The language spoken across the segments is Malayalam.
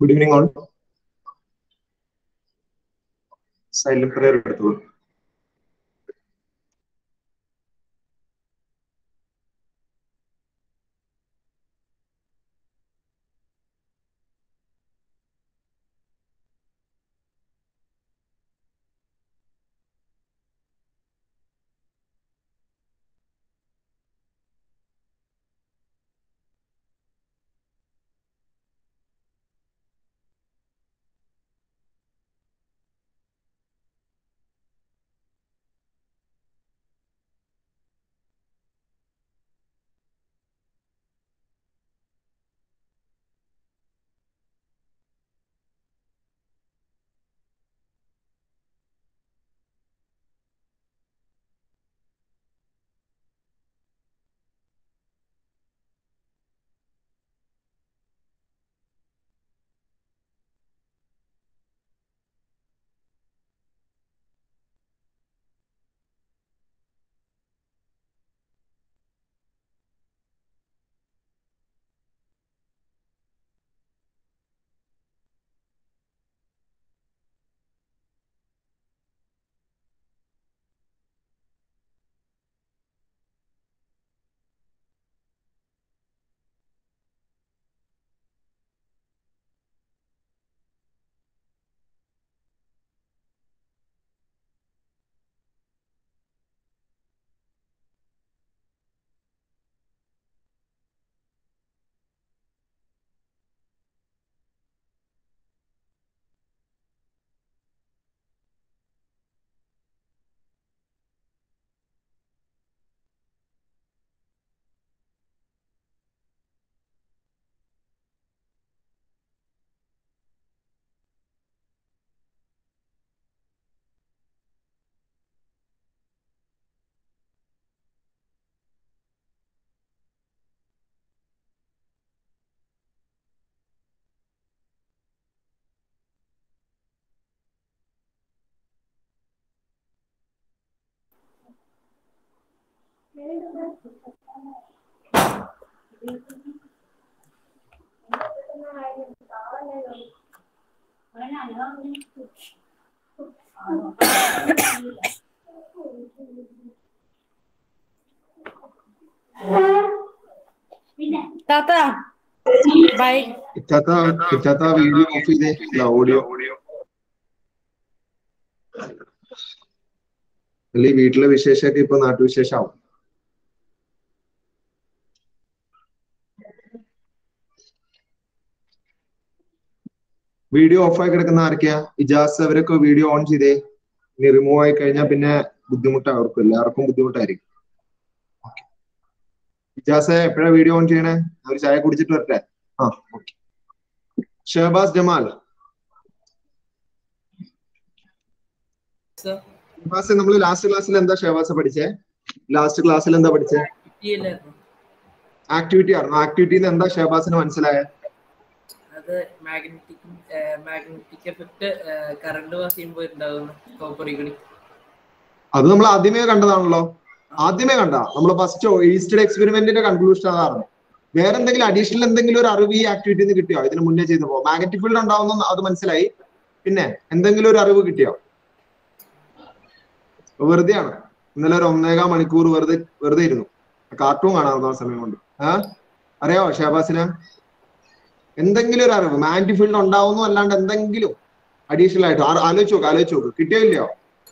Good evening all silent prayer എടുത്തോളൂ താത്ത ബൈ ഇറ്റാത്ത ഇറ്റാത്ത വീഡിയോ ഓഫ് ചെയ്തേ ഓഡിയോ അല്ലെ വീട്ടിലെ വിശേഷമൊക്കെ ഇപ്പൊ നാട്ടുവിശേഷമാവും വീഡിയോ ഓഫ് ആയി കിടക്കുന്ന ആരൊക്കെയാ ഇജാസ് അവരൊക്കെ വീഡിയോ ഓൺ ചെയ്തേ ഇനി റിമൂവ് ആയി കഴിഞ്ഞാൽ പിന്നെ ബുദ്ധിമുട്ടാണ് അവർക്കും എല്ലാവർക്കും ബുദ്ധിമുട്ടായിരിക്കും ഇജാസ് എപ്പോഴാ വീഡിയോ ഓൺ ചെയ്യണേ ഒരു ചായ കുടിച്ചിട്ട് വരട്ടെ ആ ഓക്കെ ഷഹബാസ് ജമാൽ ഷഹബാസ് നമ്മൾ ലാസ്റ്റ് ക്ലാസ്സിൽ എന്താ ഷഹബാസ് പഠിച്ചേ ലാസ്റ്റ് ക്ലാസ്സിൽ എന്താ പഠിച്ചേ ആക്ടിവിറ്റി ആയിരുന്നു ആക്ടിവിറ്റിന്ന് എന്താ ഷഹബാസിന് മനസ്സിലായത് അത് magnetic magnetic effect current pass ചെയ്യുമ്പോൾ ഉണ്ടാകുന്ന കോപ്പറിക്കണി അത് നമ്മൾ ആദ്യമേ കണ്ടതാണല്ലോ ആദ്യമേ കണ്ട നമ്മൾ ഫസ്റ്റ് ഈസ്റ്റഡ് എക്സ്പെരിമെന്റിന്റെ കൺക്ലൂഷൻ അതായിരുന്നു വേറെ എന്തെങ്കിലും അഡീഷണൽ എന്തെങ്കിലും ഒരു അറിവ് ഈ ആക്ടിവിറ്റിന്ന് കിട്ടിയോ ഇതിന് മുന്നേ ചെയ്തപ്പോ മാഗ്നറ്റിക് ഫീൽഡ് ഉണ്ടാവുന്ന അത് മനസ്സിലായി പിന്നെ എന്തെങ്കിലും ഒരു അറിവ് കിട്ടിയോ വെറുതെയാണ് ഇന്നലെ ഒരു ഒന്നേകാം മണിക്കൂർ വെറുതെ വെറുതെ ഇരുന്നു കാർട്ടൂൺ കാണാറുണ്ട് ആ സമയം കൊണ്ട് ആ അറിയാവോ ഷഹബാസിന് എന്തെങ്കിലും ഒരു അറിവ് മാഗ്നറ്റിക് ഫീൽഡ് ഉണ്ടാവുന്നു അല്ലാണ്ട് എന്തെങ്കിലും അഡീഷണൽ ആയിട്ട് ആലോചിച്ച് നോക്ക് ആലോചിച്ച് നോക്ക് കിട്ടിയോ ഇല്ലയോ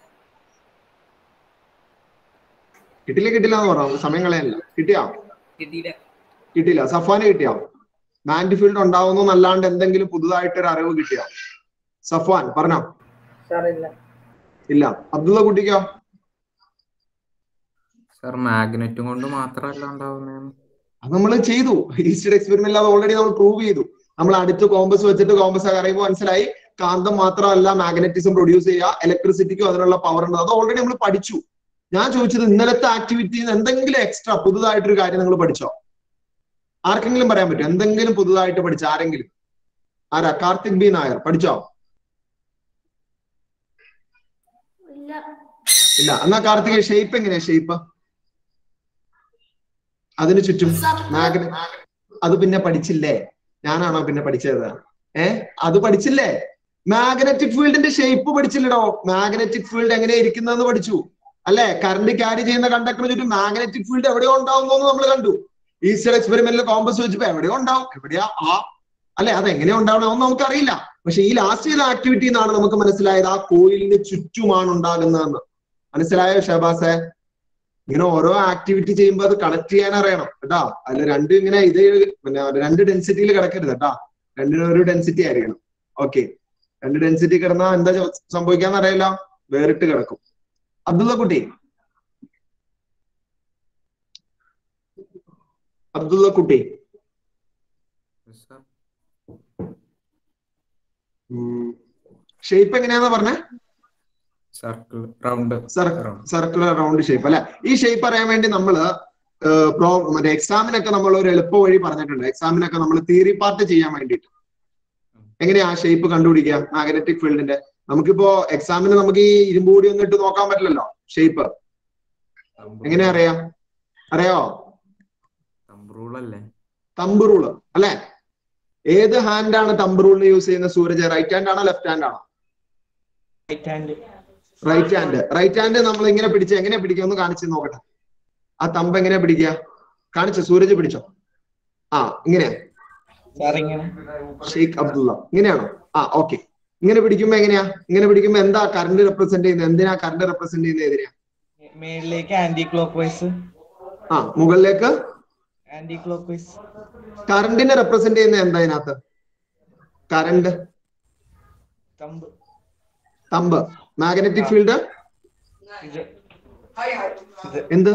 കിട്ടില്ല കിട്ടില്ല എന്ന് പറഞ്ഞു സമയം കളയാനില്ല കിട്ടിയോ കിട്ടിയില്ല കിട്ടിയില്ല സഫാന് കിട്ടിയോ മാഗ്നറ്റിക് ഫീൽഡ് ഉണ്ടാവുന്നു എന്നല്ലാണ്ട് എന്തെങ്കിലും പുതുതായിട്ടൊരു അറിവ് കിട്ടിയോ സഫാൻ പറഞ്ഞോ സാറില്ല ഇല്ല അബ്ദുള്ള കുട്ടിക്കോ സർ മാഗ്നറ്റും കൊണ്ട് മാത്രമല്ല ഉണ്ടാവുന്നതെന്ന് അത് നമ്മൾ ചെയ്തു ഈസ്റ്റഡ് എക്സ്പെരിമെന്റ് അത് ഓൾറെഡി നമ്മൾ പ്രൂവ് ചെയ്തു നമ്മൾ അടുത്ത് കോമ്പസ് വെച്ചിട്ട് കോമ്പസ് അറിയുമ്പോൾ മനസ്സിലായി കാന്തം മാത്രമല്ല മാഗ്നറ്റിസം പ്രൊഡ്യൂസ് ചെയ്യുക ഇലക്ട്രിസിറ്റിക്കും അതിനുള്ള പവർ ഉണ്ട് അത് ഓൾറെഡി നമ്മൾ പഠിച്ചു ഞാൻ ചോദിച്ചത് ഇന്നലത്തെ ആക്ടിവിറ്റിയിൽ എന്തെങ്കിലും എക്സ്ട്രാ പുതുതായിട്ടൊരു കാര്യം നിങ്ങൾ പഠിച്ചോ ആർക്കെങ്കിലും പറയാൻ പറ്റും എന്തെങ്കിലും പുതുതായിട്ട് പഠിച്ച ആരെങ്കിലും ആരാ കാർത്തിക് ബി നായർ പഠിച്ചോ ഇല്ല എന്നാ കാർത്തിക് ഷേപ്പ് എങ്ങനെയാ ഷേപ്പ് അതിന് ചുറ്റും മാഗ്ന അത് പിന്നെ പഠിച്ചില്ലേ ഞാനാണോ പിന്നെ പഠിച്ചത് ഏ അത് പഠിച്ചില്ലേ മാഗ്നറ്റിക് ഫീൽഡിന്റെ ഷേപ്പ് പഠിച്ചില്ലടോ മാഗ്നറ്റിക് ഫീൽഡ് എങ്ങനെയാ ഇരിക്കുന്നതെന്ന് പഠിച്ചു അല്ലെ കറണ്ട് ക്യാരി ചെയ്യുന്ന കണ്ടക്ടറിന് ചുറ്റും മാഗ്നറ്റിക് ഫീൽഡ് എവിടെയോ ഉണ്ടാവുന്നു നമ്മൾ കണ്ടു ഈസ്റ്റർ എക്സ്പെരിമെന്റിൽ കോമ്പസ് വെച്ചപ്പോ എവിടെയോ ഉണ്ടാവും എവിടെയാ ആ അല്ലെ അത് എങ്ങനെയാ ഉണ്ടാവണമെന്ന് നമുക്കറിയില്ല പക്ഷെ ഈ ലാസ്റ്റ് ചെയ്ത ആക്ടിവിറ്റി എന്നാണ് നമുക്ക് മനസ്സിലായത് ആ കോയിലിന് ചുറ്റുമാണ് ഉണ്ടാകുന്നതെന്ന് മനസ്സിലായോ ഷഹബാസെ ഇങ്ങനെ ഓരോ ആക്ടിവിറ്റി ചെയ്യുമ്പോൾ അത് കണക്ട് ചെയ്യാൻ അറിയണം കേട്ടാ അതിൽ രണ്ട് ഇങ്ങനെ ഇത് പിന്നെ രണ്ട് ഡെൻസിറ്റിയിൽ കിടക്കരുത് കേട്ടാ രണ്ടിനും ഒരു ഡെൻസിറ്റി ആയിരിക്കണം ഓക്കെ രണ്ട് ഡെൻസിറ്റി കിടന്നാൽ എന്താ ചോ- സംഭവിക്കാന്ന് അറിയില്ല വേറിട്ട് കിടക്കും അബ്ദുള്ള കുട്ടി അബ്ദുള്ള കുട്ടി സർ ഷേപ്പ് എങ്ങനെയാന്ന് പറഞ്ഞേ circle round circular round shape അല്ലെ ഈ ഷേപ്പ് അറിയാൻ വേണ്ടി നമ്മള് ഏഹ്, പ്രോ മറ്റേ എക്സാമിനൊക്കെ നമ്മൾ ഒരു എളുപ്പ വഴി പറഞ്ഞിട്ടുണ്ട് എക്സാമിനൊക്കെ നമ്മൾ തിയറി പാർട്ട് ചെയ്യാൻ വേണ്ടിയിട്ട് എങ്ങനെയാ ആ ഷേപ്പ് കണ്ടുപിടിക്കുക മാഗ്നറ്റിക് ഫീൽഡിന്റെ നമുക്കിപ്പോ എക്സാമിന് നമുക്ക് ഈ ഇരുമ്പ് കൂടി ഒന്നും ഇട്ട് നോക്കാൻ പറ്റില്ലല്ലോ ഷേപ്പ് എങ്ങനെ അറിയാം അറിയാവോ തമ്പ് റൂൾ അല്ലേ തമ്പ് റൂള് അല്ലെ ഏത് ഹാൻഡാണ് തമ്പ് റൂളിന് യൂസ് ചെയ്യുന്ന സൂരജ് റൈറ്റ് ഹാൻഡ് ആണോ ലെഫ്റ്റ് ഹാൻഡ് ആണോ right hand right hand right hand നമ്മൾ ഇങ്ങനെ പിടിച്ച് എങ്ങനെ പിടിക്കുക ഒന്ന് കാണിച്ച് നോക്കട്ടെ ആ തമ്പ് എങ്ങനെയാ പിടിക്കുക കാണിച്ചോ സൂരജ് പിടിച്ചോ ആ ഇങ്ങനെയാ സാർ ഇങ്ങനെ ഷെയ്ഖ് അബ്ദുള്ള ഇങ്ങനെയാണോ ആ ഓക്കെ ഇങ്ങനെ പിടിക്കുമ്പോ എങ്ങനെയാ ഇങ്ങനെ പിടിക്കുമ്പോ എന്താ കറണ്ട് റെപ്രസെന്റ് ചെയ്യുന്നത് എന്തിനാ കറണ്ട് റെപ്രസെന്റ് ചെയ്യുന്നത് എതിനാ മേളിലേക്ക് ആന്റി ക്ലോക്ക് വൈസ് ആ മുകളിലേക്ക് ആന്റി ക്ലോക്ക് വൈസ് കറണ്ടിനെ റെപ്രസെന്റ് ചെയ്യുന്നത് എന്താ ഇതിനകത്ത് current thumb thumb magnetic field ഇത് എന്ത്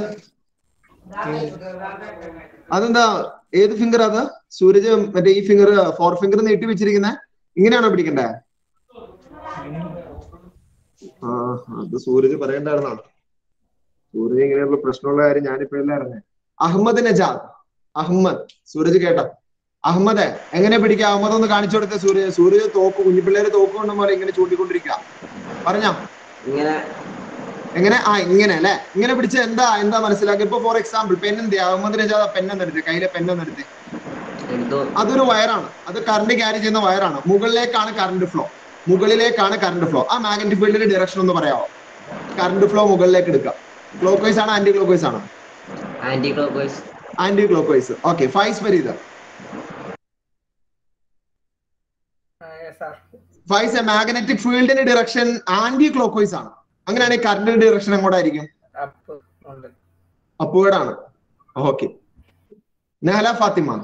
അതെന്താ ഏത് ഫിംഗർ അത് സൂരജ് മറ്റേ ഈ ഫിംഗർ ഫോർ ഫിംഗർ നീട്ടി വെച്ചിരിക്കുന്നത് ഇങ്ങനെയാണോ പിടിക്കണ്ടേ ആ അത് സൂരജ് പറയണ്ടായിരുന്നാണ് സൂരജ് ഇങ്ങനെയുള്ള പ്രശ്നമുള്ള കാര്യം ഞാനിപ്പോഴല്ല അറിഞ്ഞേ അഹമ്മദ് നജാദ് അഹമ്മദ് സൂരജ് കേട്ടോ അഹമ്മദ് എങ്ങനെ പിടിക്കുക അഹമ്മദ് ഒന്ന് കാണിച്ചു കൊടുത്ത സൂരജ് സൂരജ് തോക്ക് കുഞ്ഞിപ്പിള്ളേര് തോക്ക് കൊണ്ട പോലെ ഇങ്ങനെ ചൂണ്ടിക്കൊണ്ടിരിക്കുക പറഞ്ഞോ ഇങ്ങനെ എങ്ങനെ ആ ഇങ്ങനെ അല്ലെ ഇങ്ങനെ പിടിച്ച് എന്താ എന്താ മനസ്സിലാക്കി ഇപ്പൊ ഫോർ എക്സാമ്പിൾ പെൻ എന്ത് അഹമ്മദ് നജാദ് പെൻ എടുത്ത് കയ്യിലെ പെൻ എടുത്ത് എടുത്തു അതൊരു വയറാണ് അത് കറണ്ട് ക്യാരി ചെയ്യുന്ന വയറാണ് മുകളിലേക്കാണ് കറണ്ട് ഫ്ലോ മുകളിലേക്കാണ് കറണ്ട് ഫ്ലോ ആ മാഗ്നറ്റിക് ഫീൽഡിന്റെ ഡയറക്ഷൻ ഒന്ന് പറയാമോ കറണ്ട് ഫ്ലോ മുകളിലേക്ക് എടുക്കുക ക്ലോക്ക് വൈസ് ആണ് ആന്റി ക്ലോക്ക് വൈസ് ആണ് anticlockwise anticlockwise okay Faiz Pareeth sir Faiz magnetic ഫീൽഡിന്റെ ഡയറക്ഷൻ ആന്റി ക്ലോക്ക് വൈസ് ആണ് അങ്ങനെയാണെങ്കിൽ കറണ്ടിന്റെ ഡയറക്ഷൻ എങ്ങോട്ടായിരിക്കും അപ്പ് ഉണ്ട് അപ്വേർഡ് ആണ് okay Nahala Fathima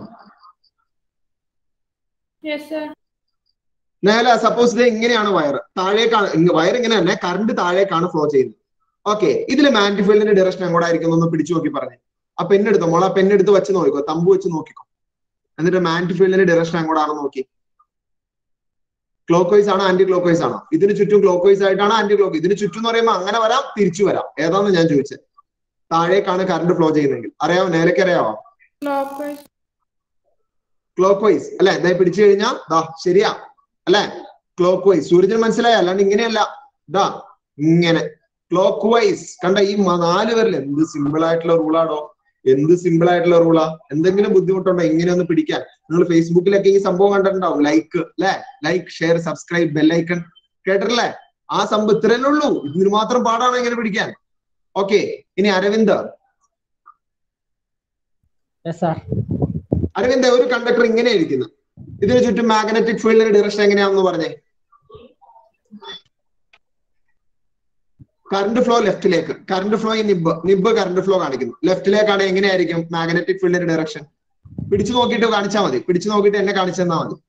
Yes, sir. Nela suppose ഇത് ഇങ്ങനെയാണ് വയർ താഴേക്കാണ് വയർ ഇങ്ങനെ തന്നെ കറണ്ട് താഴേക്കാണ് ഫ്ലോ ചെയ്യുന്നത് ഓക്കെ ഇതിൽ മാഗ്നിഫീൽഡിന്റെ ഡയറക്ഷൻ എങ്ങോട്ടായിരിക്കും ഒന്ന് പിടിച്ചു നോക്കി പറഞ്ഞു ആ പെണ്ണെടുത്തോ മോളെ ആ പെണ്ണെടുത്ത് വെച്ച് നോക്കിക്കോ തമ്പ് വെച്ച് നോക്കിക്കോ എന്നിട്ട് മാഗ്നിഫീൽഡിന്റെ ഡയറക്ഷൻ എങ്ങോട്ടാണെന്ന് നോക്കി ക്ലോക്ക് വൈസ് ആണോ ആന്റി ക്ലോക്ക് വൈസ് ആണോ ഇതിന് ചുറ്റും ക്ലോക്ക് വൈസ് ആയിട്ടാണ് ആന്റി ക്ലോക്ക് ഇതിന് ചുറ്റും എന്ന് പറയുമ്പോൾ അങ്ങനെ വരാം തിരിച്ചു വരാം ഏതാന്ന് ഞാൻ ചോദിച്ചത് താഴേക്കാണ് കറണ്ട് ഫ്ലോ ചെയ്യുന്നതെങ്കിൽ അറിയാവോ നേരക്ക് അറിയാവോ Clockwise. ക്ലോക്ക് വൈസ് അല്ലെ ഇതായി പിടിച്ചു കഴിഞ്ഞാൽ ദാ ശരിയാ അല്ലെ ക്ലോക്ക് വൈസ് സൂര്യന് മനസ്സിലായ അല്ലാണ്ട് ഇങ്ങനെയല്ല ദാ ഇങ്ങനെ ക്ലോക്ക് വൈസ് കണ്ട ഈ മ- നാല് പേരിൽ എന്ത് സിമ്പിൾ ആയിട്ടുള്ള റൂളാണോ എന്ത് സിമ്പിൾ ആയിട്ടുള്ള റൂളാ എന്തെങ്കിലും ബുദ്ധിമുട്ടുണ്ടോ ഇങ്ങനെ ഒന്ന് പിടിക്കാൻ നിങ്ങൾ ഫേസ്ബുക്കിലൊക്കെ ഈ സംഭവം കണ്ടിട്ടുണ്ടാവും ലൈക്ക് അല്ലെ ലൈക്ക് ഷെയർ സബ്സ്ക്രൈബ് ബെല്ലൈക്കൺ കേട്ടിട്ടില്ലേ ആ സംഭവം ഇത്രയല്ലേ ഉള്ളൂ ഇതിന് മാത്രം പാടാണ് ഇങ്ങനെ പിടിക്കാൻ ഓക്കെ ഇനി അരവിന്ദ് സാർ അരവിന്ദ് ഒരു കണ്ടക്ടർ ഇങ്ങനെ ഇരിക്കുന്നു ഇതിന് ചുറ്റും മാഗ്നറ്റിക് ഫീൽഡിന്റെ ഡയറക്ഷൻ എങ്ങനെയാണെന്ന് പറഞ്ഞേ കറണ്ട് ഫ്ലോ ലെഫ്റ്റിലേക്ക് കറണ്ട് ഫ്ലോ ഈ നിബ് നിബ് കറണ്ട് ഫ്ലോ കാണിക്കുന്നു ലെഫ്റ്റിലേക്കാണ് എങ്ങനെയായിരിക്കും മാഗ്നറ്റിക് ഫീൽഡിന്റെ ഡയറക്ഷൻ പിടിച്ചു നോക്കിയിട്ട് കാണിച്ചാൽ മതി പിടിച്ചു നോക്കിയിട്ട് എന്നെ കാണിച്ചു തന്നാ മതി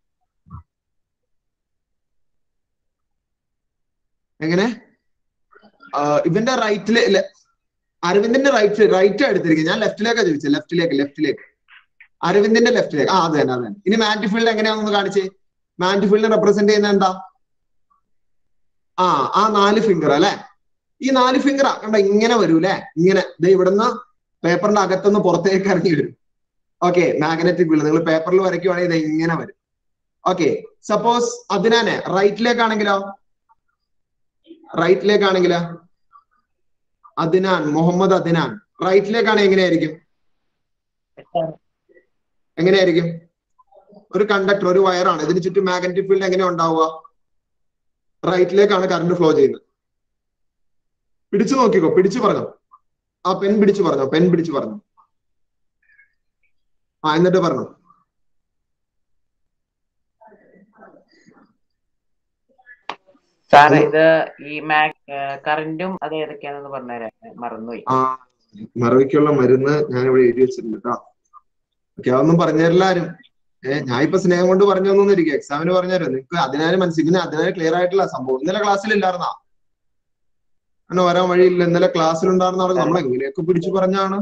എങ്ങനെ ആ, ഇവന്റെ റൈറ്റില് അരവിന്ദിന്റെ റൈറ്റ് റൈറ്റ് എടുത്തിരിക്കും ഞാൻ ലെഫ്റ്റിലേക്കാ ചോദിച്ചത് ലെഫ്റ്റിലേക്ക് ലെഫ്റ്റിലേക്ക് അരവിന്ദിന്റെ ലെഫ്റ്റിലേക്ക് ആ അതെ തന്നെ അതെ ഇനി മാൻറ്റി ഫീൽഡ് എങ്ങനെയാണെന്ന് കാണിച്ചേ മാൻറ്റി ഫീൽഡ് റെപ്രസെന്റ് ചെയ്യുന്നത് എന്താ ആ ആ നാല് ഫിംഗർ അല്ലെ ഈ നാല് ഫിംഗർ കണ്ട ഇങ്ങനെ വരൂ അല്ലെ ഇങ്ങനെ ദേ ഇവിടുന്ന് പേപ്പറിന്റെ അകത്തുനിന്ന് പുറത്തേക്ക് ഇറങ്ങി വരും ഓക്കെ മാഗ്നറ്റിക് ഫീൽഡ് നിങ്ങൾ പേപ്പറിൽ വരയ്ക്കുവാണെങ്കിൽ ഇത് ഇങ്ങനെ വരും ഓക്കെ സപ്പോസ് അതിനാനെ റൈറ്റിലേക്കാണെങ്കിലോ റൈറ്റിലേക്കാണെങ്കിലോ അദിനാൻ മുഹമ്മദ് അദിനാൻ റൈറ്റിലേക്കാണെങ്കിൽ എങ്ങനെയായിരിക്കും എങ്ങനെയായിരിക്കും ഒരു കണ്ടക്ടർ ഒരു വയറാണ് ഇതിന് ചുറ്റും മാഗ്നറ്റിക് ഫീൽഡ് എങ്ങനെ ഉണ്ടാവുക റൈറ്റിലേക്കാണ് കറണ്ട് ഫ്ലോ ചെയ്യുന്നത് പിടിച്ചു നോക്കിക്കോ പിടിച്ചു പറഞ്ഞോ ആ പെൻ പിടിച്ചു പറഞ്ഞോ പെൻ പിടിച്ചു പറഞ്ഞോ ആ എന്നിട്ട് പറഞ്ഞു സാറേ ഇത് ഈ മാക് കറന്റും അത് ഏതൊക്കെയാണെന്ന് പറഞ്ഞുതരാം മറന്നുപോയി ആ മറവിക്കുള്ള മരുന്ന് ഞാൻ ഇവിടെ എഴുതി വെച്ചിട്ടുണ്ട് കേട്ടോ ഓക്കെ അതൊന്നും പറഞ്ഞുതരില്ല ആരും ഏഹ് ഞാൻ ഇപ്പൊ സ്നേഹം കൊണ്ട് പറഞ്ഞു തന്നിരിക്കും എക്സാമിന് പറഞ്ഞുതരാം നിങ്ങൾക്ക് അതിനാലും മനസ്സിൽ പിന്നെ അതിനാലും ക്ലിയർ ആയിട്ടുള്ള സംഭവം ഇന്നലെ ക്ലാസ്സിലില്ലായിരുന്നാ അങ്ങനെ വരാൻ വഴിയില്ല ഇന്നലെ ക്ലാസ്സിലുണ്ടായിരുന്ന ആൾക്ക് നമ്മൾ എങ്ങനെയൊക്കെ പിടിച്ചു പറഞ്ഞാണ്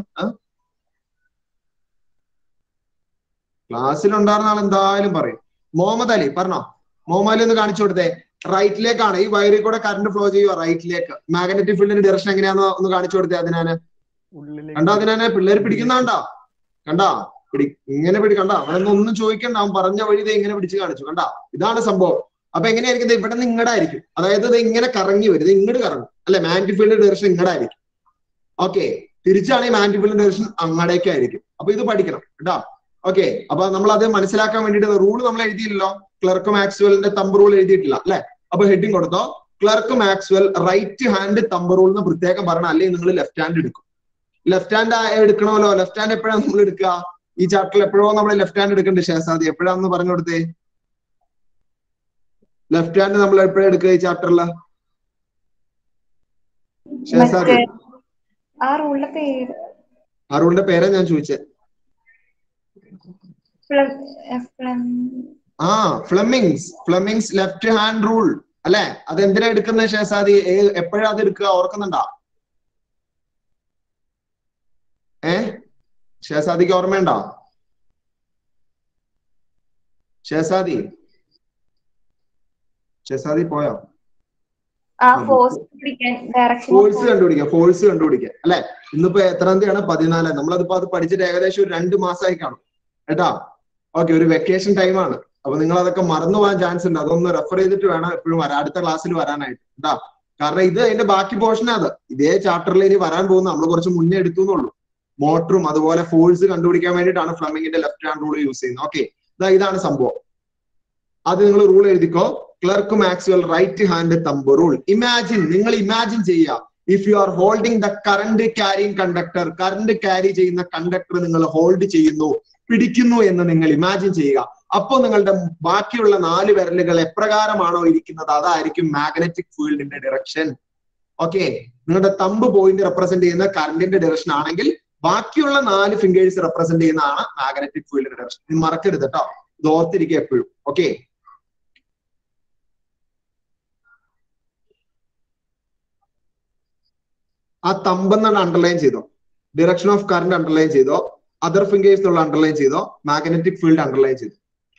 ക്ലാസ്സിലുണ്ടായിരുന്ന ആൾ എന്തായാലും പറയും മുഹമ്മദ് അലി പറഞ്ഞോ മുഹമ്മദ് അലി ഒന്ന് കാണിച്ചു കൊടുത്തേ റൈറ്റിലേക്കാണ് ഈ വയറിൽ കൂടെ കറണ്ട് ഫ്ലോ ചെയ്യുക റൈറ്റിലേക്ക് മാഗ്നറ്റിക് ഫീൽഡിന്റെ ഡയറക്ഷൻ എങ്ങനെയാന്ന് ഒന്ന് കാണിച്ചു കൊടുത്തേ അതിനാന് കണ്ടോ അതിനാനെ പിള്ളേര് പിടിക്കുന്ന കണ്ടാ കണ്ടാ പിടി ഇങ്ങനെ പിടി കണ്ടാ അവനൊന്നും ഒന്നും ചോദിക്കണ്ട അവൻ പറഞ്ഞ വഴി ദേ ഇങ്ങനെ പിടിച്ച് കാണിച്ചു കണ്ടാ ഇതാണ് സംഭവം അപ്പൊ എങ്ങനെയായിരിക്കും ദേ ഇവിടെ നിന്ന് ഇങ്ങടായിരിക്കും അതായത് ഇത് ഇങ്ങനെ കറങ്ങി വരും ഇത് ഇങ്ങോട്ട് കറങ്ങും അല്ലെ മാഗ്നറ്റിക് ഫീൽഡിന്റെ ഡയറക്ഷൻ ഇങ്ങടായിരിക്കും ഓക്കെ തിരിച്ചാണ് ഈ മാഗ്നറ്റിക് ഫീൽഡിന്റെ ഡയറക്ഷൻ അങ്ങടേക്കായിരിക്കും അപ്പൊ ഇത് പഠിക്കണം കേട്ടോ ഓക്കെ അപ്പൊ നമ്മൾ അത് മനസ്സിലാക്കാൻ വേണ്ടിയിട്ട് റൂൾ നമ്മൾ എഴുതിയില്ലല്ലോ ക്ലർക്ക് മാക്സ്വെലിന്റെ തമ്പ് റൂൾ എഴുതിയിട്ടില്ല അല്ലെ അപ്പൊ ഹെഡിങ് കൊടുത്തോ Clerk Maxwell right hand thumb rule എന്ന് പ്രത്യേകം പറയണം അല്ലെങ്കിൽ നിങ്ങൾ ലെഫ്റ്റ് ഹാൻഡ് എടുക്കും ലെഫ്റ്റ് ഹാൻഡ് എടുക്കണമല്ലോ ലെഫ്റ്റ് ഹാൻഡ് എപ്പോഴാണ് നമ്മൾ എടുക്കുക ഈ ചാപ്റ്ററിൽ എപ്പോഴോ നമ്മൾ ലെഫ്റ്റ് ഹാൻഡ് എടുക്കണ്ടേ ഷേസാദി എപ്പോഴാന്ന് പറഞ്ഞു കൊടുത്തേ ലെഫ്റ്റ് ഹാൻഡ് നമ്മൾ എപ്പോഴാണ് എടുക്കുക ഈ ചാപ്റ്ററിൽ ഷേസാദി മറ്റേ ആ റൂളിന്റെ പേര് അറുണിന്റെ പേരാ ഞാൻ ചോദിച്ചത് ഫ്ലം- എ, ഫ്ലം- ആ Fleming's Fleming's left hand rule അല്ലെ അത് എന്തിനാ എടുക്കുന്നത് ഷേസാദി എപ്പോഴാ അത് എടുക്കുക ഓർക്കുന്നുണ്ടാ ഏ ഷേസാദിക്ക് ഓർമ്മയുണ്ടോ ഷേസാദി ഷേസാദി പോയോ ആ ഫോഴ്സ് പിടിക്കാൻ ഡയറക്ഷൻ ഫോഴ്സ് കണ്ടുപിടിക്കുക ഫോഴ്സ് കണ്ടുപിടിക്കുക അല്ലെ ഇന്നിപ്പോ എത്രാം തീയതിയാണ് പതിനാല് നമ്മളതിപ്പോ അത് പഠിച്ചിട്ട് ഏകദേശം ഒരു രണ്ട് മാസമായി കാണും കേട്ടാ ഓക്കെ ഒരു വെക്കേഷൻ ടൈമാണ് അപ്പൊ നിങ്ങൾ അതൊക്കെ മറന്നു പോകാൻ ചാൻസ് ഉണ്ട് അതൊന്ന് റെഫർ ചെയ്തിട്ട് വേണം എപ്പോഴും വരാൻ അടുത്ത ക്ലാസ്സിൽ വരാനായിട്ട് കേട്ടാ കാരണം ഇത് അതിന്റെ ബാക്കി പോർഷനാ അത് ഇതേ ചാപ്റ്ററിൽ ഇനി വരാൻ പോകുന്ന നമ്മൾ കുറച്ച് മുന്നേ എടുത്തു എന്നുള്ളൂ മോട്ടറും അതുപോലെ ഫോഴ്സ് കണ്ടുപിടിക്കാൻ വേണ്ടിയിട്ടാണ് ഫ്ലമിങ്ങിന്റെ ലെഫ്റ്റ് ഹാൻഡ് റൂൾ യൂസ് ചെയ്യുന്നത് ഓക്കെ ഇതാ ഇതാണ് സംഭവം അത് നിങ്ങൾ റൂൾ എഴുതിക്കോ Clerk Maxwell right hand thumb rule imagine നിങ്ങൾ ഇമാജിൻ ചെയ്യുക if you are holding the current carrying conductor current carry ചെയ്യുന്ന കണ്ടക്ടർ നിങ്ങൾ ഹോൾഡ് ചെയ്യുന്നു പിടിക്കുന്നു എന്ന് നിങ്ങൾ ഇമാജിൻ ചെയ്യുക അപ്പോൾ നിങ്ങളുടെ ബാക്കിയുള്ള നാല് വിരലുകൾ എപ്രകാരമാണോ ഇരിക്കുന്നത് അതായിരിക്കും മാഗ്നറ്റിക് ഫീൽഡിന്റെ ഡയറക്ഷൻ ഓക്കെ നിങ്ങളുടെ തമ്പ് പോയിന്റ് റെപ്രസെന്റ് ചെയ്യുന്ന കറണ്ടിന്റെ ഡയറക്ഷൻ ആണെങ്കിൽ ബാക്കിയുള്ള നാല് ഫിംഗേഴ്സ് റെപ്രസെന്റ് ചെയ്യുന്നതാണ് മാഗ്നറ്റിക് ഫീൽഡിന്റെ ഡയറക്ഷൻ ഇത് മറക്കരുത് കേട്ടോ ഇത് ഓർത്തിരിക്കുക എപ്പോഴും ഓക്കെ ആ തമ്പെന്നാണ് അണ്ടർലൈൻ ചെയ്തോ ഡിറക്ഷൻ ഓഫ് കറണ്ട് അണ്ടർലൈൻ ചെയ്തോ അതർ ഫിംഗേഴ്സ് ഉള്ള അണ്ടർലൈൻ ചെയ്തോ മാഗ്നറ്റിക് ഫീൽഡ് അണ്ടർലൈൻ ചെയ്തു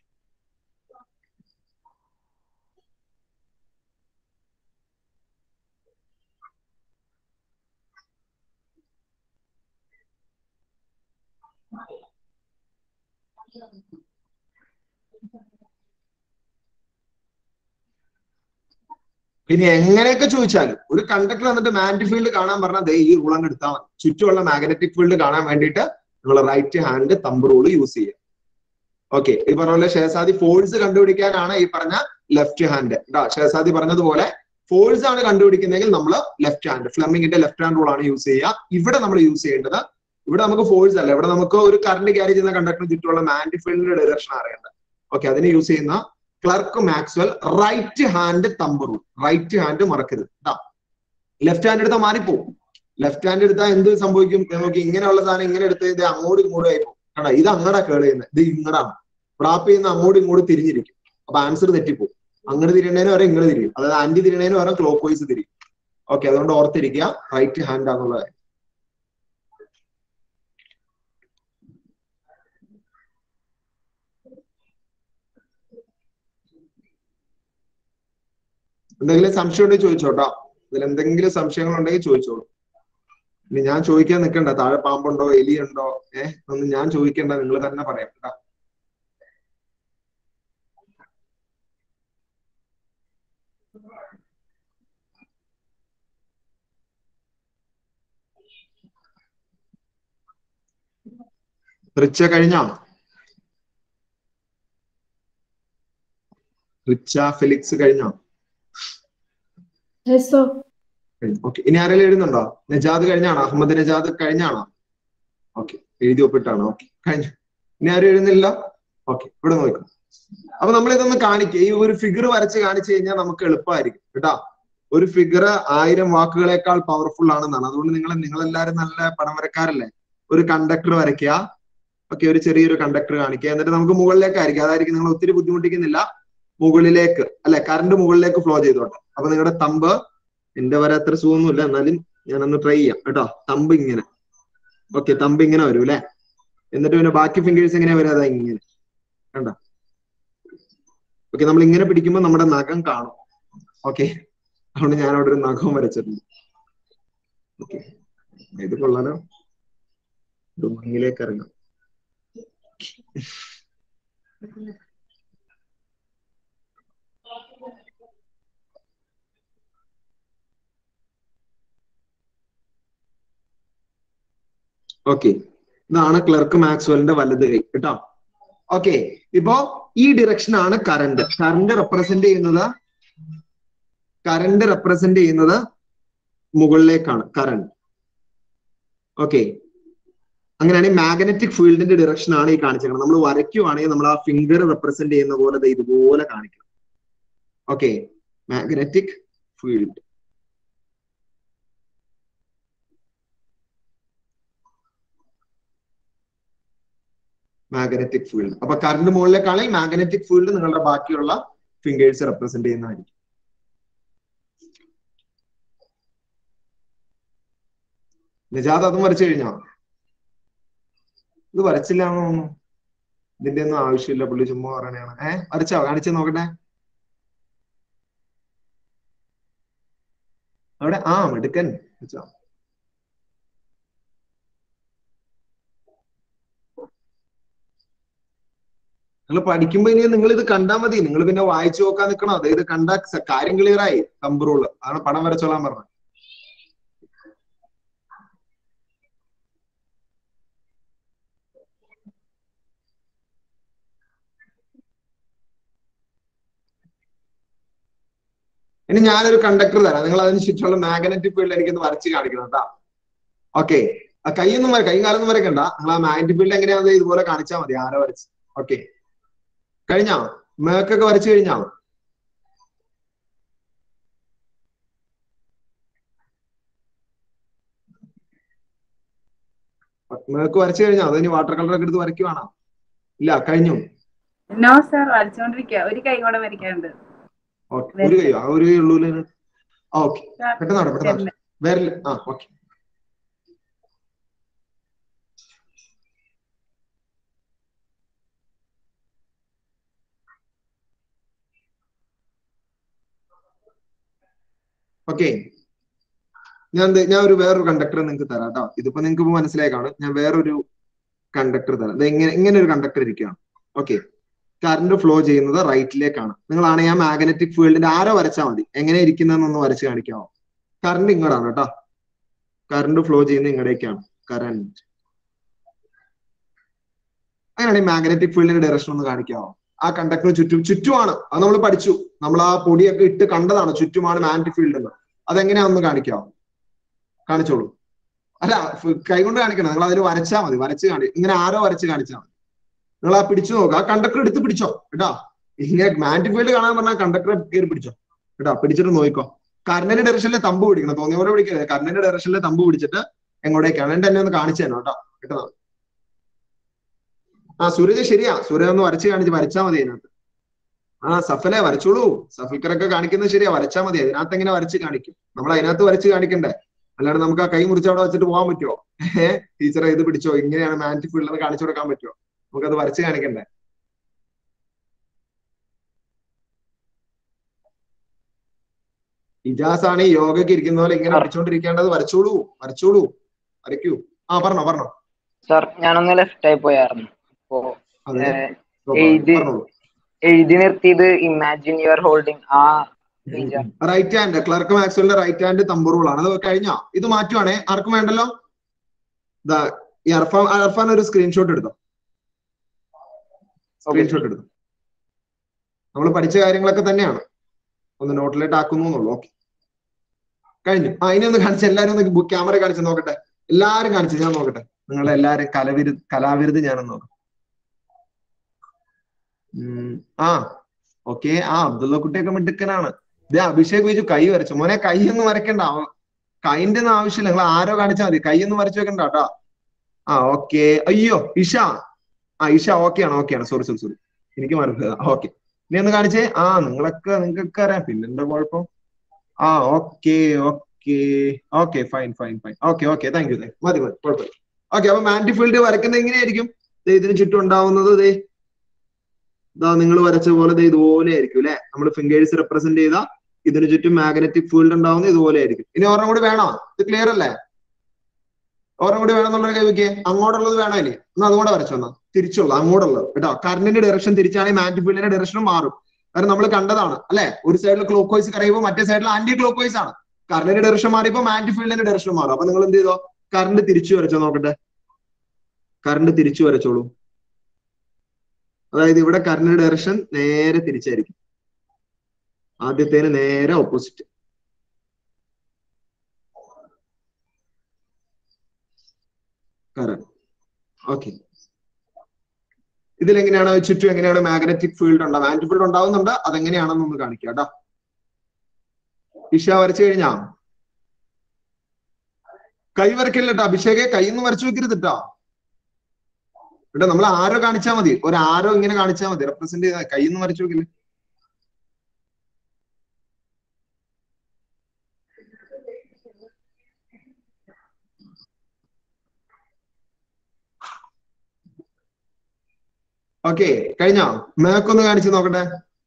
ഇനി എങ്ങനെയൊക്കെ ചോദിച്ചാലും ഒരു കണ്ടക്ടർ വന്നിട്ട് മാഗ്നറ്റിക് ഫീൽഡ് കാണാൻ പറഞ്ഞാൽ ദേ ഈ റൂൾ അങ്ങ് എടുത്താൽ മതി ചുറ്റുമുള്ള മാഗ്നറ്റിക് ഫീൽഡ് കാണാൻ വേണ്ടിയിട്ട് നിങ്ങൾ right hand thumb rule use ചെയ്യുക ഓക്കെ ഈ പറഞ്ഞ പോലെ ഷേസാദി ഫോഴ്സ് കണ്ടുപിടിക്കാനാണ് ഈ പറഞ്ഞ ലെഫ്റ്റ് ഹാൻഡ് കേട്ടോ ഷേസാദി പറഞ്ഞതുപോലെ ഫോഴ്സ് ആണ് കണ്ടുപിടിക്കുന്നതെങ്കിൽ നമ്മൾ ലെഫ്റ്റ് ഹാൻഡ് ഫ്ലമിങ്ങിന്റെ ലെഫ്റ്റ് ഹാൻഡ് റൂൾ ആണ് യൂസ് ചെയ്യുക ഇവിടെ നമ്മൾ യൂസ് ചെയ്യേണ്ടത് ഇവിടെ നമുക്ക് ഫോഴ്സ് അല്ല ഇവിടെ നമുക്ക് ഒരു കറണ്ട് ക്യാരി ചെയ്യുന്ന കണ്ടക്ടറിന് ചുറ്റുമുള്ള മാഗ്നറ്റിക് ഫീൽഡിന്റെ ഡയറക്ഷൻ അറിയേണ്ടത് ഓക്കെ അതിന് യൂസ് ചെയ്യുന്ന Clerk Maxwell right hand thumb rule right hand മറക്കരുത് കേട്ടോ ലെഫ്റ്റ് ഹാൻഡ് എടുത്താൽ മാറിപ്പോവും ലെഫ്റ്റ് ഹാൻഡ് എടുത്താൽ എന്ത് സംഭവിക്കും നമുക്ക് ഇങ്ങനെയുള്ള സാധനം ഇങ്ങനെ എടുത്ത് ഇത് അങ്ങോട്ടും ഇങ്ങോട്ടും ആയി പോകും കണ്ടോ ഇത് അങ്ങടാ കേൾ ചെയ്യുന്നത് ഇത് ഇങ്ങടാണ് റാപ്പ് ചെയ്യുന്ന അങ്ങോട്ടും ഇങ്ങോട്ടും തിരിഞ്ഞിരിക്കും അപ്പൊ ആൻസർ തെറ്റിപ്പോവും അങ്ങോട്ട് തിരിയണേന് വരെ ഇങ്ങോട്ട് തിരിയും അതായത് ആന്റി തിരിയണേന് വരെ ക്ലോക്ക് വൈസ് തിരിയും ഓക്കെ അതുകൊണ്ട് ഓർത്തിരിക്കുക റൈറ്റ് ഹാൻഡ് ആണെന്നുള്ള കാര്യം എന്തെങ്കിലും സംശയം ഉണ്ടെങ്കിൽ ചോദിച്ചോട്ടോ ഇതിൽ എന്തെങ്കിലും സംശയങ്ങൾ ഉണ്ടെങ്കിൽ ചോദിച്ചോളൂ ഇനി ഞാൻ ചോദിക്കാൻ നിൽക്കണ്ട താഴെ പാമ്പുണ്ടോ എലിയുണ്ടോ ഏഹ് ഒന്നും ഞാൻ ചോദിക്കണ്ട നിങ്ങൾ തന്നെ പറയാം കേട്ടോ റിച്ച കഴിഞ്ഞോ റിച്ച ഫെലിക്സ് കഴിഞ്ഞോ ഓക്കെ ഇനി ആരെങ്കിലും എഴുതുന്നുണ്ടോ നജാദ് കഴിഞ്ഞാണോ അഹമ്മദ് നജാദ് കഴിഞ്ഞാണോ ഓക്കെ എഴുതി ഒപ്പിട്ടാണോ ഓക്കെ കഴിഞ്ഞു ഇനി ആരും എഴുതുന്നില്ല ഓക്കെ ഇവിടെ നോക്കും അപ്പൊ നമ്മൾ ഇതൊന്ന് കാണിക്കുക ഈ ഒരു ഫിഗർ വരച്ച് കാണിച്ചു കഴിഞ്ഞാൽ നമുക്ക് എളുപ്പമായിരിക്കും കേട്ടാ ഒരു ഫിഗർ ആയിരം വാക്കുകളെക്കാൾ പവർഫുൾ ആണെന്നാണ് അതുകൊണ്ട് നിങ്ങൾ നിങ്ങളെല്ലാരും നല്ല പടം വരക്കാരല്ലേ ഒരു കണ്ടക്ടർ വരയ്ക്കുക ഓക്കെ ഒരു ചെറിയൊരു കണ്ടക്ടർ കാണിക്കുക എന്നിട്ട് നമുക്ക് മുകളിലേക്കായിരിക്കും അതായിരിക്കും നിങ്ങൾ ഒത്തിരി ബുദ്ധിമുട്ടിക്കുന്നില്ല മുകളിലേക്ക് അല്ലെ കറണ്ട് മുകളിലേക്ക് ഫ്ലോ ചെയ്തോട്ടെ അപ്പൊ നിങ്ങളുടെ തമ്പ് എന്റെ വരെ അത്ര സുഖമൊന്നുമില്ല എന്നാലും ഞാനൊന്ന് ട്രൈ ചെയ്യാം കേട്ടോ തമ്പ് ഇങ്ങനെ ഓക്കെ തമ്പ് ഇങ്ങനെ വരും അല്ലെ എന്നിട്ട് പിന്നെ ബാക്കി ഫിംഗേഴ്സ് എങ്ങനെയാ വരാ അതാ ഇങ്ങനെ കണ്ട ഓക്കെ നമ്മൾ ഇങ്ങനെ പിടിക്കുമ്പോൾ നമ്മുടെ നഖം കാണും ഓക്കെ അതുകൊണ്ട് ഞാൻ അവിടെ ഒരു നഖം വരച്ചിട്ടുണ്ട് ഓക്കെ ഇത് കൊള്ളാലോ ഇത് ഭംഗിയിലേക്ക് ഇറങ്ങാം ഓക്കെ ഇതാണ് ക്ലർക്ക് മാക്സ്വെലിന്റെ വലത് കൈ കേട്ടോ ഓക്കെ ഇപ്പോ ഈ ഡിറക്ഷൻ ആണ് കറണ്ട് കറണ്ട് റെപ്രസെന്റ് ചെയ്യുന്നത് കറണ്ട് റെപ്രസെന്റ് ചെയ്യുന്നത് മുകളിലേക്കാണ് കറണ്ട് ഓക്കെ അങ്ങനെയാണെങ്കിൽ മാഗ്നറ്റിക് ഫീൽഡിന്റെ ഡിറക്ഷൻ ആണ് ഈ കാണിച്ചേക്കുന്നത് നമ്മൾ വരയ്ക്കുവാണെങ്കിൽ നമ്മൾ ആ ഫിംഗർ റെപ്രസെന്റ് ചെയ്യുന്ന പോലെ ദേ ഇതുപോലെ കാണിക്കണം okay magnetic field magnetic field അപ്പൊ കറണ്ട് മുകളിലേക്കാണെങ്കിൽ മാഗ്നറ്റിക് ഫീൽഡ് നിങ്ങളുടെ ബാക്കിയുള്ള ഫിംഗേഴ്സ് റെപ്രസെന്റ് ചെയ്യുന്നതായിരിക്കും നിജാദ് അതും വരച്ചു കഴിഞ്ഞോ ഇത് വരച്ചില്ല എന്ന് തോന്നുന്നു ഇതിന്റെ ഒന്നും ആവശ്യമില്ല പുള്ളി ചുമ്മാ പറയണയാണ് ഏഹ് വരച്ചോ കാണിച്ചു നോക്കട്ടെ അവിടെ ആ മിടുക്കൻ വെച്ചോ നിങ്ങൾ പഠിക്കുമ്പോ ഇനി നിങ്ങൾ ഇത് കണ്ടാൽ മതി നിങ്ങൾ പിന്നെ വായിച്ചു നോക്കാൻ നിൽക്കണം അതായത് കണ്ട കാര്യം ക്ലിയർ ആയി തമ്പറൂള് അതാണ് പടം വരച്ചോളാൻ പറഞ്ഞത് ഇനി ഞാനൊരു കണ്ടക്ടർ തരാം നിങ്ങൾ അതിന് ചുറ്റുള്ള മാഗ്നറ്റിക് ഫീൽഡ് എനിക്കൊന്ന് വരച്ച് കാണിക്കണം കേട്ടോ ഓക്കെ ആ കൈയൊന്നും വര കൈയും കാലൊന്നും വരക്കണ്ട നിങ്ങൾ ആ മാഗ്നറ്റിക് ഫീൽഡ് എങ്ങനെയാണെന്ന് ഇതുപോലെ കാണിച്ചാൽ മതി ആരോ വരച്ച് ഓക്കെ കഴിഞ്ഞോ മേക്കൊക്കെ വരച്ചു കഴിഞ്ഞോ മേക്ക് വരച്ചു കഴിഞ്ഞോ അതോ ഇനി വാട്ടർ കളർ ഒക്കെ എടുത്ത് വരയ്ക്കുവാണോ ഇല്ല കഴിഞ്ഞു നോ സാർ വരച്ചോണ്ടിരിക്കുക ഒരു കൈ കൂടെ വരയ്ക്കാനുണ്ട് ഓക്കെ ഒരു കൈയോ ആ ഒരു കൈ ഉള്ളൂ ഓക്കെ സാർ, പെട്ടെന്ന് നട പെട്ടെന്ന് നട. വേറെ ആ ഓക്കെ ഓക്കെ ഞാൻ ദേ- ഞാൻ ഒരു വേറൊരു കണ്ടക്ടർ നിങ്ങൾക്ക് തരാം കേട്ടോ ഇതിപ്പോ നിങ്ങൾക്ക് ഇപ്പൊ മനസ്സിലായി കാണും ഞാൻ വേറൊരു കണ്ടക്ടർ തരാം ദേ ഇങ്ങനെ ഇങ്ങനെ ഒരു കണ്ടക്ടർ ഇരിക്കുകയാണ് ഓക്കെ കറണ്ട് ഫ്ലോ ചെയ്യുന്നത് റൈറ്റിലേക്കാണ് നിങ്ങളാണെങ്കിൽ ആ മാഗ്നറ്റിക് ഫീൽഡിന്റെ ആരോ വരച്ചാൽ മതി എങ്ങനെ ഇരിക്കുന്നതെന്നൊന്ന് വരച്ച് കാണിക്കാമോ കറണ്ട് ഇങ്ങോട്ടാണ് കേട്ടോ കറണ്ട് ഫ്ലോ ചെയ്യുന്ന ഇങ്ങടേക്കാണ് കറണ്ട് അങ്ങനെയാണെങ്കിൽ മാഗ്നറ്റിക് ഫീൽഡിന്റെ ഡയറക്ഷൻ ഒന്ന് കാണിക്കാമോ ആ കണ്ടക്ടർ ചുറ്റും ചുറ്റുമാണ് അത് നമ്മൾ പഠിച്ചു നമ്മൾ ആ പൊടിയൊക്കെ ഇട്ട് കണ്ടതാണ് ചുറ്റുമാണ് മാഗ്നറ്റിക് ഫീൽഡ് എന്ന് അതെങ്ങനെയാണെന്ന് കാണിക്കാമോ കാണിച്ചോളൂ അല്ല ഫ് കൈകൊണ്ട് കാണിക്കണം നിങ്ങൾ അതിൽ വരച്ചാൽ മതി വരച്ച് കാണി ഇങ്ങനെ ആരോ വരച്ച് കാണിച്ചാൽ മതി നിങ്ങൾ ആ പിടിച്ചു നോക്കുക ആ കണ്ടക്ടർ എടുത്ത് പിടിച്ചോ കേട്ടോ ഇങ്ങനെ മാഗ്നറ്റിക് ഫീൽഡ് കാണാൻ പറഞ്ഞാൽ കണ്ടക്ടറെ കയറി പിടിച്ചോ കേട്ടോ പിടിച്ചിട്ട് നോക്കിക്കോ കർണന്റെ ഡയറക്ഷനിലെ തമ്പ് പിടിക്കണം തോന്നിയ പോലെ പിടിക്കരുത് കർണന്റെ ഡയറക്ഷനിലെ തമ്പ് പിടിച്ചിട്ട് എങ്ങോട്ടേക്കാണ് എന്റെ എന്നെ ഒന്ന് കാണിച്ചു തരണം കേട്ടോ കേട്ടോ ആ സൂരജ് ശരിയാ സൂര്യ ഒന്ന് വരച്ച് കാണിച്ച് വരച്ചാൽ മതി അതിനകത്ത് ആ സഫലെ വരച്ചോളൂ സഫിക്കറൊക്കെ കാണിക്കുന്നത് ശരിയാ വരച്ചാൽ മതി അതിനകത്ത് എങ്ങനെ വരച്ച് കാണിക്കും നമ്മൾ അതിനകത്ത് വരച്ച് കാണിക്കണ്ടേ അല്ലാണ്ട് നമുക്ക് ആ കൈ മുറിച്ച് അവിടെ വെച്ചിട്ട് പോകാൻ പറ്റുമോ ഏഹ് ടീച്ചറെ ഇത് പിടിച്ചോ ഇങ്ങനെയാണ് മാഗ്നറ്റിക് ഫീൽഡ് എന്ന് കാണിച്ചു കൊടുക്കാൻ പറ്റുമോ നമുക്കത് വരച്ച് കാണിക്കണ്ടേ ഇജാസ് ആണ് ഈ യോഗയ്ക്ക് ഇരിക്കുന്ന പോലെ ഇങ്ങനെ പഠിച്ചോണ്ടിരിക്കേണ്ടത് വരച്ചോളൂ വരച്ചോളൂ വരയ്ക്കൂ ആ പറഞ്ഞോ പറഞ്ഞോ സാർ ഞാനൊന്ന് ലെഫ്റ്റ് ആയി പോയായിരുന്നു അപ്പോ അതെ ഏഹ്, സ്വാഭാവികം. എഴുതി- പറഞ്ഞോളൂ എഴുതി നിർത്തിയത് ഇമാജിൻ യുവർ ഹോൾഡിംഗ് ആ ഇല്ല. റൈറ്റ് ഹാൻഡ് ക്ലർക്ക് മാക്സ്വലിന്റെ റൈറ്റ് ഹാൻഡ് തമ്പറൂൾ ആണ് അത് കഴിഞ്ഞോ ഇത് മാറ്റുവാണേ ആർക്കും വേണ്ടല്ലോ ദാ ഈ അർഫാൻ അർഫാൻ ഒരു സ്ക്രീൻഷോട്ട് എടുത്തോ സ്ക്രീൻഷോട്ട് എടുത്തു നമ്മൾ പഠിച്ച കാര്യങ്ങളൊക്കെ തന്നെയാണ് ഒന്ന് നോട്ടിലേട്ട് ആക്കുന്നു എന്നുള്ളൂ ഓക്കെ കഴിഞ്ഞു ആ ഇനി ഒന്ന് കാണിച്ച് എല്ലാരും ഒന്ന് ക്യാമറ കാണിച്ച് നോക്കട്ടെ എല്ലാരും കാണിച്ച് ഞാൻ നോക്കട്ടെ നിങ്ങളുടെ എല്ലാരും കലവിരു കലാവിരുത് ഞാനൊന്ന് നോക്കാം ഉം, ആ ഓക്കെ ആ അബ്ദുള്ള കുട്ടിയൊക്കെ മിടുക്കനാണ് ഇത് അഭിഷേക് വിജു കൈ വരച്ചു മോനെ കൈ ഒന്നും വരക്കണ്ട അവൻ കൈന്റെ ഒന്നും ആവശ്യമില്ല നിങ്ങൾ ആരോ കാണിച്ചാൽ മതി കൈ ഒന്നും വരച്ചു വെക്കണ്ട കേട്ടോ ആ ഓക്കെ അയ്യോ ഇഷ ആ ഇഷ ഓക്കെ ആണ് ഓക്കെ ആണ് സോറി സോറി സോറി എനിക്ക് മനസ്സിലാ ഓക്കെ ഇനി ഒന്ന് കാണിച്ചേ ആ നിങ്ങളൊക്കെ നിങ്ങൾക്കൊക്കെ അറിയാം പിന്നെന്താ കുഴപ്പം ആ okay okay okay fine fine fine okay okay thank you മതി മതി കുഴപ്പമില്ല ഓക്കെ അപ്പൊ മാൻറ്റി ഫീൽഡ് വരയ്ക്കുന്നത് എങ്ങനെയായിരിക്കും ദേ ഇതിന് ചുറ്റും ഉണ്ടാവുന്നത് ദേ ഇതാ നിങ്ങൾ വരച്ച പോലെ ദേ ഇതുപോലെ ആയിരിക്കും അല്ലെ നമ്മൾ ഫിംഗേഴ്സ് റെപ്രസെന്റ് ചെയ്ത ഇതിന് ചുറ്റും മാഗ്നറ്റിക് ഫീൽഡ് ഉണ്ടാവുന്നത് ഇതുപോലെ ആയിരിക്കും ഇനി ഒരെണ്ണം കൂടി വേണോ ഇത് ക്ലിയർ അല്ലേ ഒരെണ്ണം കൂടി വേണമെന്നുള്ള കൈ വെക്കേ അങ്ങോട്ടുള്ളത് വേണോ ഇനി എന്നാ അതുകൂടെ വരച്ചോ എന്നാ തിരിച്ചുള്ള അങ്ങോട്ടുള്ളത് കേട്ടോ കറണ്ടിന്റെ ഡയറക്ഷൻ തിരിച്ചാണെങ്കിൽ മാഗ്നറ്റിക് ഫീൽഡിന്റെ ഡയറക്ഷനും മാറും കാരണം നമ്മൾ കണ്ടതാണ് അല്ലെ ഒരു സൈഡിൽ ക്ലോക്ക് വൈസ് കറയുമ്പോൾ മറ്റേ സൈഡിൽ ആന്റി ക്ലോക്ക് വൈസ് ആണ് കറണ്ടിന്റെ ഡയറക്ഷൻ മാറിയപ്പോൾ മാഗ്നറ്റിക് ഫീൽഡിന്റെ ഡയറക്ഷൻ മാറും അപ്പൊ നിങ്ങൾ എന്ത് ചെയ്തോ കറണ്ട് തിരിച്ചു വരച്ചോ നോക്കട്ടെ കറണ്ട് തിരിച്ചു വരച്ചോളൂ അതായത് ഇവിടെ കറണ്ടിന്റെ ഡയറക്ഷൻ നേരെ തിരിച്ചായിരിക്കും ആദ്യത്തേന് നേരെ ഓപ്പോസിറ്റ് കറണ്ട് ഓക്കെ ഇതിലെങ്ങനെയാണ് ചുറ്റും എങ്ങനെയാണ് മാഗ്നറ്റിക് ഫീൽഡ് ഉണ്ടാവും മാഗ്നറ്റിക് ഫീൽഡ് ഉണ്ടാവുന്നുണ്ട് അതെങ്ങനെയാണെന്ന് ഒന്ന് കാണിക്കാം കേട്ടോ ഇഷ വരച്ചു കഴിഞ്ഞാ കൈ വരക്കില്ല കേട്ടോ അഭിഷേകെ കൈന്ന് വരച്ചു വെക്കരുത് കേട്ടോ ഇവിടെ നമ്മൾ ആരോ കാണിച്ചാൽ മതി ഒരു ആരോ ഇങ്ങനെ കാണിച്ചാൽ മതി റെപ്രസെന്റ് ചെയ്ത കൈന്ന് വരച്ചു വെക്കില്ല ഓക്കെ കഴിഞ്ഞോ മേക്കൊന്ന് കാണിച്ചു നോക്കട്ടെ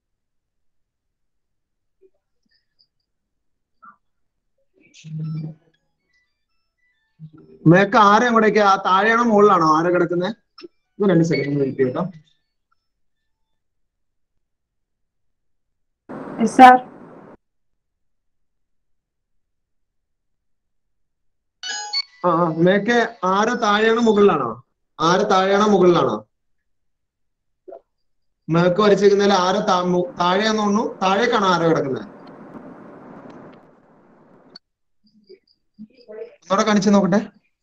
മേക്ക് ആരെ അങ്ങോട്ടേക്ക് ആ താഴെയാണോ മുകളിലാണോ ആരെ കിടക്കുന്നത് രണ്ട് സെക്കൻഡ് വെയിറ്റ് കേട്ടോ സാർ ആ ആ മേക്ക് ആരോ താഴെയാണോ മുകളിലാണോ ആര് താഴെയാണോ മുകളിലാണോ മേക്ക് വരച്ചേക്കുന്നതിൽ ആരോ താ- മു- താഴെയാന്ന് തോന്നുന്നു താഴേക്കാണോ ആരോ കിടക്കുന്നത് ഒന്നുകൂടെ കാണിച്ചു നോക്കട്ടെ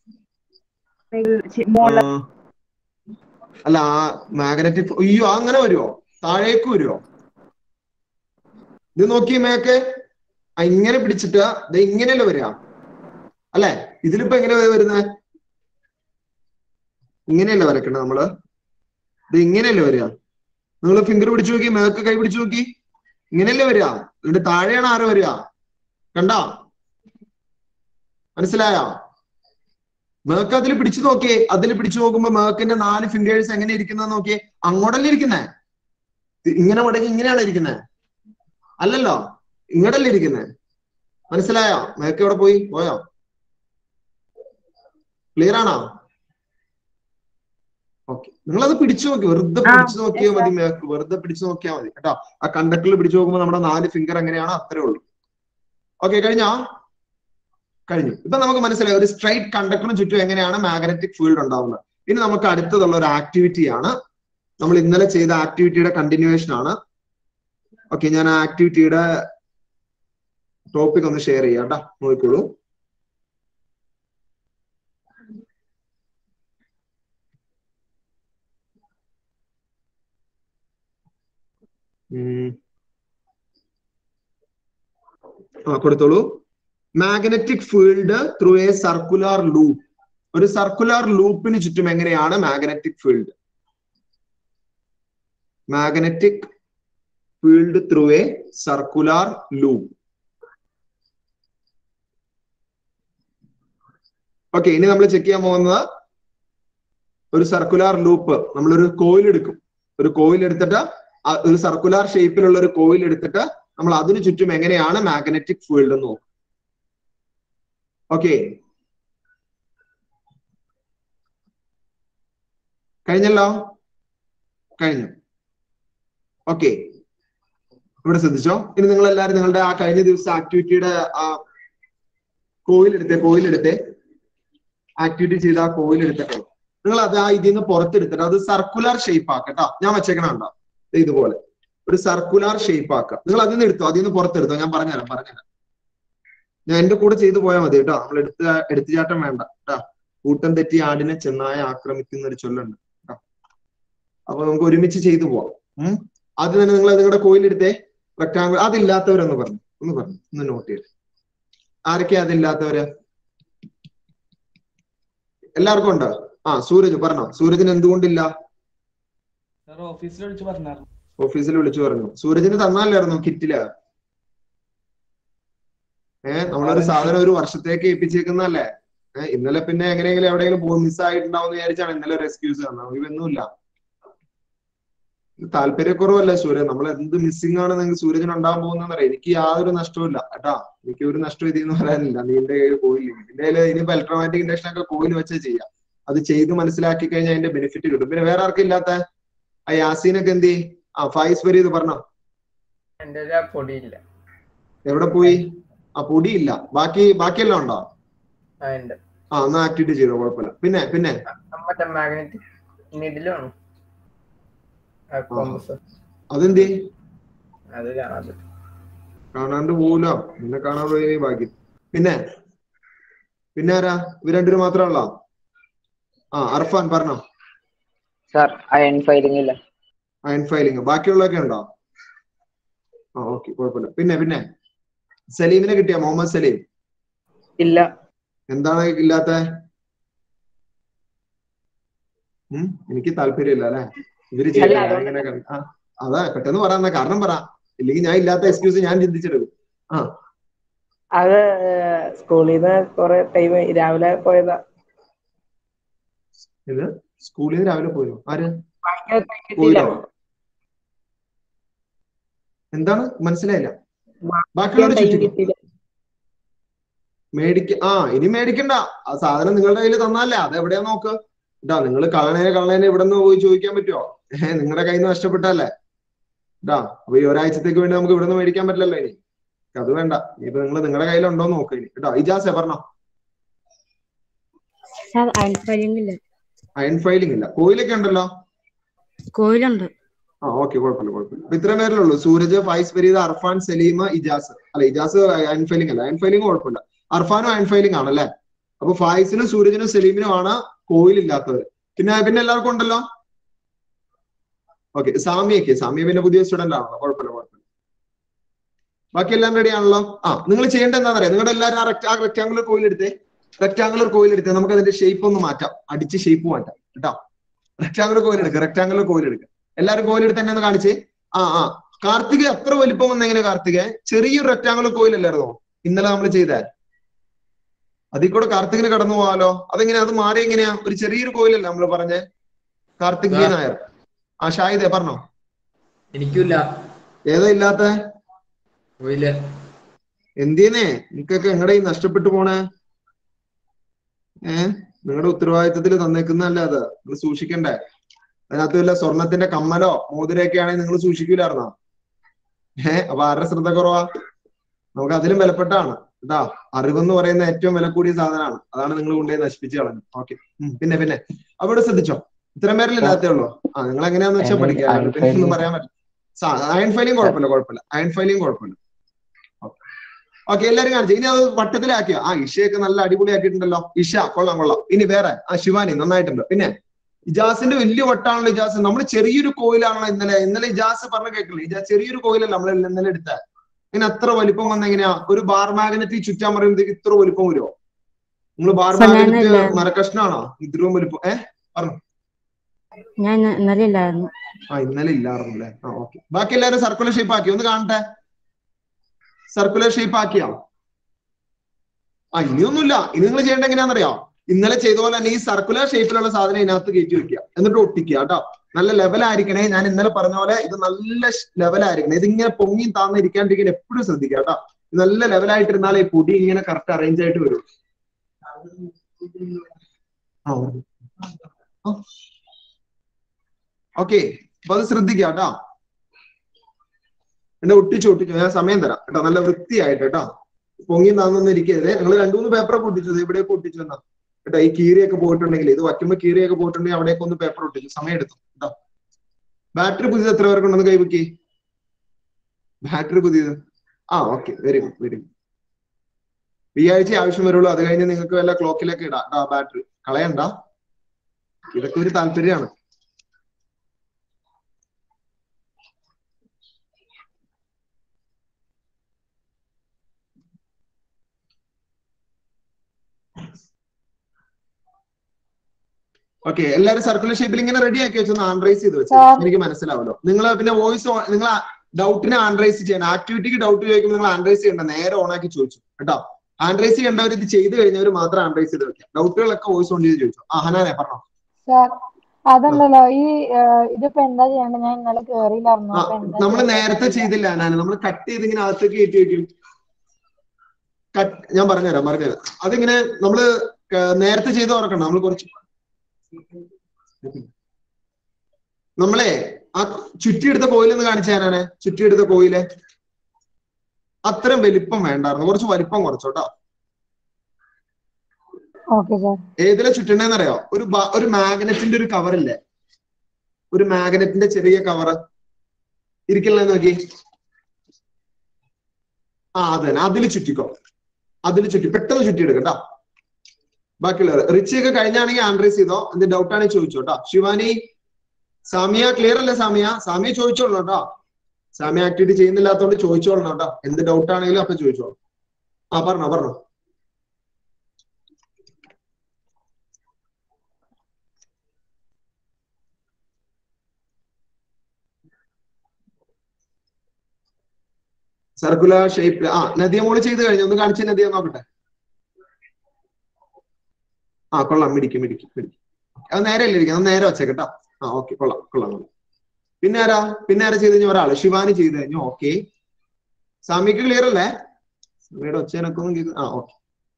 മോള് ആ. അല്ല ആ മാഗ്നറ്റിക് അയ്യോ അങ്ങനെ വരുമോ താഴേക്ക് വരുമോ ഇത് നോക്കി മേക്ക് ആ, ഇങ്ങനെ പിടിച്ചിട്ട് ഇത് ഇങ്ങനെയല്ലേ വരിക അല്ലെ ഇതിലിപ്പോ എങ്ങനെ വരുന്നത് ഇങ്ങനെയല്ലേ വരക്കണ്ടത് നമ്മള് ഇത് ഇങ്ങനെയല്ലേ വരിക നിങ്ങൾ ഫിംഗർ പിടിച്ചു നോക്കി മേക്ക് കൈ പിടിച്ചു നോക്കി ഇങ്ങനെയല്ലേ വരിക എന്നിട്ട് താഴെയാണ് ആരോ വരിക കണ്ടോ മനസ്സിലായോ മേക്ക് അതിൽ പിടിച്ചു നോക്കിയേ അതിൽ പിടിച്ചു നോക്കുമ്പോ മേക്കിന്റെ നാല് ഫിംഗേഴ്സ് എങ്ങനെ ഇരിക്കുന്നത് നോക്കിയേ അങ്ങോട്ടല്ലേ ഇരിക്കുന്നേ ഇങ്ങനെ മടങ്ങി ഇങ്ങനെയാണ് ഇരിക്കുന്നത് അല്ലല്ലോ ഇങ്ങോട്ടല്ലേ ഇരിക്കുന്നേ മനസ്സിലായോ മേക്ക് എവിടെ പോയി പോയോ ക്ലിയർ ആണോ ഓക്കെ നിങ്ങൾ അത് പിടിച്ചു നോക്കി വെറുതെ ആ, പിടിച്ചു നോക്കിയാൽ yes, മതി മേക്ക് വെറുതെ പിടിച്ചു നോക്കിയാൽ മതി കേട്ടോ ആ കണ്ടക്ടറിൽ പിടിച്ചു നോക്കുമ്പോൾ നമ്മുടെ നാല് ഫിംഗർ എങ്ങനെയാണോ അത്രേ ഉള്ളൂ ഓക്കെ കഴിഞ്ഞോ കഴിഞ്ഞു ഇപ്പൊ നമുക്ക് മനസ്സിലായി ഒരു സ്ട്രൈറ്റ് കണ്ടക്ടറിന് ചുറ്റും എങ്ങനെയാണ് മാഗ്നറ്റിക് ഫീൽഡ് ഉണ്ടാവുന്നത് ഇനി നമുക്ക് അടുത്തതുള്ള ഒരു ആക്ടിവിറ്റി ആണ് നമ്മൾ ഇന്നലെ ചെയ്ത ആക്ടിവിറ്റിയുടെ കണ്ടിന്യൂവേഷൻ ആണ് ഓക്കെ ഞാൻ ആ ആക്ടിവിറ്റിയുടെ ടോപ്പിക് ഒന്ന് ഷെയർ ചെയ്യാം കേട്ടോ നോക്കിക്കോളൂ ഉം. ആ കൊടുത്തോളൂ magnetic field through a circular loop ഒരു സർക്കുലർ ലൂപ്പിന് ചുറ്റും എങ്ങനെയാണ് magnetic field magnetic field through a circular loop okay ഇനി നമ്മൾ ചെക്ക് ചെയ്യാൻ പോകുന്നത് ഒരു സർക്കുലർ ലൂപ്പ് നമ്മളൊരു കോയിൽ എടുക്കും ഒരു കോയിൽ എടുത്തിട്ട് ആ ഒരു സർക്കുലർ ഷേപ്പിലുള്ള ഒരു കോയിൽ എടുത്തിട്ട് നമ്മൾ അതിനു ചുറ്റും എങ്ങനെയാണ് മാഗ്നറ്റിക് ഫീൽഡ് എന്ന് നോക്കും ഓക്കെ കഴിഞ്ഞല്ലോ കഴിഞ്ഞു ഓക്കെ ഇവിടെ ശ്രദ്ധിച്ചോ ഇനി നിങ്ങൾ എല്ലാവരും നിങ്ങളുടെ ആ കഴിഞ്ഞ ദിവസത്തെ ആക്ടിവിറ്റിയുടെ ആ കോയിൽ എടുത്തേ കോയിൽ എടുത്തേ ആക്ടിവിറ്റി ചെയ്ത ആ കോയിൽ എടുത്തിട്ടോ നിങ്ങൾ അത് ആ ഇതിൽ നിന്ന് പുറത്തെടുത്തിട്ട് അത് സർക്കുലർ ഷേപ്പ് ആക്കട്ടോ ഞാൻ വെച്ചേക്കണ കണ്ടോ ദേ ഇതുപോലെ ഒരു സർക്കുലാർ ഷേപ്പ് ആക്കുക നിങ്ങൾ അതിൽ നിന്ന് എടുത്തോ അതിൽ നിന്ന് പുറത്തെടുത്തോ ഞാൻ പറഞ്ഞുതരാം പറഞ്ഞുതരാം ഞാൻ എന്റെ കൂടെ ചെയ്തു പോയാൽ മതി കേട്ടോ നമ്മൾ എടുത്ത എടുത്തുചാട്ടം വേണ്ട കേട്ടോ കൂട്ടം തെറ്റി ആടിനെ ചെന്നായ ആക്രമിക്കുന്ന ഒരു ചൊല്ലുണ്ട് കേട്ടോ അപ്പൊ നമുക്ക് ഒരുമിച്ച് ചെയ്തു പോവാം ഉം ആദ്യം തന്നെ നിങ്ങൾ നിങ്ങളുടെ കോയിലെടുത്തേ റെക്ടാങ്കിൾ അതില്ലാത്തവരൊന്ന് പറഞ്ഞു ഒന്ന് പറഞ്ഞു ഒന്ന് നോട്ട് ചെയ്ത് ആരൊക്കെയാ അതില്ലാത്തവര് എല്ലാവർക്കും ഉണ്ടോ ആ സൂരജ് പറഞ്ഞോ സൂരജിന് എന്തുകൊണ്ടില്ല സാർ ഓഫീസിൽ വിളിച്ച് പറഞ്ഞായിരുന്നു ഓഫീസിൽ വിളിച്ചു പറഞ്ഞു സൂരജിന് തന്നാലായിരുന്നു കിറ്റില് ഏഹ് നമ്മളൊരു സാധനം ഒരു വർഷത്തേക്ക് ഏൽപ്പിച്ചേക്കുന്നല്ലേ ഏഹ് ഇന്നലെ പിന്നെ എങ്ങനെയെങ്കിലും എവിടെയെങ്കിലും പോകും മിസ്സായിട്ടുണ്ടാവും വിചാരിച്ചാണ് ഇന്നലെ ഒരു എക്സ്ക്യൂസ് തന്നത് ഇതൊന്നുമില്ല താല്പര്യക്കുറവല്ല സൂര്യൻ നമ്മൾ എന്ത് മിസ്സിംഗ് ആണ് നിങ്ങൾക്ക് സൂര്യന് ഉണ്ടാകാൻ പോകുന്നറിയാം എനിക്ക് യാതൊരു നഷ്ടവും കേട്ടാ എനിക്ക് ഒരു നഷ്ടം ഇതിന്ന് പറയാനില്ല നീന്റെ കയ്യിൽ കോയില്ല നിന്റെ കയ്യിൽ ഇനിയിപ്പോ ഇലക്ട്രോമാറ്റിക് ഇൻഡക്ഷൻ ഒക്കെ കോയിൽ വെച്ച് ചെയ്യാം അത് ചെയ്ത് മനസ്സിലാക്കി കഴിഞ്ഞാൽ അതിന്റെ ബെനിഫിറ്റ് കിട്ടും പിന്നെ വേറെ ആർക്കും ഇല്ലാത്ത ആ യാസീനൊക്കെ എന്ത് ചെയ്യും? ആ ഫായിസ് വരി ഇത് പറഞ്ഞോ എന്റെ പൊടിയില്ല എവിടെ പോയി ആ പൊടിയില്ല ബാക്കി ബാക്കിയെല്ലാം ഉണ്ടോ ആ ഉണ്ട് ആ എന്നാ ആക്ടിവിറ്റി ചെയ്തോ കുഴപ്പമില്ല പിന്നെ പിന്നെ മറ്റേ മാഗ്നറ്റിക് ഇതിലാണ് കോമ്പസ് അതെന്ത് അത് കാണാതെ കാണാണ്ട് പോവൂലോ നിന്നെ കാണാൻ പോയി ബാക്കി പിന്നെ പിന്നെ ആരാ ഇവർ രണ്ടുപേരും മാത്രമല്ല ആ അർഫാൻ പറഞ്ഞോ സാർ അയൺ ഫയലിംഗ് ഇല്ല അയൺ ഫയലിംഗ് ബാക്കിയുള്ളതൊക്കെ ഉണ്ടോ ആ ഓക്കെ കുഴപ്പമില്ല പിന്നെ പിന്നെ സലീമിനെ കിട്ടിയ മുഹമ്മദ് സലീം ഇല്ല എന്താണ് ഇല്ലാത്ത ഉം എനിക്ക് താല്പര്യമില്ല അല്ലെ ഇവര് അല്ല, ചെയ്യാൻ അതുകൊണ്ട് ഇങ്ങനെ കണ്ട്- ആ, അതാ പെട്ടെന്ന് പറയാന്ന കാരണം പറ ഇല്ലെങ്കിൽ ഞാൻ ഇല്ലാത്ത എക്സ്ക്യൂസ് ഞാൻ ചിന്തിച്ചെടുക്കും അത് സ്കൂളിൽ നിന്ന് കുറെ ടൈം രാവിലെ പോയതാ ഇത് സ്കൂളിൽ നിന്ന് രാവിലെ പോയോ ആര് ഭയങ്കര time പോയില്ലോ കിട്ടിയില്ല. എന്താണ് മനസ്സിലായില്ല ബാക്കിയുള്ള ബാക്കിയുള്ളവർ time ചുറ്റിക്കും കിട്ടിയില്ല. മേടിക്ക ആ ഇനി മേടിക്കണ്ട ആ സാധനം നിങ്ങളുടെ കയ്യിൽ തന്നല്ലേ അത് എവിടെയാ നോക്ക് ഇതാ നിങ്ങൾ കളണേനെ കളണേനെ ഇവിടെ നിന്ന് പോയി ചോദിക്കാൻ പറ്റുമോ ഏഹ് നിങ്ങളുടെ കയ്യിൽ നിന്ന് നഷ്ടപ്പെട്ടല്ലേ ഇതാ അപ്പൊ ഈ ഒരാഴ്ചത്തേക്ക് വേണ്ടി നമുക്ക് ഇവിടെ നിന്ന് മേടിക്കാൻ പറ്റില്ലല്ലോ ഇനി അത് വേണ്ട ഇപ്പൊ നിങ്ങൾ നിങ്ങളുടെ കയ്യിലുണ്ടോ എന്ന് നോക്ക് ഇനി കേട്ടോ ഇജാസെ പറഞ്ഞോ സാർ അയൺ ഫയലിംഗ് ഇല്ല അയൺ ഫയലിംഗ് ഇല്ല കോയിലൊക്കെ ഉണ്ടല്ലോ കോയിലുണ്ട് ആ ഓക്കെ കുഴപ്പമില്ല കുഴപ്പമില്ല അപ്പൊ ഇത്രയും പേരിലുള്ളൂ സൂരജ് ഫൈസ് ഫരീദ് അർഫാൻ സലീം ഇജാസ് അല്ല ഇജാസ് അയൺ ഫയലിംഗ് അല്ല അയൺ ഫയലിംഗ് കുഴപ്പമില്ല അർഫാനും അയൺ ഫയലിംഗ് ആണല്ലേ അപ്പൊ ഫായിസിനും സൂരജിനും സലീമിനും ആണ് കോയിൽ ഇല്ലാത്തവർ പിന്നെ പിന്നെ എല്ലാവർക്കും ഉണ്ടല്ലോ ഓക്കെ സാമിയൊക്കെ സാമിയ പിന്നെ പുതിയ സ്റ്റുഡന്റ് ആണല്ലോ കുഴപ്പമില്ല കുഴപ്പമില്ല ബാക്കി എല്ലാം റെഡി ആണല്ലോ ആ നിങ്ങൾ ചെയ്യേണ്ടത് എന്താണെന്നറിയാം നിങ്ങളുടെ എല്ലാവരും ആ റെക്ട് ആ റെക്ടാങ്കുലർ കോയിൽ എടുത്തേ റെക്ടാങ്കുലർ കോയിൽ എടുത്തേ നമുക്ക് അതിന്റെ ഷേപ്പ് ഒന്ന് മാറ്റാം അടിച്ച് ഷേപ്പ് മാറ്റാം കേട്ടോ റെക്ടാങ്കുലർ കോയിൽ എടുക്കുക റെക്ടാങ്കുലർ കോയിൽ എടുക്കുക എല്ലാവരും കോയിൽ എടുത്ത് തന്നെ ഒന്ന് കാണിച്ചേ ആ ആ കാർത്തിക എത്ര വലിപ്പം വന്ന എങ്ങനെ കാർത്തിക ചെറിയൊരു റെക്ടാങ്കുലർ കോയിൽ അല്ലായിരുന്നോ ഇന്നലെ നമ്മൾ ചെയ്തേ അതിൽ കൂടെ കാർത്തികിന് കടന്നു പോവാലോ അതെങ്ങനെയാ അത് മാറി എങ്ങനെയാ ഒരു ചെറിയൊരു കോയിലല്ലേ നമ്മൾ പറഞ്ഞേ കാർത്തിക് ജി നായർ ആ ഷാഹിദേ പറഞ്ഞോ എനിക്കില്ല ഏതാ ഇല്ലാത്ത പോയില്ല എന്തിനേ നിങ്ങക്കൊക്കെ എങ്ങടെ ഈ നഷ്ടപ്പെട്ടു പോണേ ഏ നിങ്ങളുടെ ഉത്തരവാദിത്തത്തിൽ തന്നേക്കുന്നതല്ലേ അത് നിങ്ങൾ സൂക്ഷിക്കണ്ടേ അതിനകത്ത് വല്ല സ്വർണത്തിന്റെ കമ്മലോ മോതിരയൊക്കെ ആണെങ്കിൽ നിങ്ങൾ സൂക്ഷിക്കൂലായിരുന്നോ ഏ അപ്പൊ ആരുടെ ശ്രദ്ധ കുറവാ നമുക്ക് അതിലും വിലപ്പെട്ടാണ് കേട്ടാ അറിവെന്ന് പറയുന്ന ഏറ്റവും വില കൂടിയ സാധനമാണ് അതാണ് നിങ്ങൾ കൊണ്ടുപോയി നശിപ്പിച്ച് കളഞ്ഞു ഓക്കെ പിന്നെ പിന്നെ അവിടെ ശ്രദ്ധിച്ചോ ഇത്രയും പേരിലില്ലാത്തേ ഉള്ളൂ ആ നിങ്ങൾ എങ്ങനെയാന്ന് വെച്ചാൽ അയൺ പഠിക്കാം അയൺ പിന്നെ ഒന്നും ഫയലിംഗ്. പറയാൻ പറ്റില്ല അയൺ ഫയലിംഗ് കുഴപ്പമില്ല കുഴപ്പമില്ല അയൺ ഫയലിംഗ് കുഴപ്പമില്ല ഓക്കെ എല്ലാരും കാണിച്ചു ഇനി അത് വട്ടത്തിലാക്കിയോ ആ ഇഷയൊക്കെ നല്ല അടിപൊളിയാക്കിയിട്ടുണ്ടല്ലോ ഇഷ കൊള്ളാം കൊള്ളാം ഇനി വേറെ ആ ശിവാനി നന്നായിട്ടുണ്ട് പിന്നെ ഇജാസിന്റെ വലിയ വട്ടാണല്ലോ ഇജാസ് നമ്മൾ ചെറിയൊരു കോയിലാണല്ലോ ഇന്നലെ ഇന്നലെ ഇജാസ് പറഞ്ഞ കേൾക്കില്ല ഇജാസ് ചെറിയൊരു കോയിലല്ല നമ്മൾ ഇന്നലെ എടുത്ത ഇങ്ങനെ അത്ര വലിപ്പം വന്ന എങ്ങനെയാ ഒരു ബാർ മാഗ്നറ്റ് ചുറ്റാൻ പറയുമ്പോഴത്തേക്ക് ഇത്ര വലിപ്പം വരുമോ നിങ്ങൾ ബാർ സർ, ഞാൻ മാഗ്നറ്റ് ഇല്ല. മരക്കഷ്ണാണോ ഇത്രയും വലിപ്പം ഏ ഞാൻ ഇന്ന- ഇന്നലെ ഇല്ലായിരുന്നു ആ ഇന്നലെ ഇല്ലായിരുന്നു അല്ലേ ആ ഓക്കെ ബാക്കി എല്ലാവരും സർക്കുലർ ഷേപ്പ് ആക്കി ഒന്ന് കാണട്ടെ സർക്കുലർ ഷേപ്പ് ആക്കിയോ ആ ഇനിയൊന്നുമില്ല ഇനി നിങ്ങൾ ചെയ്യേണ്ട എങ്ങനെയാണെന്നറിയോ ഇന്നലെ ചെയ്ത പോലെ തന്നെ ഈ സർക്കുലർ ഷേപ്പിലുള്ള സാധനം ഇതിനകത്ത് കയറ്റി വെക്കുക എന്നിട്ട് ഒട്ടിക്കുക കേട്ടോ നല്ല ലെവലായിരിക്കണേ ഞാൻ ഇന്നലെ പറഞ്ഞ പോലെ ഇത് നല്ല ലെവലായിരിക്കണേ ഇതിങ്ങനെ പൊങ്ങി താന്നിരിക്കാണ്ടിരിക്കാൻ എപ്പോഴും ശ്രദ്ധിക്കുക കേട്ടോ ഇത് നല്ല ലെവലായിട്ടിരുന്നാലേ ഈ പൊടി ഇങ്ങനെ കറക്റ്റ് അറേഞ്ച് ആയിട്ട് വരും ആ ഓക്കെ അപ്പൊ അത് ശ്രദ്ധിക്കുക കേട്ടോ എന്നെ ഒട്ടിച്ചു ഒട്ടിച്ചു ഞാൻ സമയം തരാം കേട്ടോ നല്ല വൃത്തിയായിട്ട് കേട്ടോ പൊങ്ങി താന്നൊന്നും ഇരിക്കരുത് നിങ്ങൾ രണ്ടു മൂന്ന് പേപ്പറൊക്കെ ഒട്ടിച്ചത് ഇവിടെയൊക്കെ ഒട്ടിച്ചു എന്നാ കേട്ടോ ഈ കീറിയൊക്കെ പോയിട്ടുണ്ടെങ്കിൽ ഇത് വയ്ക്കുമ്പോ കീറിയൊക്കെ പോയിട്ടുണ്ടെങ്കിൽ അവിടെയൊക്കെ ഒന്ന് പേപ്പർ ഒട്ടിച്ചു സമയം എടുത്തു കേട്ടോ ബാറ്ററി പുതിയത് എത്ര പേർക്ക് ഉണ്ടെന്ന് കൈവക്കി ബാറ്ററി പുതിയത് ആ okay very good very good ഈ ആഴ്ച ആവശ്യം വരുള്ളൂ അത് കഴിഞ്ഞ് നിങ്ങൾക്ക് വല്ല ക്ലോക്കിലൊക്കെ ഇടാം ആ ബാറ്ററി കളയണ്ട ഇതൊക്കെ ഒരു താല്പര്യമാണ് ഓക്കെ എല്ലാരും സർക്കുലർ ഷേപ്പിൽ ഇങ്ങനെ റെഡി ആക്കി വെച്ചൊന്ന് ആൻഡ്രൈസ് ചെയ്ത് വെച്ചു Sir. എനിക്ക് മനസ്സിലാവല്ലോ നിങ്ങൾ പിന്നെ വോയിസ് നിങ്ങൾ ഡൗട്ടിനെ ആൻഡ്രൈസ് ചെയ്യണം ആക്ടിവിറ്റിക്ക് ഡൗട്ട് ചോദിക്കുമ്പോൾ നിങ്ങൾ ആൻഡ്രൈസ് ചെയ്യണ്ട നേരെ ഓൺ ആക്കി ചോദിച്ചു കേട്ടോ ആൻഡ്രൈസ് ചെയ്യേണ്ടവർ ഇത് ചെയ്ത് കഴിഞ്ഞവർ മാത്രം ആൻഡ്രൈസ് ചെയ്ത് വെക്കാം ഡൗട്ടുകളൊക്കെ വോയിസ് ഓൺ ചെയ്ത് ചോദിച്ചു ആ ഹനാനെ പറഞ്ഞോ സാർ അതല്ലല്ലോ ഈ ഏഹ്, ഇതിപ്പോ എന്താ ചെയ്യണ്ടേ ഞാൻ ഇന്നലെ കേറിയില്ലായിരുന്നു ആ അപ്പൊ എന്താ നമ്മൾ ചെയ്യണ്ടേ? നേരത്തെ ചെയ്തില്ല ഹനാനെ നമ്മൾ കട്ട് ചെയ്ത് ഇങ്ങനെ അകത്തേക്ക് കയറ്റി വെക്കും കട്ട് ഞാൻ പറഞ്ഞുതരാം പറഞ്ഞുതരാം അതിങ്ങനെ നമ്മള് ക- നേരത്തെ ചെയ്ത് ഓർക്കണം നമ്മൾ കുറച്ച് നമ്മളെ ആ ചുറ്റിയെടുത്ത കോയിലൊന്ന് കാണിച്ചു തരാനെ ചുറ്റിയെടുത്ത കോയില് അത്രയും വലിപ്പം വേണ്ടായിരുന്നു കുറച്ച് വലിപ്പം കുറച്ചോട്ടോ ഓക്കെ സാർ ഏതിലെ ചുറ്റണേന്ന് അറിയോ ഒരു ബ- ഒരു മാഗ്നറ്റിന്റെ ഒരു കവർ ഇല്ലേ ഒരു മാഗ്നറ്റിന്റെ ചെറിയ കവർ ഇരിക്കല്ലേ നോക്കി ആ അത് തന്നെ അതിൽ ചുറ്റിക്കോ അതിൽ ചുറ്റി പെട്ടെന്ന് ചുറ്റിയെടുക്കും കേട്ടോ ബാക്കിയുള്ളവർ റിച്ചി ഒക്കെ കഴിഞ്ഞാണെങ്കിൽ ആൻഡ്രൈസ് ചെയ്തോ എന്ത് ഡൗട്ട് ആണെങ്കിൽ ചോദിച്ചോ കേട്ടോ ശിവാനി സാമിയ ക്ലിയർ അല്ലേ സാമിയ സാമിയ ചോദിച്ചോളൂ കേട്ടോ സാമിയ ആക്ടിവിറ്റി ചെയ്യുന്നില്ലാത്തതുകൊണ്ട് ചോദിച്ചോളണം കേട്ടോ എന്ത് ഡൗട്ട് ആണെങ്കിലും അപ്പൊ ചോദിച്ചോളൂ ആ പറഞ്ഞോ പറഞ്ഞോ സർക്കുലർ ഷേപ്പ് ആ നദിയ മോള് ചെയ്ത് കഴിഞ്ഞു ഒന്ന് കാണിച്ച നദിയ നോക്കട്ടെ ആ കൊള്ളാം മിടിക്കും മിടിക്കും മിടിക്കും അത് നേരെ അല്ലേ ഇരിക്കുന്നത് നേരെ വെച്ചേക്കട്ടോ ആ ഓക്കെ കൊള്ളാം കൊള്ളാം കൊള്ളാം പിന്നെ ആരാ പിന്നെ ആരാ ചെയ്ത് കഴിഞ്ഞ ഒരാള് ശിവാനി ചെയ്ത് കഴിഞ്ഞു ഓക്കെ സാമിക്ക് ക്ലിയർ അല്ലേ സാമിയുടെ ഒച്ചേനൊക്കെ ഒന്നും കേൾക്കും ആ ഓക്കെ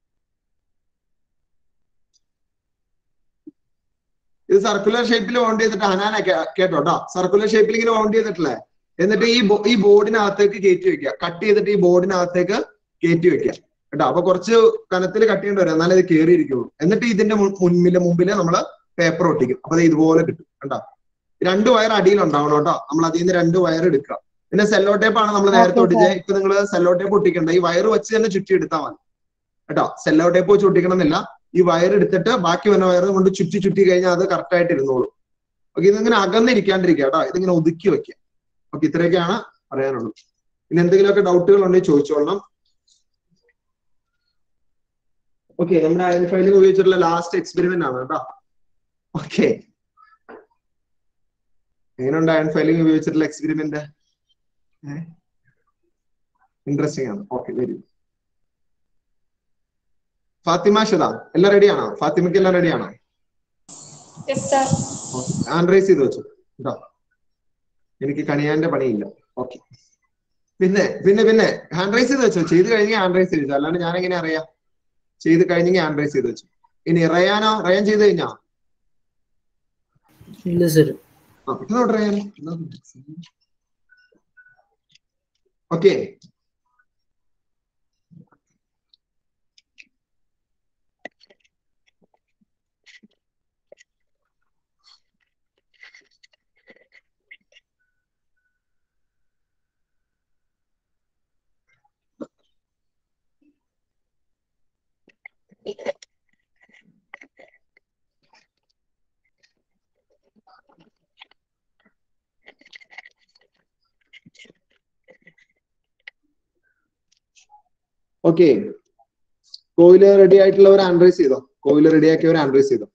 ഇത് സർക്കുലർ ഷേപ്പിൽ ഓൺ ചെയ്തിട്ട് ഹനാന കേട്ടോട്ടോ സർക്കുലർ ഷേപ്പിൽ ഇങ്ങനെ ഓൺ ചെയ്തിട്ടില്ലേ എന്നിട്ട് ഈ ബോ- ഈ ബോർഡിനകത്തേക്ക് കയറ്റി വെക്കുക കട്ട് ചെയ്തിട്ട് ഈ ബോർഡിനകത്തേക്ക് കയറ്റി വെക്കുക കേട്ടോ അപ്പൊ കുറച്ച് കനത്തിൽ കട്ട് ചെയ്യേണ്ടി വരും എന്നാലേ ഇത് കയറിയിരിക്കുള്ളൂ എന്നിട്ട് ഇതിന്റെ മുൻ- മുൻപില് മുമ്പില് നമ്മള് പേപ്പർ ഒട്ടിക്കും അപ്പൊ ഇത് ഇതുപോലെ കിട്ടും കേട്ടോ രണ്ട് വയർ അടിയിൽ ഉണ്ടാവണം കേട്ടോ നമ്മൾ അതിൽ നിന്ന് രണ്ട് വയർ എടുക്കുക പിന്നെ സെല്ലോ ടേപ്പ് ആണ് നമ്മൾ നേരത്തെ Okay, ഒട്ടിച്ചത് ഇപ്പൊ നിങ്ങൾ സെല്ലോ ടേപ്പ് ഒട്ടിക്കണ്ട ഈ വയർ വെച്ച് തന്നെ ചുറ്റി എടുത്താൽ മതി കേട്ടോ സെല്ലോ ടേപ്പ് വെച്ച് ഒട്ടിക്കണം എന്നില്ല ഈ വയർ എടുത്തിട്ട് ബാക്കി വന്ന വയർ കൊണ്ട് ചുറ്റി ചുറ്റി കഴിഞ്ഞാൽ അത് കറക്റ്റ് ആയിട്ട് ഇരുന്നോളും ഓക്കെ ഇതിങ്ങനെ അകന്നിരിക്കാണ്ടിരിക്കുക കേട്ടോ ഇതിങ്ങനെ ഒതുക്കി വെക്കുക ഓക്കെ ഇത്രയൊക്കെയാണ് പറയാനുള്ളത് പിന്നെ എന്തെങ്കിലുമൊക്കെ ഡൗട്ടുകൾ ഉണ്ടെങ്കിൽ ചോദിച്ചോളണം ഓക്കെ നമ്മുടെ അയൺ ഫയലിംഗ് ഉപയോഗിച്ചിട്ടുള്ള ലാസ്റ്റ് എക്സ്പെരിമെന്റ് ആണ് കേട്ടോ ഓക്കെ എങ്ങനെയുണ്ട് അയൺ ഫയലിംഗ് ഉപയോഗിച്ചിട്ടുള്ള എക്സ്പെരിമെന്റ് ഇൻട്രസ്റ്റിംഗ് ആണ് ഓക്കെ വെരി ഫാത്തിമ ഷദ എല്ലാം റെഡിയാണോ ഫാത്തിമയ്ക്ക് എല്ലാം റെഡിയാണോ ആൻഡ്രൈസ് ചെയ്ത് വെച്ചു കേട്ടോ എനിക്ക് കണിയാന്റെ പണിയില്ല ഓക്കെ പിന്നെ പിന്നെ പിന്നെ ഹാൻഡ് റൈസ് ചെയ്ത് വെച്ചോ ചെയ്ത് കഴിഞ്ഞെങ്കിൽ ഹാൻഡ് റൈസ് ചെയ്ത് വെച്ചോ അല്ലാണ്ട് ഞാൻ എങ്ങനെ അറിയാം ചെയ്ത് കഴിഞ്ഞെങ്കിൽ ഹാൻഡ് റൈസ് ചെയ്ത് വെച്ചു ഇനി റയാനോ റയാൻ ചെയ്ത് കഴിഞ്ഞാ ഇല്ല സർ ആ പെട്ടെന്ന് Rayan okay okay coil ready ആയിട്ടുള്ളവർ ആൻഡ്രൈസ് ചെയ്തോ കോയില് റെഡി ആക്കിയവർ ആൻഡ്രൈസ് ചെയ്തോ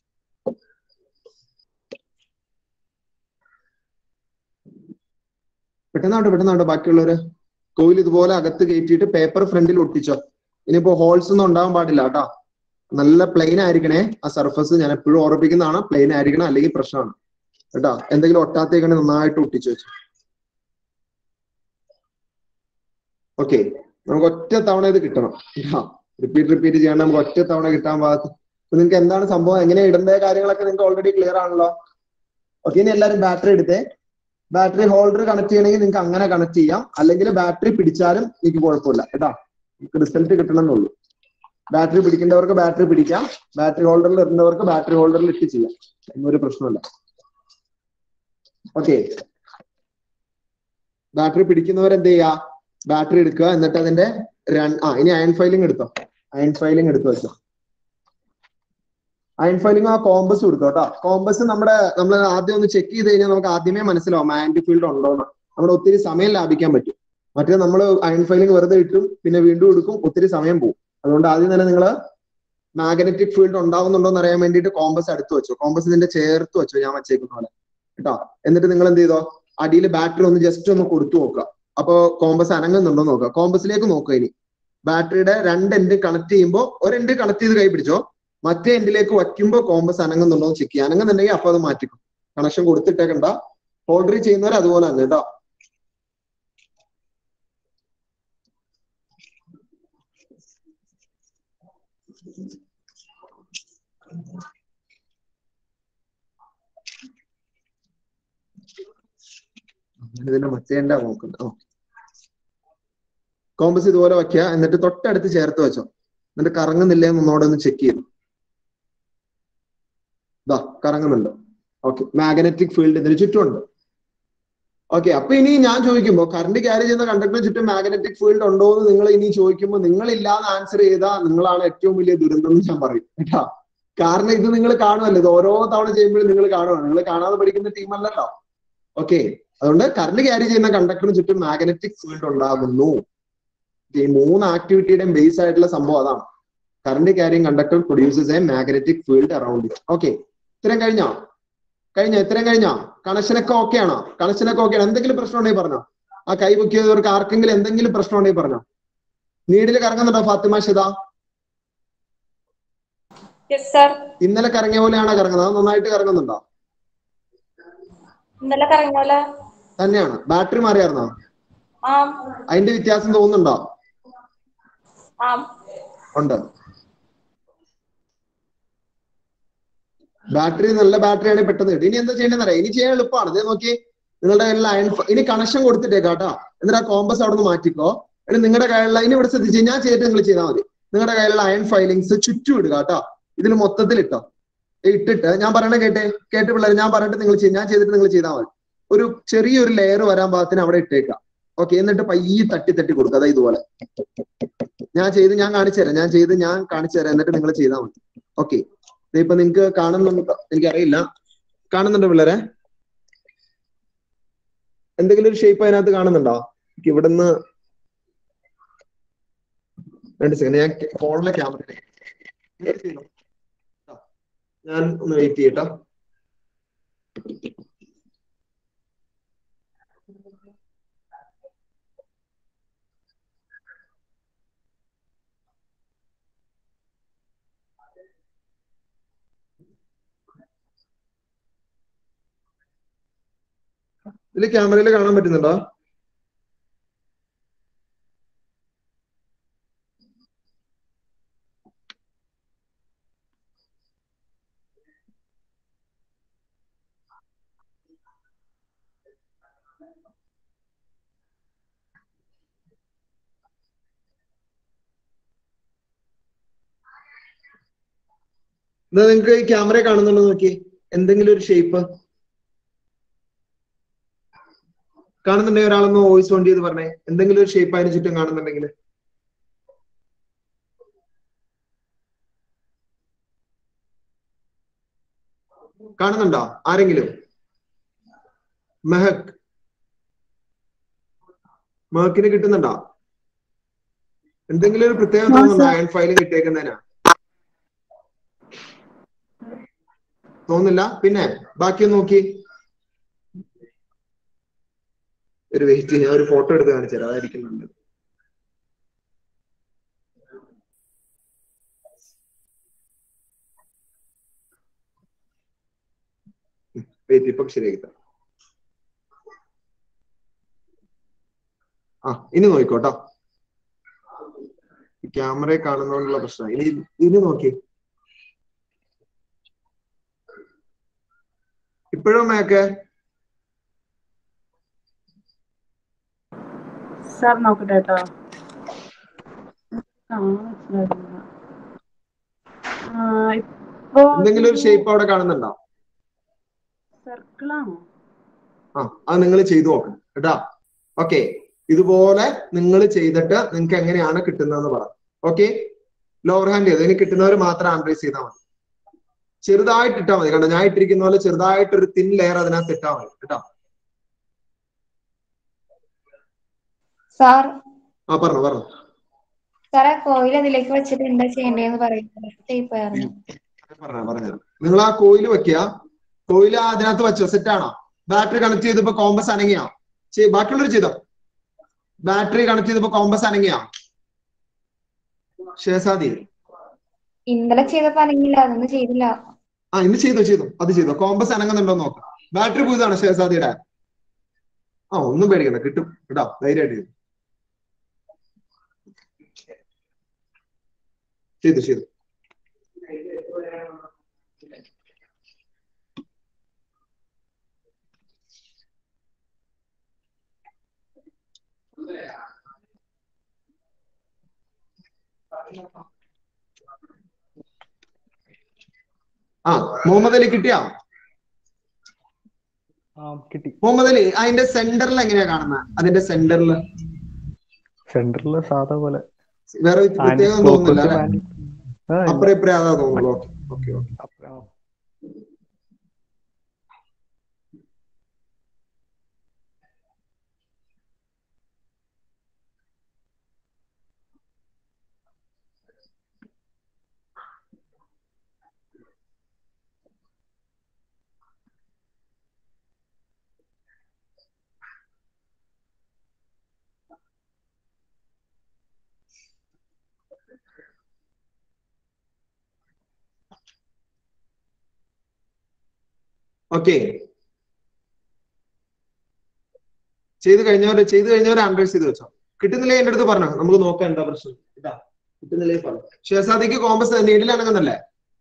പെട്ടെന്നാവട്ടെ പെട്ടെന്നാവട്ടെ ബാക്കിയുള്ളവര് കോയിൽ ഇതുപോലെ അകത്ത് കയറ്റിയിട്ട് പേപ്പർ ഫ്രണ്ടിൽ ഒട്ടിച്ചോ ഇനിയിപ്പോ ഹോൾസ് ഒന്നും ഉണ്ടാവാൻ പാടില്ല കേട്ടോ നല്ല പ്ലെയിൻ ആയിരിക്കണേ ആ സർഫസ് ഞാൻ എപ്പോഴും ഓർപ്പിക്കുന്നതാണ് പ്ലെയിൻ ആയിരിക്കണം അല്ലെങ്കിൽ പ്രശ്നമാണ് കേട്ടോ എന്തെങ്കിലും ഒട്ടാത്തേക്കാണ് നന്നായിട്ട് ഒട്ടിച്ചു വെച്ചു ഓക്കെ നമുക്ക് ഒറ്റ തവണ ഇത് കിട്ടണം റിപ്പീറ്റ് റിപ്പീറ്റ് ചെയ്യണം നമുക്ക് ഒറ്റ തവണ കിട്ടാൻ പാകത്ത് അപ്പൊ നിങ്ങൾക്ക് എന്താണ് സംഭവം എങ്ങനെ ഇടേണ്ട കാര്യങ്ങളൊക്കെ നിങ്ങൾക്ക് ഓൾറെഡി ക്ലിയർ ആണല്ലോ ഓക്കെ ഇനി എല്ലാവരും ബാറ്ററി എടുത്തേ ബാറ്ററി ഹോൾഡർ കണക്ട് ചെയ്യണമെങ്കിൽ നിങ്ങൾക്ക് അങ്ങനെ കണക്ട് ചെയ്യാം അല്ലെങ്കിൽ ബാറ്ററി പിടിച്ചാലും എനിക്ക് കുഴപ്പമില്ല കേട്ടോ നിങ്ങൾക്ക് റിസൾട്ട് കിട്ടണമെന്നുള്ളൂ ബാറ്ററി പിടിക്കേണ്ടവർക്ക് ബാറ്ററി പിടിക്കാം ബാറ്ററി ഹോൾഡറിൽ ഇടുന്നവർക്ക് ബാറ്ററി ഹോൾഡറിൽ ഇട്ട് ചെയ്യാം എന്നൊരു പ്രശ്നമില്ല ഓക്കെ ബാറ്ററി പിടിക്കുന്നവർ എന്ത് ചെയ്യുക ബാറ്ററി എടുക്കുക എന്നിട്ട് അതിന്റെ രണ്ട് ആ ഇനി അയൺ ഫൈലിംഗ് എടുത്തോ അയൺ ഫൈലിംഗ് എടുത്തു വെച്ചോ അയൺ ഫൈലിംഗ് ആ കോമ്പസ് കൊടുത്തോ കേട്ടോ കോമ്പസ് നമ്മുടെ നമ്മൾ ആദ്യം ഒന്ന് ചെക്ക് ചെയ്ത് കഴിഞ്ഞാൽ നമുക്ക് ആദ്യമേ മനസ്സിലാവും മാഗ്നറ്റിക് ഫീൽഡ് ഉണ്ടോ എന്ന് നമ്മുടെ ഒത്തിരി സമയം ലാഭിക്കാൻ പറ്റും മറ്റേ നമ്മൾ അയൺ ഫൈലിംഗ് വെറുതെ ഇട്ടും പിന്നെ വീണ്ടും എടുക്കും ഒത്തിരി സമയം പോകും അതുകൊണ്ട് ആദ്യം തന്നെ നിങ്ങൾ മാഗ്നറ്റിക് ഫീൽഡ് ഉണ്ടാവുന്നുണ്ടോ എന്ന് അറിയാൻ വേണ്ടിയിട്ട് കോമ്പസ് അടുത്ത് വെച്ചു കോമ്പസ് ഇതിന്റെ ചേർത്ത് വെച്ചു ഞാൻ വെച്ചേക്കുന്ന പോലെ കേട്ടോ എന്നിട്ട് നിങ്ങൾ എന്ത് ചെയ്തോ അടിയിൽ ബാറ്ററി ഒന്ന് ജസ്റ്റ് ഒന്ന് കൊടുത്തു നോക്കുക അപ്പോ കോമ്പസ് അനങ്ങുന്നുണ്ടോ നോക്കുക കോമ്പസിലേക്ക് നോക്കുക ഇനി ബാറ്ററിയുടെ രണ്ട് എൻഡ് കണക്ട് ചെയ്യുമ്പോൾ ഒരു എൻഡ് കണക്ട് ചെയ്ത് കൈ പിടിച്ചോ മറ്റേ എൻഡിലേക്ക് വയ്ക്കുമ്പോൾ കോമ്പസ് അനങ്ങുന്നുണ്ടോ എന്ന് ചെക്ക് ചെയ്യുക അനങ്ങുന്നുണ്ടെങ്കിൽ അപ്പൊ അത് മാറ്റിക്കും കണക്ഷൻ കൊടുത്തിട്ടേക്കണ്ട ഓൾറെഡി ചെയ്യുന്നവർ അതുപോലെ തന്നെ കേട്ടോ ഇതിന്റെ മറ്റേണ്ട നോക്കുന്നത് കോമ്പസ് ഇതുപോലെ വയ്ക്കുക എന്നിട്ട് തൊട്ടടുത്ത് ചേർത്ത് വെച്ചോ എന്നിട്ട് കറങ്ങുന്നില്ലേ എന്ന് ഒന്നോടെ ഒന്ന് ചെക്ക് ചെയ്തു ഇതാ കറങ്ങുന്നുണ്ട് ഓക്കെ മാഗ്നറ്റിക് ഫീൽഡ് ഇതിന് ചുറ്റുമുണ്ട് ഓക്കെ അപ്പൊ ഇനി ഞാൻ ചോദിക്കുമ്പോൾ കറണ്ട് ക്യാരി ചെയ്യുന്ന കണ്ടക്ടറിന് ചുറ്റും മാഗ്നറ്റിക് ഫീൽഡ് ഉണ്ടോ എന്ന് നിങ്ങൾ ഇനി ചോദിക്കുമ്പോൾ നിങ്ങൾ ഇല്ലാതെ ആൻസർ ചെയ്താൽ നിങ്ങളാണ് ഏറ്റവും വലിയ ദുരന്തം എന്ന് ഞാൻ പറയും കേട്ടാ കാരണം ഇത് നിങ്ങൾ കാണുമല്ലോ ഇത് ഓരോ തവണ ചെയ്യുമ്പോഴും നിങ്ങൾ കാണുവാണ് നിങ്ങൾ കാണാതെ പഠിക്കുന്ന ടീമല്ലല്ലോ ഓക്കെ അതുകൊണ്ട് കറണ്ട് ക്യാരി ചെയ്യുന്ന കണ്ടക്ടറിന് ചുറ്റും മാഗ്നറ്റിക് ഫീൽഡ് ഉണ്ടാകുന്നു ഈ മൂന്ന് ആക്ടിവിറ്റിയുടെയും ബേസ് ആയിട്ടുള്ള സംഭവം അതാണ് current carrying conductor produces a magnetic field around it okay ഇത്രയും കഴിഞ്ഞോ കഴിഞ്ഞോ ഇത്രയും കഴിഞ്ഞോ കണക്ഷനൊക്കെ ഓക്കെ ആണോ കണക്ഷനൊക്കെ ഓക്കെ ആണോ എന്തെങ്കിലും പ്രശ്നം ഉണ്ടെങ്കിൽ പറഞ്ഞോ ആ കൈ ബുക്ക് ചെയ്തവർക്ക് ആർക്കെങ്കിലും എന്തെങ്കിലും പ്രശ്നം ഉണ്ടെങ്കിൽ പറഞ്ഞോ നീഡിൽ കറങ്ങുന്നുണ്ടോ ഫാത്തിമ ഷിത ഇന്നലെ കറങ്ങിയ പോലെയാണോ കറങ്ങുന്നത് അത് നന്നായിട്ട് കറങ്ങുന്നുണ്ടോ ഇന്നലെ കറങ്ങിയോലെ തന്നെയാണ് ബാറ്ററി മാറിയായിരുന്നോ ആ അതിന്റെ വ്യത്യാസം തോന്നുന്നുണ്ടോ ആ ഉണ്ട് ബാറ്ററി നല്ല ബാറ്ററി ആണെങ്കിൽ പെട്ടെന്ന് കിട്ടും ഇനി എന്താ ചെയ്യേണ്ടതെന്ന് അറിയാം ഇനി ചെയ്യാൻ എളുപ്പമാണ് ഇത് നോക്കി നിങ്ങളുടെ കയ്യിലുള്ള അയൺ ഇനി കണക്ഷൻ കൊടുത്തിട്ടേക്കാട്ടോ എന്നിട്ട് ആ കോമ്പസ് അവിടെ നിന്ന് മാറ്റിക്കോ എന്നിട്ട് നിങ്ങളുടെ കയ്യിലുള്ള ഇനി ഇവിടെ ശ്രദ്ധിച്ച് ഞാൻ ചെയ്തിട്ട് നിങ്ങൾ ചെയ്താൽ മതി നിങ്ങളുടെ കയ്യിലുള്ള അയൺ ഫൈലിങ്സ് ചുറ്റും ഇടുക കേട്ടോ ഇതിൽ മൊത്തത്തിൽ ഇട്ടോ ഇട്ടിട്ട് ഞാൻ പറയണ കേട്ടെ കേട്ട് പിള്ളേർ ഞാൻ പറഞ്ഞിട്ട് നിങ്ങൾ ചെയ്യും ഞാൻ ചെയ്തിട്ട് നിങ്ങൾ ചെയ്താൽ മതി ഒരു ചെറിയൊരു ലെയർ വരാൻ പാകത്തിന് അവിടെ ഇട്ടേക്കാം ഓക്കെ എന്നിട്ട് പയ്യെ തട്ടി തട്ടി കൊടുക്കുക അതായത് ഇതുപോലെ ഞാൻ ചെയ്ത് ഞാൻ കാണിച്ചു തരാം ഞാൻ ചെയ്ത് ഞാൻ കാണിച്ചു തരാം എന്നിട്ട് നിങ്ങൾ ചെയ്താൽ മതി ഓക്കെ ഇപ്പൊ നിങ്ങക്ക് കാണുന്നുണ്ടോ എനിക്കറിയില്ല കാണുന്നുണ്ടോ പിള്ളേരെ എന്തെങ്കിലും ഒരു ഷേപ്പ് അതിനകത്ത് കാണുന്നുണ്ടോ എനിക്ക് ഇവിടുന്ന് രണ്ട് സെക്കൻഡ് ഞാൻ ഫോണിലെ ക്യാമറ ഞാൻ ഒന്ന് വെയിറ്റ് ചെയ്യട്ടോ ഇതില് ക്യാമറയിൽ കാണാൻ പറ്റുന്നുണ്ടോ എന്നാ നിങ്ങക്ക് ഈ ക്യാമറ കാണുന്നുണ്ടോ നോക്കി എന്തെങ്കിലും ഒരു ഷേപ്പ് കാണുന്നുണ്ടെങ്കിൽ ഒരാളൊന്ന് വോയിസ് ഓൺ ചെയ്ത് പറഞ്ഞേ എന്തെങ്കിലും ഒരു ഷേപ്പ് അതിന് ചുറ്റും കാണുന്നുണ്ടെങ്കിൽ കാണുന്നുണ്ടോ ആരെങ്കിലും മെഹക് മെഹക്കിന് കിട്ടുന്നുണ്ടോ എന്തെങ്കിലും ഒരു പ്രത്യേകത തോന്നുന്നുണ്ടോ അയൺ ഫയൽ കിട്ടിയേക്കുന്നതിനാ തോന്നുന്നില്ല പിന്നെ ബാക്കിയൊന്ന് നോക്കി ഒരു വെയിറ്റ് ഞാൻ ഒരു ഫോട്ടോ എടുത്ത് കാണിച്ചു തരാം അതായിരിക്കും നല്ലത് വെയിറ്റ് ഇപ്പം ശരിയാക്കി തരാം ആ ഇനി നോക്കിക്കോട്ടോ ക്യാമറയെ കാണുന്നതുകൊണ്ടുള്ള പ്രശ്നം ഇനി ഇനി നോക്കി ഇപ്പോഴും മേക്കെ സാർ നോക്കട്ടെ കേട്ടോ ആ, മനസ്സിലായില്ല. ആ, ഇപ്പോ എന്തെങ്കിലും ഒരു ഷേപ്പ് അവിടെ കാണുന്നുണ്ടോ സർക്കിളാണോ ആ അത് നിങ്ങൾ ചെയ്തു നോക്കണം കേട്ടാ ഓക്കെ ഇതുപോലെ നിങ്ങൾ ചെയ്തിട്ട് നിങ്ങൾക്ക് എങ്ങനെയാണ് കിട്ടുന്നതെന്ന് പറ ഓക്കെ ലോവർ ഹാൻഡ് ചെയ്ത് ഇനി കിട്ടുന്നവർ മാത്രം ആൻഡ്രൈസ് ചെയ്താൽ മതി ചെറുതായിട്ട് ഇട്ടാൽ മതി കണ്ടോ ഞാൻ ഇട്ടിരിക്കുന്ന പോലെ ചെറുതായിട്ട് ഒരു തിൻ ലെയർ അതിനകത്ത് ഇട്ടാൽ മതി കേട്ടോ സാർ ആ പറഞ്ഞു പറഞ്ഞു സാറേ കോയിൽ അതിലേക്ക് വെച്ചിട്ട് എന്താ ചെയ്യേണ്ടതെന്ന് പറയുന്നത് ടൈപ്പ് ആയിരുന്നു പറഞ്ഞു പറഞ്ഞു നിങ്ങൾ ആ കോയിൽ വെക്കുക കോയിൽ അതിനകത്ത് വെച്ചോ സെറ്റ് ആണോ ബാറ്ററി കണക്ട് ചെയ്തപ്പോ കോമ്പസ് അനങ്ങിയോ ചെയ്- ബാക്കിയുള്ളവർ ചെയ്തോ ബാറ്ററി കണക്ട് ചെയ്തപ്പോ കോമ്പസ് അനങ്ങിയോ ഷേസാദി ഇന്നലെ ചെയ്തപ്പോ അനങ്ങില്ല അതൊന്നും ചെയ്തില്ല ആ ഇന്ന് ചെയ്തോ ചെയ്തോ അത് ചെയ്തോ കോമ്പസ് അനങ്ങുന്നുണ്ടോ എന്ന് നോക്കാം ബാറ്ററി പുതിയതാണ് ഷേസാദിയുടെ ആ ഒന്നും പേടിക്കണ്ട കിട്ടും കേട്ടോ ധൈര്യമായിട്ട് ചെയ്തു ചെയ്തു ചെയ്തു ആ മുഹമ്മദ് അലി കിട്ടിയാ കിട്ടി മുഹമ്മദ് അലി അതിന്റെ സെന്ററിൽ എങ്ങനെയാ കാണുന്നത് അതിന്റെ സെന്ററിൽ സെന്ററില് സാധാ പോലെ വേറെ പ്രത്യേകം Anti-clockwise തോന്നുന്നില്ല അല്ലെ anti- ആ, ഇല്ല. അപ്പുറം ഇപ്പറേ അതാ തോന്നുള്ളൂ ഓക്കെ ഓക്കെ അപ്പ- ആ. ഓക്കെ ചെയ്ത് കഴിഞ്ഞവര് ചെയ്ത് കഴിഞ്ഞവരെ അൺറൈസ് ചെയ്ത് വെച്ചോ കിട്ടുന്നില്ലേ എന്റെ അടുത്ത് പറഞ്ഞോ നമുക്ക് നോക്കാം എന്താ പ്രശ്നം ഇതാ കിട്ടുന്നില്ലേ പറഞ്ഞു ഷേസാദിക്ക് കോമ്പസ് നീഡിൽ അനങ്ങുന്നല്ലേ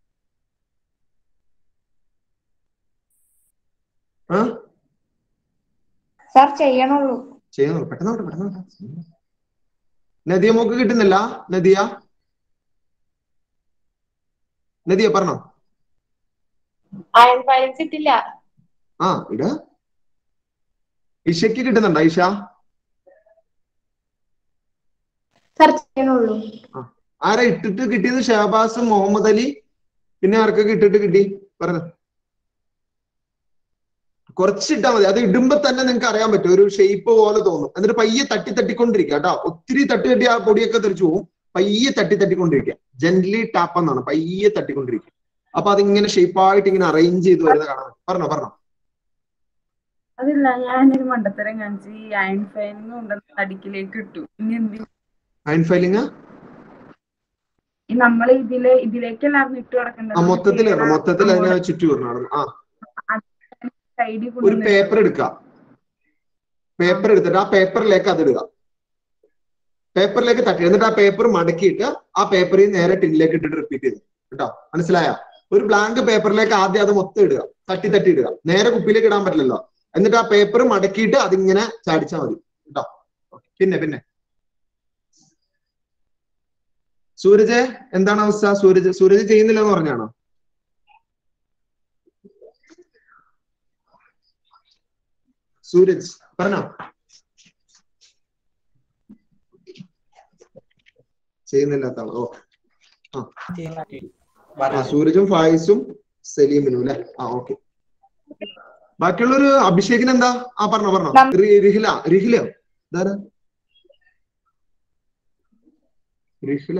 ആ സാർ ചെയ്യണുള്ളൂ ചെയ്യുന്നു പെട്ടെന്ന് പെട്ടെന്ന് നദിയ മോക്ക് കിട്ടുന്നില്ല നദിയ നദിയ പറഞ്ഞോ അയൺ ഫയൽസ് ഇട്ടില്ല ആ ഇട ഇഷയ്ക്ക് കിട്ടുന്നുണ്ടോ ഇഷ സാർ ചെയ്യണുള്ളൂ ആരാ ഇട്ടിട്ട് കിട്ടിയത് ഷഹബാസ് മുഹമ്മദ് അലി പിന്നെ ആർക്കൊക്കെ ഇട്ടിട്ട് കിട്ടി പറഞ്ഞു കുറച്ചിട്ടാ മതി അത് ഇടുമ്പോ തന്നെ നിങ്ങൾക്ക് അറിയാൻ പറ്റും ഒരു ഷേപ്പ് പോലെ തോന്നും എന്നിട്ട് പയ്യെ തട്ടി തട്ടിക്കൊണ്ടിരിക്കുക കേട്ടോ ഒത്തിരി തട്ടി തട്ടി ആ പൊടിയൊക്കെ തെറിച്ചു പോകും പയ്യെ തട്ടി തട്ടിക്കൊണ്ടിരിക്കുക ജെന്റ്ലി ടാപ്പ് എന്നാണ് പയ്യെ തട്ടിക്കൊണ്ടിരിക്കുക അപ്പൊ അതിങ്ങനെ ഷേപ്പായിട്ട് ഇങ്ങനെ അറേഞ്ച് ചെയ്ത് വരുന്നത് കാണാൻ പറ്റും പറഞ്ഞോ പറഞ്ഞോ അതില്ല ഞാനൊരു മണ്ടത്തരം കാണിച്ചു ഈ അയൺ ഫൈനിങ് കൊണ്ടുവന്ന് അടിക്കിലേക്ക് ഇട്ടു ഇനി എന്ത് ചെയ്യും? അയൺ ഫയലിങ് ഈ നമ്മൾ ഇതിലെ ഇതിലേക്കല്ലായിരുന്നു ഇട്ട് കിടക്കേണ്ടത് ആ മൊത്തത്തിൽ ഇടണം മൊത്തത്തിൽ അതിനെ ചുറ്റി വിടണം ആ സൈഡിൽ ഒരു പേപ്പർ എടുക്കുക പേപ്പർ എടുത്തിട്ട് ആ പേപ്പറിലേക്ക് അത് ഇടുക പേപ്പറിലേക്ക് തട്ടി എന്നിട്ട് ആ പേപ്പർ മടക്കിയിട്ട് ആ പേപ്പറിൽ നേരെ ടിന്നിലേക്ക് ഇട്ടിട്ട് റിപ്പീറ്റ് ചെയ്തു കേട്ടോ മനസ്സിലായ ഒരു ബ്ലാങ്ക് പേപ്പറിലേക്ക് ആദ്യം അത് മൊത്തം ഇടുക തട്ടി തട്ടി ഇടുക നേരെ കുപ്പിയിലേക്ക് ഇടാൻ പറ്റില്ലല്ലോ എന്നിട്ട് ആ പേപ്പർ മടക്കിയിട്ട് അതിങ്ങനെ ചാടിച്ചാൽ മതി കേട്ടോ പിന്നെ പിന്നെ സൂരജ് എന്താണ് അവസ്ഥ സൂരജ് സൂരജ് ചെയ്യുന്നില്ല എന്ന് പറഞ്ഞാണോ സൂരജ് പറഞ്ഞോ ചെയ്യുന്നില്ലാത്ത ആളോ ഓ ആ ആ സൂരജും ഫായിസും സലീമിനും അല്ലെ ആ ഓക്കെ ബാക്കിയുള്ളൊരു അഭിഷേകിന് എന്താ ആ പറഞ്ഞോ പറഞ്ഞോ റി- റിഹില റിഹിലയോ ഇതാരാ റിഹില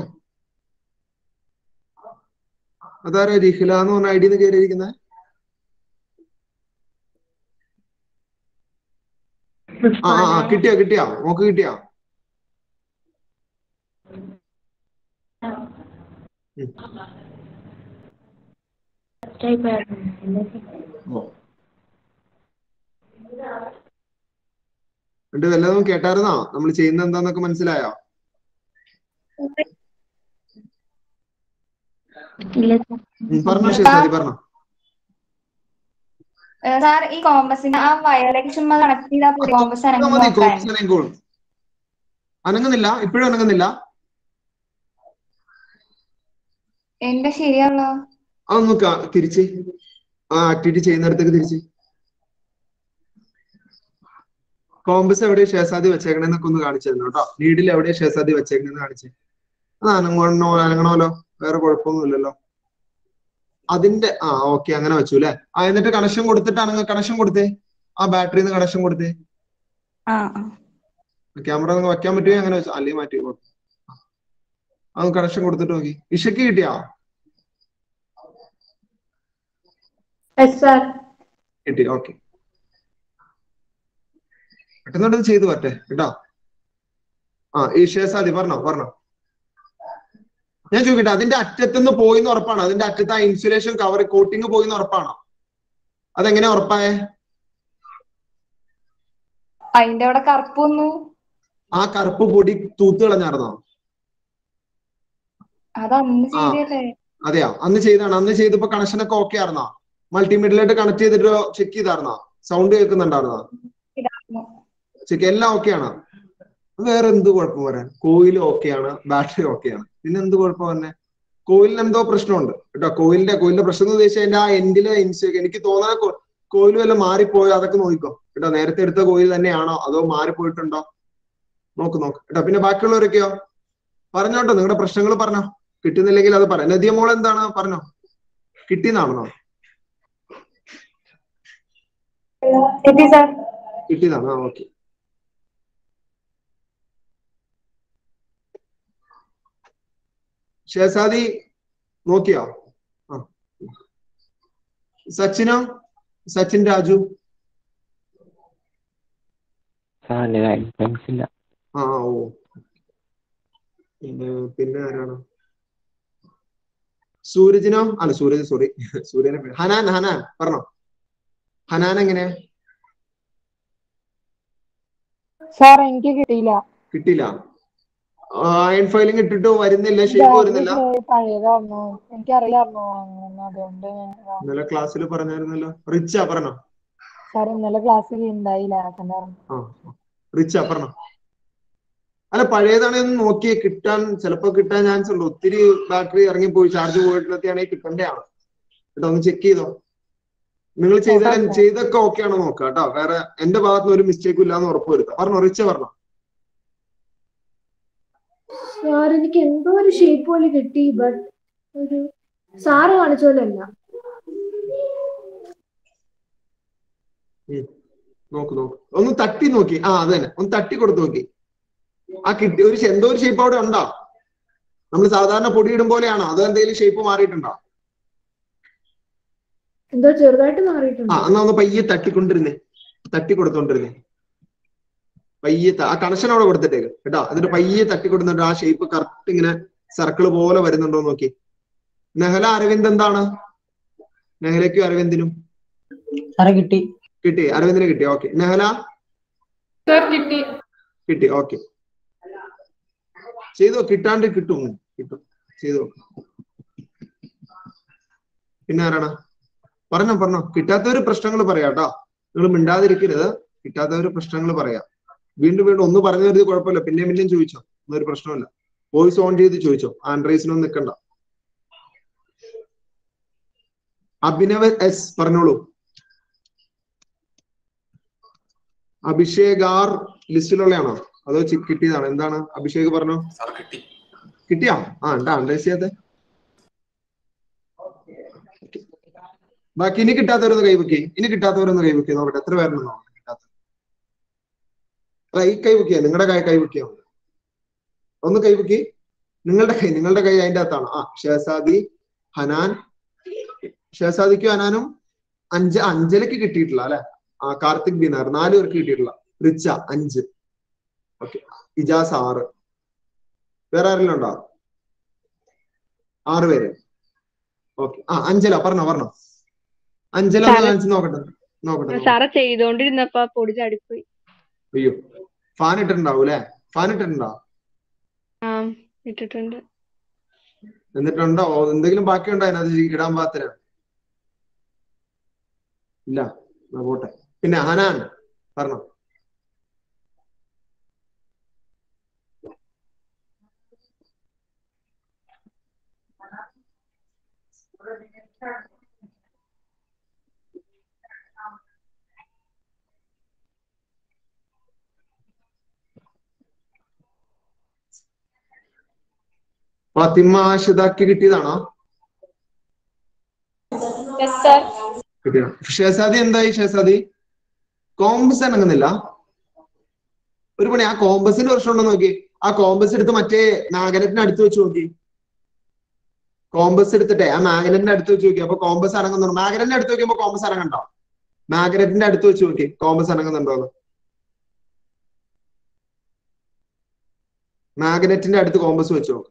അതാരാ റിഹില എന്ന് പറഞ്ഞ ഐഡിന്ന് കയറിയിരിക്കുന്നത് ആ ആ ആ, കിട്ടിയോ കിട്ടിയോ നോക്ക് കിട്ടിയോ ഉം. ഓ എന്നിട്ട് വല്ലതും കേട്ടായിരുന്നോ നമ്മൾ ചെയ്യുന്ന എന്താന്നൊക്കെ മനസ്സിലായോ ഇല്ല ഉം, പറഞ്ഞോ ശരി പറഞ്ഞോ സാർ ഈ കോമ്പസിന്റെ ആ വയറിലേക്ക് ചുമ്മാ കണക്ട് ചെയ്താൽ പോയി കോമ്പസ് ആ, അനങ്ങി മതി നോക്കാൻ കോൺഗ്രസ് അനങ്ങിക്കോളും അനങ്ങുന്നില്ല ഇപ്പോഴും അനങ്ങുന്നില്ല എന്റെ ശരിയാണല്ലോ അതൊന്ന് കാ- തിരിച്ച് ആ ആക്ടിവിറ്റി ചെയ്യുന്നിടത്തേക്ക് തിരിച്ച് കോമ്പസ് എവിടെ ഷേസാദി വെച്ചേക്കണേന്നൊക്കെ ഒന്ന് കാണിച്ചു തരണം കേട്ടോ ലീഡിൽ എവിടെ ഷേസാദി വെച്ചേക്കണേന്ന് കാണിച്ചേ അത് അനങ്ങണോ അനങ്ങണമല്ലോ വേറെ കുഴപ്പമൊന്നുമില്ലല്ലോ അതിന്റെ ആ ഓക്കെ അങ്ങനെ വെച്ചു അല്ലെ ആ എന്നിട്ട് കണക്ഷൻ കൊടുത്തിട്ട് അനങ്ങ കണക്ഷൻ കൊടുത്തേ ആ ബാറ്ററിന്ന് കണക്ഷൻ കൊടുത്തേ ആ ക്യാമറ ഒന്ന് വെക്കാൻ പറ്റുമോ അങ്ങനെ വെച്ചു അല്ലെങ്കിൽ മാറ്റി കൊടുത്തു അത് കണക്ഷൻ കൊടുത്തിട്ട് നോക്കി ഇഷയ്ക്ക് കിട്ടിയാ സാർ കിട്ടി ഓക്കെ പെട്ടെന്ന് ചെയ്തു പറ്റേ കേട്ടോ ആ ഈ ഷേസാദി പറഞ്ഞോ പറഞ്ഞോ ഞാൻ ചോദിക്കട്ടെ അതിന്റെ അറ്റത്തുനിന്ന് പോയിന്ന് ഉറപ്പാണോ അതിന്റെ അറ്റത്ത് ആ ഇൻസുലേഷൻ കവർ കോട്ടിങ് പോയിന്ന് ഉറപ്പാണോ അതെങ്ങനെ ഉറപ്പായേ അതിന്റെ അവിടെ കറുപ്പ് വന്നു ആ കറുപ്പ് പൊടി തൂത്ത് കളഞ്ഞായിരുന്നോ അത് അന്ന് ആ. ചെയ്തല്ലേ അതെയോ അന്ന് ചെയ്താണ് അന്ന് ചെയ്തപ്പോ കണക്ഷൻ ഒക്കെ ഓക്കെ ആയിരുന്നോ മൾട്ടിമീഡിയയിലായിട്ട് കണക്ട് ചെയ്തിട്ട് ചെക്ക് ചെയ്തായിരുന്നോ സൗണ്ട് കേൾക്കുന്നുണ്ടായിരുന്നോ ചെക്ക് എല്ലാം ഓക്കെ ആണ് വേറെ എന്ത് കുഴപ്പം വരാൻ കോയിൽ ഓക്കെയാണ് ബാറ്ററി ഓക്കെയാണ് പിന്നെ എന്ത് കുഴപ്പം തന്നെ കോയിലിന് എന്തോ പ്രശ്നമുണ്ട് കേട്ടോ കോയിലിന്റെ കോയിലിന്റെ പ്രശ്നം എന്ന് ഉദ്ദേശിച്ചാൽ എന്റെ ആ എൻഡിലെ ഇൻസ് എനിക്ക് തോന്നാൻ കോയിൽ വല്ലതും മാറിപ്പോയോ അതൊക്കെ നോക്കിക്കോ കേട്ടോ നേരത്തെ എടുത്ത കോയിൽ തന്നെയാണോ അതോ മാറിപ്പോയിട്ടുണ്ടോ നോക്ക് നോക്ക് കേട്ടോ പിന്നെ ബാക്കിയുള്ളവരൊക്കെയോ പറഞ്ഞോട്ടോ നിങ്ങളുടെ പ്രശ്നങ്ങൾ പറഞ്ഞോ കിട്ടുന്നില്ലെങ്കിൽ അത് പറയാം നദിയ മോൾ എന്താണ് പറഞ്ഞോ കിട്ടിയെന്നാണോ കിട്ടി സാർ കിട്ടിയതാണ് ആ ഓക്കെ ഷേസാദി നോക്കിയോ ആ സച്ചിനോ സച്ചിൻ രാജു സാറിന്റെ മനസ്സില്ല ആ ഓ പിന്നെ പിന്നെ ആരാണ് സൂരജിനോ അല്ല സൂരജ് സോറി സൂര്യനെ പേര്. ഹനാൻ ഹനാൻ പറഞ്ഞോ ഹനാൻ എങ്ങനെയാ സാർ എനിക്ക് കിട്ടിയില്ല കിട്ടിയില്ല അയൺ ഫയലിംഗ് ഇട്ടിട്ട് വരുന്നില്ല ഷേപ്പ് വരുന്നില്ല ബാറ്ററി പഴയതായിരുന്നു എനിക്കറിയില്ലായിരുന്നു അങ്ങനെ അതുകൊണ്ട് ഞാൻ ഇന്നലെ ക്ലാസ്സിൽ പറഞ്ഞായിരുന്നല്ലോ റിച്ചാ പറഞ്ഞോ സാർ ഇന്നലെ ക്ലാസ്സിൽ ഉണ്ടായില്ല അതുകൊണ്ടായിരുന്നു ആ റിച്ചാ പറഞ്ഞോ അല്ല പഴയതാണെങ്കിൽ നോക്കിയേ കിട്ടാൻ ചിലപ്പോ കിട്ടാൻ ചാൻസ് ഉണ്ട് ഒത്തിരി ബാറ്ററി ഇറങ്ങിപ്പോയി ചാർജ് പോയിട്ടൊക്കെയാണെങ്കിൽ കിട്ടേണ്ടതാണ് കേട്ടോ ഒന്ന് ചെക്ക് ചെയ്തോ നിങ്ങൾ ചെയ്താൽ ചെയ്തൊക്കെ ഓക്കെ ആണോ നോക്കുക കേട്ടോ വേറെ എന്റെ ഭാഗത്ത് നിന്ന് ഒരു മിസ്റ്റേക്കും ഇല്ലാന്ന് ഉറപ്പ് വരുത്താം പറഞ്ഞോ റിച്ച പറഞ്ഞോ സാർ എനിക്ക് എന്തോ ഒരു ഷേപ്പ് പോലെ കിട്ടി ബട്ട് ഒരു സാറ് കാണിച്ച പോലെ അല്ല ഉം. നോക്ക് നോക്ക് ഒന്ന് തട്ടി നോക്കി ആ അത് തന്നെ ഒന്ന് തട്ടി കൊടുത്ത് നോക്കി ആ കിട്ടി ഒരു ശ- എന്തോ ഒരു ഷേപ്പ് അവിടെ ഉണ്ടോ നമ്മൾ സാധാരണ പൊടിയിടും പോലെയാണോ അതോ എന്തെങ്കിലും ഷേപ്പ് മാറിയിട്ടുണ്ടോ എന്തോ ചെറുതായിട്ട് ആ മാറിയിട്ടുണ്ട് എന്നാ ഒന്ന് പയ്യെ തട്ടിക്കൊണ്ടിരുന്നേ തട്ടി കൊടുത്തോണ്ടിരുന്നേ പയ്യെ ത- ആ കണക്ഷൻ അവിടെ കൊടുത്തിട്ടേക്ക് കേട്ടോ എന്നിട്ട് പയ്യെ തട്ടി കൊടുത്തിട്ട് ആ ഷേപ്പ് കറക്റ്റ് ഇങ്ങനെ സർക്കിൾ പോലെ വരുന്നുണ്ടോ എന്ന് നോക്കി നെഹല അരവിന്ദ് എന്താണ് നെഹലയ്ക്കും അരവിന്ദിനും സാറെ കിട്ടി കിട്ടി അരവിന്ദിന് കിട്ടി ഓക്കെ നെഹല സാർ കിട്ടി കിട്ടി ഓക്കെ ചെയ്തോ കിട്ടാണ്ട് കിട്ടും കിട്ടും ചെയ്തോ പിന്നെ ആരാണ് പറഞ്ഞോ പറഞ്ഞോ കിട്ടാത്തവര് പ്രശ്നങ്ങൾ പറയാം കേട്ടോ നിങ്ങൾ മിണ്ടാതിരിക്കരുത് കിട്ടാത്തവര് പ്രശ്നങ്ങൾ പറയാം വീണ്ടും വീണ്ടും ഒന്ന് പറഞ്ഞു തരുന്നത് കുഴപ്പമില്ല പിന്നെയും പിന്നെയും ചോദിച്ചോ ഒന്നൊരു പ്രശ്നമില്ല വോയിസ് ഓൺ ചെയ്ത് ചോദിച്ചോ ആൻഡ്രൈസിനൊന്നും നിൽക്കണ്ട അഭിനവ് എസ് പറഞ്ഞോളൂ അഭിഷേക് ആർ ലിസ്റ്റിലുള്ളയാണോ അതോ ചി- കിട്ടിയതാണോ എന്താണ് അഭിഷേക് പറഞ്ഞോ കിട്ടിയാ ആ ഉണ്ടാ അണ്ടേഴ്സ് ചെയ്യാത്തെ ബാക്കി ഇനി കിട്ടാത്തവരൊന്ന് കൈവക്കി ഇനി കിട്ടാത്തവരൊന്ന് കൈവക്കി നോക്കട്ടെ എത്ര പേരുണ്ടെന്ന് നോക്കട്ടെ കിട്ടാത്ത അല്ല ഈ കൈവക്കിയ നിങ്ങളുടെ കൈ കൈവക്കിയാ മതി ഒന്ന് കൈവക്കി നിങ്ങളുടെ കൈ നിങ്ങളുടെ കൈ അതിന്റെ അകത്താണ് ആ ഷേസാദി ഹനാൻ ഷേസാദിക്കും ഹനാനും അഞ്ച് അഞ്ചലക്ക് കിട്ടിയിട്ടില്ല അല്ലെ ആ കാർത്തിക് ബിനാർ നാല് പേർക്ക് കിട്ടിയിട്ടില്ല റിച്ച അഞ്ച് ഓക്കെ ഇജാസ് ആറ് വേറെ ആരെങ്കിലും ഉണ്ടോ ആറ് പേര് ഓക്കെ ആ അഞ്ചല പറഞ്ഞോ പറഞ്ഞോ അഞ്ചല ഒന്ന് സാറേ- കാണിച്ച് നോക്കട്ടെ നോക്കട്ടെ സാറ് ചെയ്തോണ്ടിരുന്നപ്പോ പൊടി ചാടിപ്പോയി അയ്യോ ഫാൻ ഇട്ടിട്ടുണ്ടാവും അല്ലെ ഫാൻ ഇട്ടിട്ടുണ്ടോ ആ ഇട്ടിട്ടുണ്ട് എന്നിട്ടുണ്ടോ ഓ, എന്തെങ്കിലും ബാക്കിയുണ്ടോ അതിനകത്ത് ഇടാൻ പാകത്തിന് ഇല്ല എന്നാ പോട്ടെ പിന്നെ ഹനാൻ പറഞ്ഞോ ഫാത്തിമ ഷിതാക്ക് കിട്ടിയതാണോ യെസ് സർ കിട്ടിയോ ഷേസാദി എന്തായി ഷേസാദി കോമ്പസ് അനങ്ങുന്നില്ല ഒരു പണി ആ കോമ്പസിന് പ്രശ്നമുണ്ടോ നോക്കി ആ കോമ്പസ് എടുത്ത് മറ്റേ മാഗ്നറ്റിന് അടുത്ത് വെച്ച് നോക്കി കോമ്പസ് എടുത്തിട്ടെ ആ മാഗ്നറ്റിന്റെ അടുത്ത് വെച്ച് നോക്കി അപ്പൊ കോമ്പസ് അനങ്ങുന്നുണ്ടോ മാഗ്നറ്റിന്റെ അടുത്ത് വെക്കുമ്പോ കോമ്പസ് അനങ്ങണ്ടോ മാഗ്നറ്റിന്റെ അടുത്ത് വെച്ച് നോക്കി കോമ്പസ് അനങ്ങുന്നുണ്ടോ എന്ന് മാഗ്നറ്റിന്റെ അടുത്ത് കോമ്പസ് വെച്ച് നോക്ക്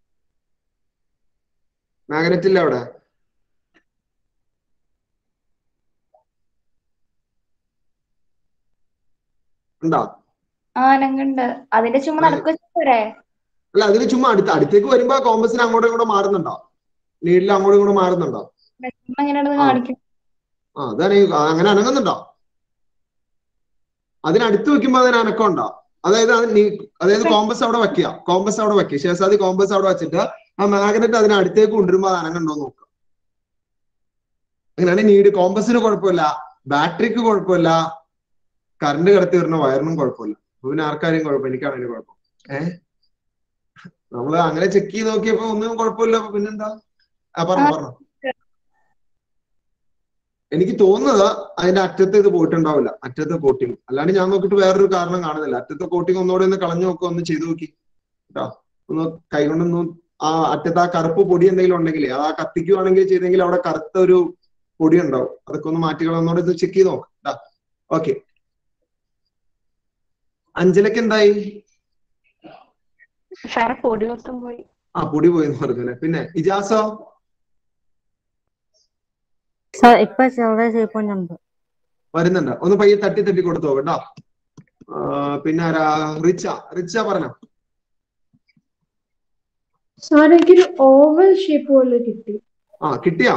മാഗ്നറ്റില്ല അവിടെ ഉണ്ടോ ആ അനങ്ങുണ്ട് അതിന്റെ ചുമ്മാ നടക്കുക പോരെ അല്ല അതിന് ചുമ്മാ അടുത്ത് അടുത്തേക്ക് വരുമ്പോ ആ കോമ്പസിന് അങ്ങോട്ടും ഇങ്ങോട്ടും മാറുന്നുണ്ടോ നീഡിൽ അങ്ങോട്ടും ഇങ്ങോട്ടും മാറുന്നുണ്ടോ ചുമ്മാ എങ്ങനെയാണെന്ന് കാണിക്കും ആ അതാണ് ഈ- ആ, അങ്ങനെ അനങ്ങുന്നുണ്ടോ അതിനടുത്ത് വെക്കുമ്പോ അതിന് അനക്കം ഉണ്ടോ അതായത് അത് നീ അതായത് കോമ്പസ് അവിടെ വെക്കുക കോമ്പസ് അവിടെ വെക്കുക ശേഷാദി കോമ്പസ് അവിടെ വെച്ചിട്ട് ആ മാഗ്നറ്റ് അതിന് അടുത്തേക്ക് കൊണ്ടുവരുമ്പോ അത് അനങ്ങുണ്ടോ എന്ന് നോക്കുക അങ്ങനെയാണ് നീഡ് കോമ്പസിന് കുഴപ്പമില്ല ബാറ്ററിക്ക് കുഴപ്പമില്ല കറണ്ട് കടത്തി വരുന്ന വയറിനും കുഴപ്പമില്ല അപ്പൊ പിന്നെ ആർക്കാരും കുഴപ്പം എനിക്കാണെങ്കിലും കുഴപ്പം ഏഹ് നമ്മള് അങ്ങനെ ചെക്ക് ചെയ്ത് നോക്കിയപ്പോ ഒന്നും കുഴപ്പമില്ല അപ്പൊ പിന്നെന്താ ആ പറഞ്ഞു പറഞ്ഞു എനിക്ക് തോന്നുന്നത് അതിന്റെ അറ്റത്ത് ഇത് പോയിട്ടുണ്ടാവില്ല അറ്റത്തെ കോട്ടിങ് അല്ലാണ്ട് ഞാൻ നോക്കിയിട്ട് വേറൊരു കാരണം കാണുന്നില്ല അറ്റത്തെ കോട്ടിങ് ഒന്നുകൂടെ ഒന്ന് കളഞ്ഞു നോക്കുക ഒന്ന് ചെയ്തു നോക്കി കേട്ടോ ഒന്ന് കൈകൊണ്ടൊന്ന് ആ അറ്റത്ത് ആ കറുപ്പ് പൊടി എന്തെങ്കിലും ഉണ്ടെങ്കിൽ അത് ആ കത്തിക്കുവാണെങ്കിൽ ചെയ്തെങ്കിൽ അവിടെ കറുത്ത ഒരു പൊടി ഉണ്ടാവും അതൊക്കെ ഒന്ന് മാറ്റി കളന്നോടെ ഇത് ചെക്ക് ചെയ്ത് നോക്കാം കേട്ടോ ഓക്കെ അഞ്ചലക്ക് എന്തായി സാറെ പൊടി മൊത്തം പോയി ആ പൊടി പോയി എന്ന് പറഞ്ഞു അല്ലേ പിന്നെ ഇജാസോ സാർ ഇപ്പൊ ചെറുതായി ചെയ്യിപ്പോണ്ട് വരുന്നുണ്ട് ഒന്ന് പയ്യെ തട്ടി തട്ടി കൊടുത്തോ കേട്ടോ ആ, പിന്നെ ആരാ റിച്ച റിച്ച പറഞ്ഞോ സാർ എനിക്കൊരു ഓവൽ ഷേപ്പ് പോലെ കിട്ടി ആ കിട്ടിയാ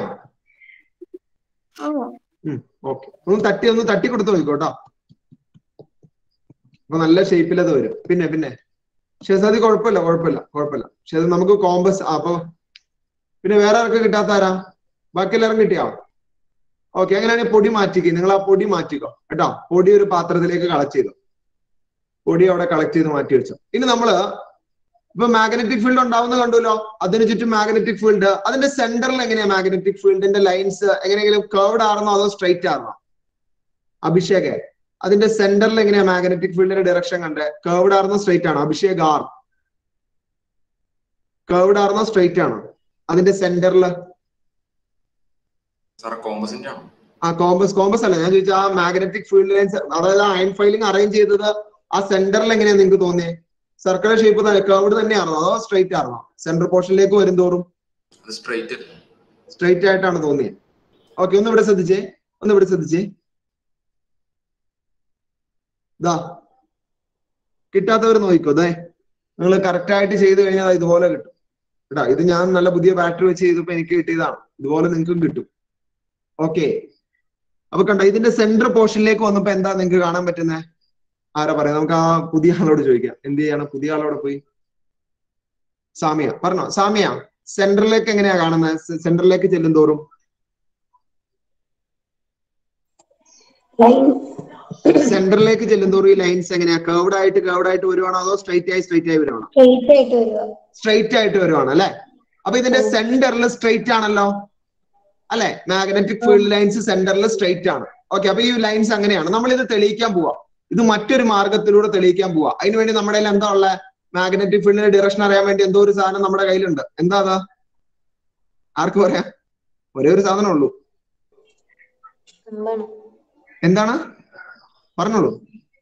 ആ ഓക്കെ ഒന്ന് തട്ടി ഒന്ന് തട്ടി കൊടുത്തു നോക്കോട്ടോ അപ്പൊ നല്ല ഷേപ്പിൽ അത് വരും പിന്നെ പിന്നെ ഷെസാദി കുഴപ്പമില്ല കുഴപ്പമില്ല കുഴപ്പമില്ല പക്ഷെ അത് നമുക്ക് കോമ്പസ് അപ്പൊ പിന്നെ വേറെ ആർക്ക് കിട്ടാത്ത ആരാ ബാക്കി എല്ലാവരും കിട്ടിയോ ഓക്കെ അങ്ങനെയാണെങ്കിൽ പൊടി മാറ്റിക്കോ നിങ്ങൾ ആ പൊടി മാറ്റിക്കോ കേട്ടോ പൊടി ഒരു പാത്രത്തിലേക്ക് കളക്ട് ചെയ്തു പൊടി അവിടെ കളക്ട് ചെയ്ത് മാറ്റി വെച്ചു ഇനി നമ്മള് ഇപ്പൊ മാഗ്നറ്റിക് ഫീൽഡ് ഉണ്ടാവുന്ന കണ്ടുല്ലോ അതിന് ചുറ്റും മാഗ്നറ്റിക് ഫീൽഡ് അതിന്റെ സെന്ററിൽ എങ്ങനെയാ മാഗ്നറ്റിക് ഫീൽഡിന്റെ ലൈൻസ് എങ്ങനെയെങ്കിലും കർവ്ഡ് ആർന്നോ അതോ സ്ട്രൈറ്റ് ആർന്നോ അഭിഷേക് അതിന്റെ സെന്ററിൽ എങ്ങനെയാ മാഗ്നറ്റിക് ഫീൽഡിന്റെ ഡയറക്ഷൻ കണ്ടേ കർവ്ഡ് ആർന്നോ സ്ട്രൈറ്റ് ആണോ അഭിഷേക് ആർ കർവ്ഡ് ആർന്നോ സ്ട്രൈറ്റ് ആണോ അതിന്റെ സെന്ററിൽ സാർ കോമ്പസിന്റെ ആണോ ആ കോമ്പസ് കോമ്പസ് അല്ല ഞാൻ ചോദിച്ചാൽ ആ മാഗ്നറ്റിക് ഫീൽഡ് ലൈൻസ് അതായത് ആ അയൺ ഫൈലിംഗ് അറേഞ്ച് ചെയ്തത് ആ സെന്ററിൽ എങ്ങനെയാ നിങ്ങൾക്ക് തോന്നിയേ സർക്കിൾ ഷേപ്പ് കർവ്ഡ് തന്നെയാണോ അതോ സ്ട്രൈറ്റ് ആണോ സെന്റർ പോർഷനിലേക്ക് വരും തോറും അത് സ്ട്രൈറ്റ് അല്ലേ സ്ട്രൈറ്റ് ആയിട്ടാണ് തോന്നിയത് ഓക്കെ ഒന്ന് ഇവിടെ ശ്രദ്ധിച്ചേ ഒന്ന് ഇവിടെ ശ്രദ്ധിച്ചേ ഇതാ കിട്ടാത്തവർ നോക്കിക്കോ ദേ നിങ്ങൾ കറക്റ്റ് ആയിട്ട് ചെയ്ത് കഴിഞ്ഞാൽ ദാ ഇതുപോലെ കിട്ടും കേട്ടാ ഇത് ഞാൻ നല്ല പുതിയ ബാറ്ററി വെച്ച് ചെയ്തപ്പോ എനിക്ക് കിട്ടിയതാണ് ഇതുപോലെ നിങ്ങൾക്കും കിട്ടും ഓക്കെ അപ്പൊ കണ്ട ഇതിന്റെ സെന്റർ പോർഷനിലേക്ക് വന്നപ്പോ എന്താ നിങ്ങൾക്ക് കാണാൻ പറ്റുന്നത് ആരാ പറയാ നമുക്ക് ആ പുതിയ ആളോട് ചോദിക്കാം എന്ത് ചെയ്യാണ് പുതിയ ആളോട് പോയി സാമിയ പറഞ്ഞോ സാമിയ സെന്ററിലേക്ക് എങ്ങനെയാ കാണുന്നത് സെന്ററിലേക്ക് ചെല്ലും തോറും സെന്ററിലേക്ക് ചെല്ലും തോറും ഈ ലൈൻസ് എങ്ങനെയാ കർവ്ഡ് ആയിട്ട് കർവ്ഡ് ആയിട്ട് വരുവാണോ അതോ സ്ട്രൈറ്റ് ആയി സ്ട്രൈറ്റ് ആയി വരുവാണോ സ്ട്രെയിറ്റ് ആയിട്ട് വരുക സ്ട്രൈറ്റ് ആയിട്ട് വരുവാണ് അല്ലെ അപ്പൊ ഇതിന്റെ സെന്ററിൽ സ്ട്രൈറ്റ് ആണല്ലോ അല്ലെ മാഗ്നറ്റിക് ഫീൽഡ് ലൈൻസ് സെന്ററിൽ സ്ട്രൈറ്റ് ആണ് ഓക്കെ അപ്പൊ ഈ ലൈൻസ് അങ്ങനെയാണ് നമ്മൾ ഇത് തെളിയിക്കാൻ പോവാ ഇത് മറ്റൊരു മാർഗത്തിലൂടെ തെളിയിക്കാൻ പോവാ അതിനുവേണ്ടി നമ്മുടെ കയ്യിൽ എന്താ ഉള്ള മാഗ്നറ്റിക് ഫീൽഡിന്റെ ഡയറക്ഷൻ അറിയാൻ വേണ്ടി എന്തോ ഒരു സാധനം നമ്മുടെ കയ്യിലുണ്ട് എന്താ അതാ ആർക്ക് പറയാം ഒരേ ഒരു സാധനം ഉള്ളൂ എന്താണ് പറഞ്ഞോളൂ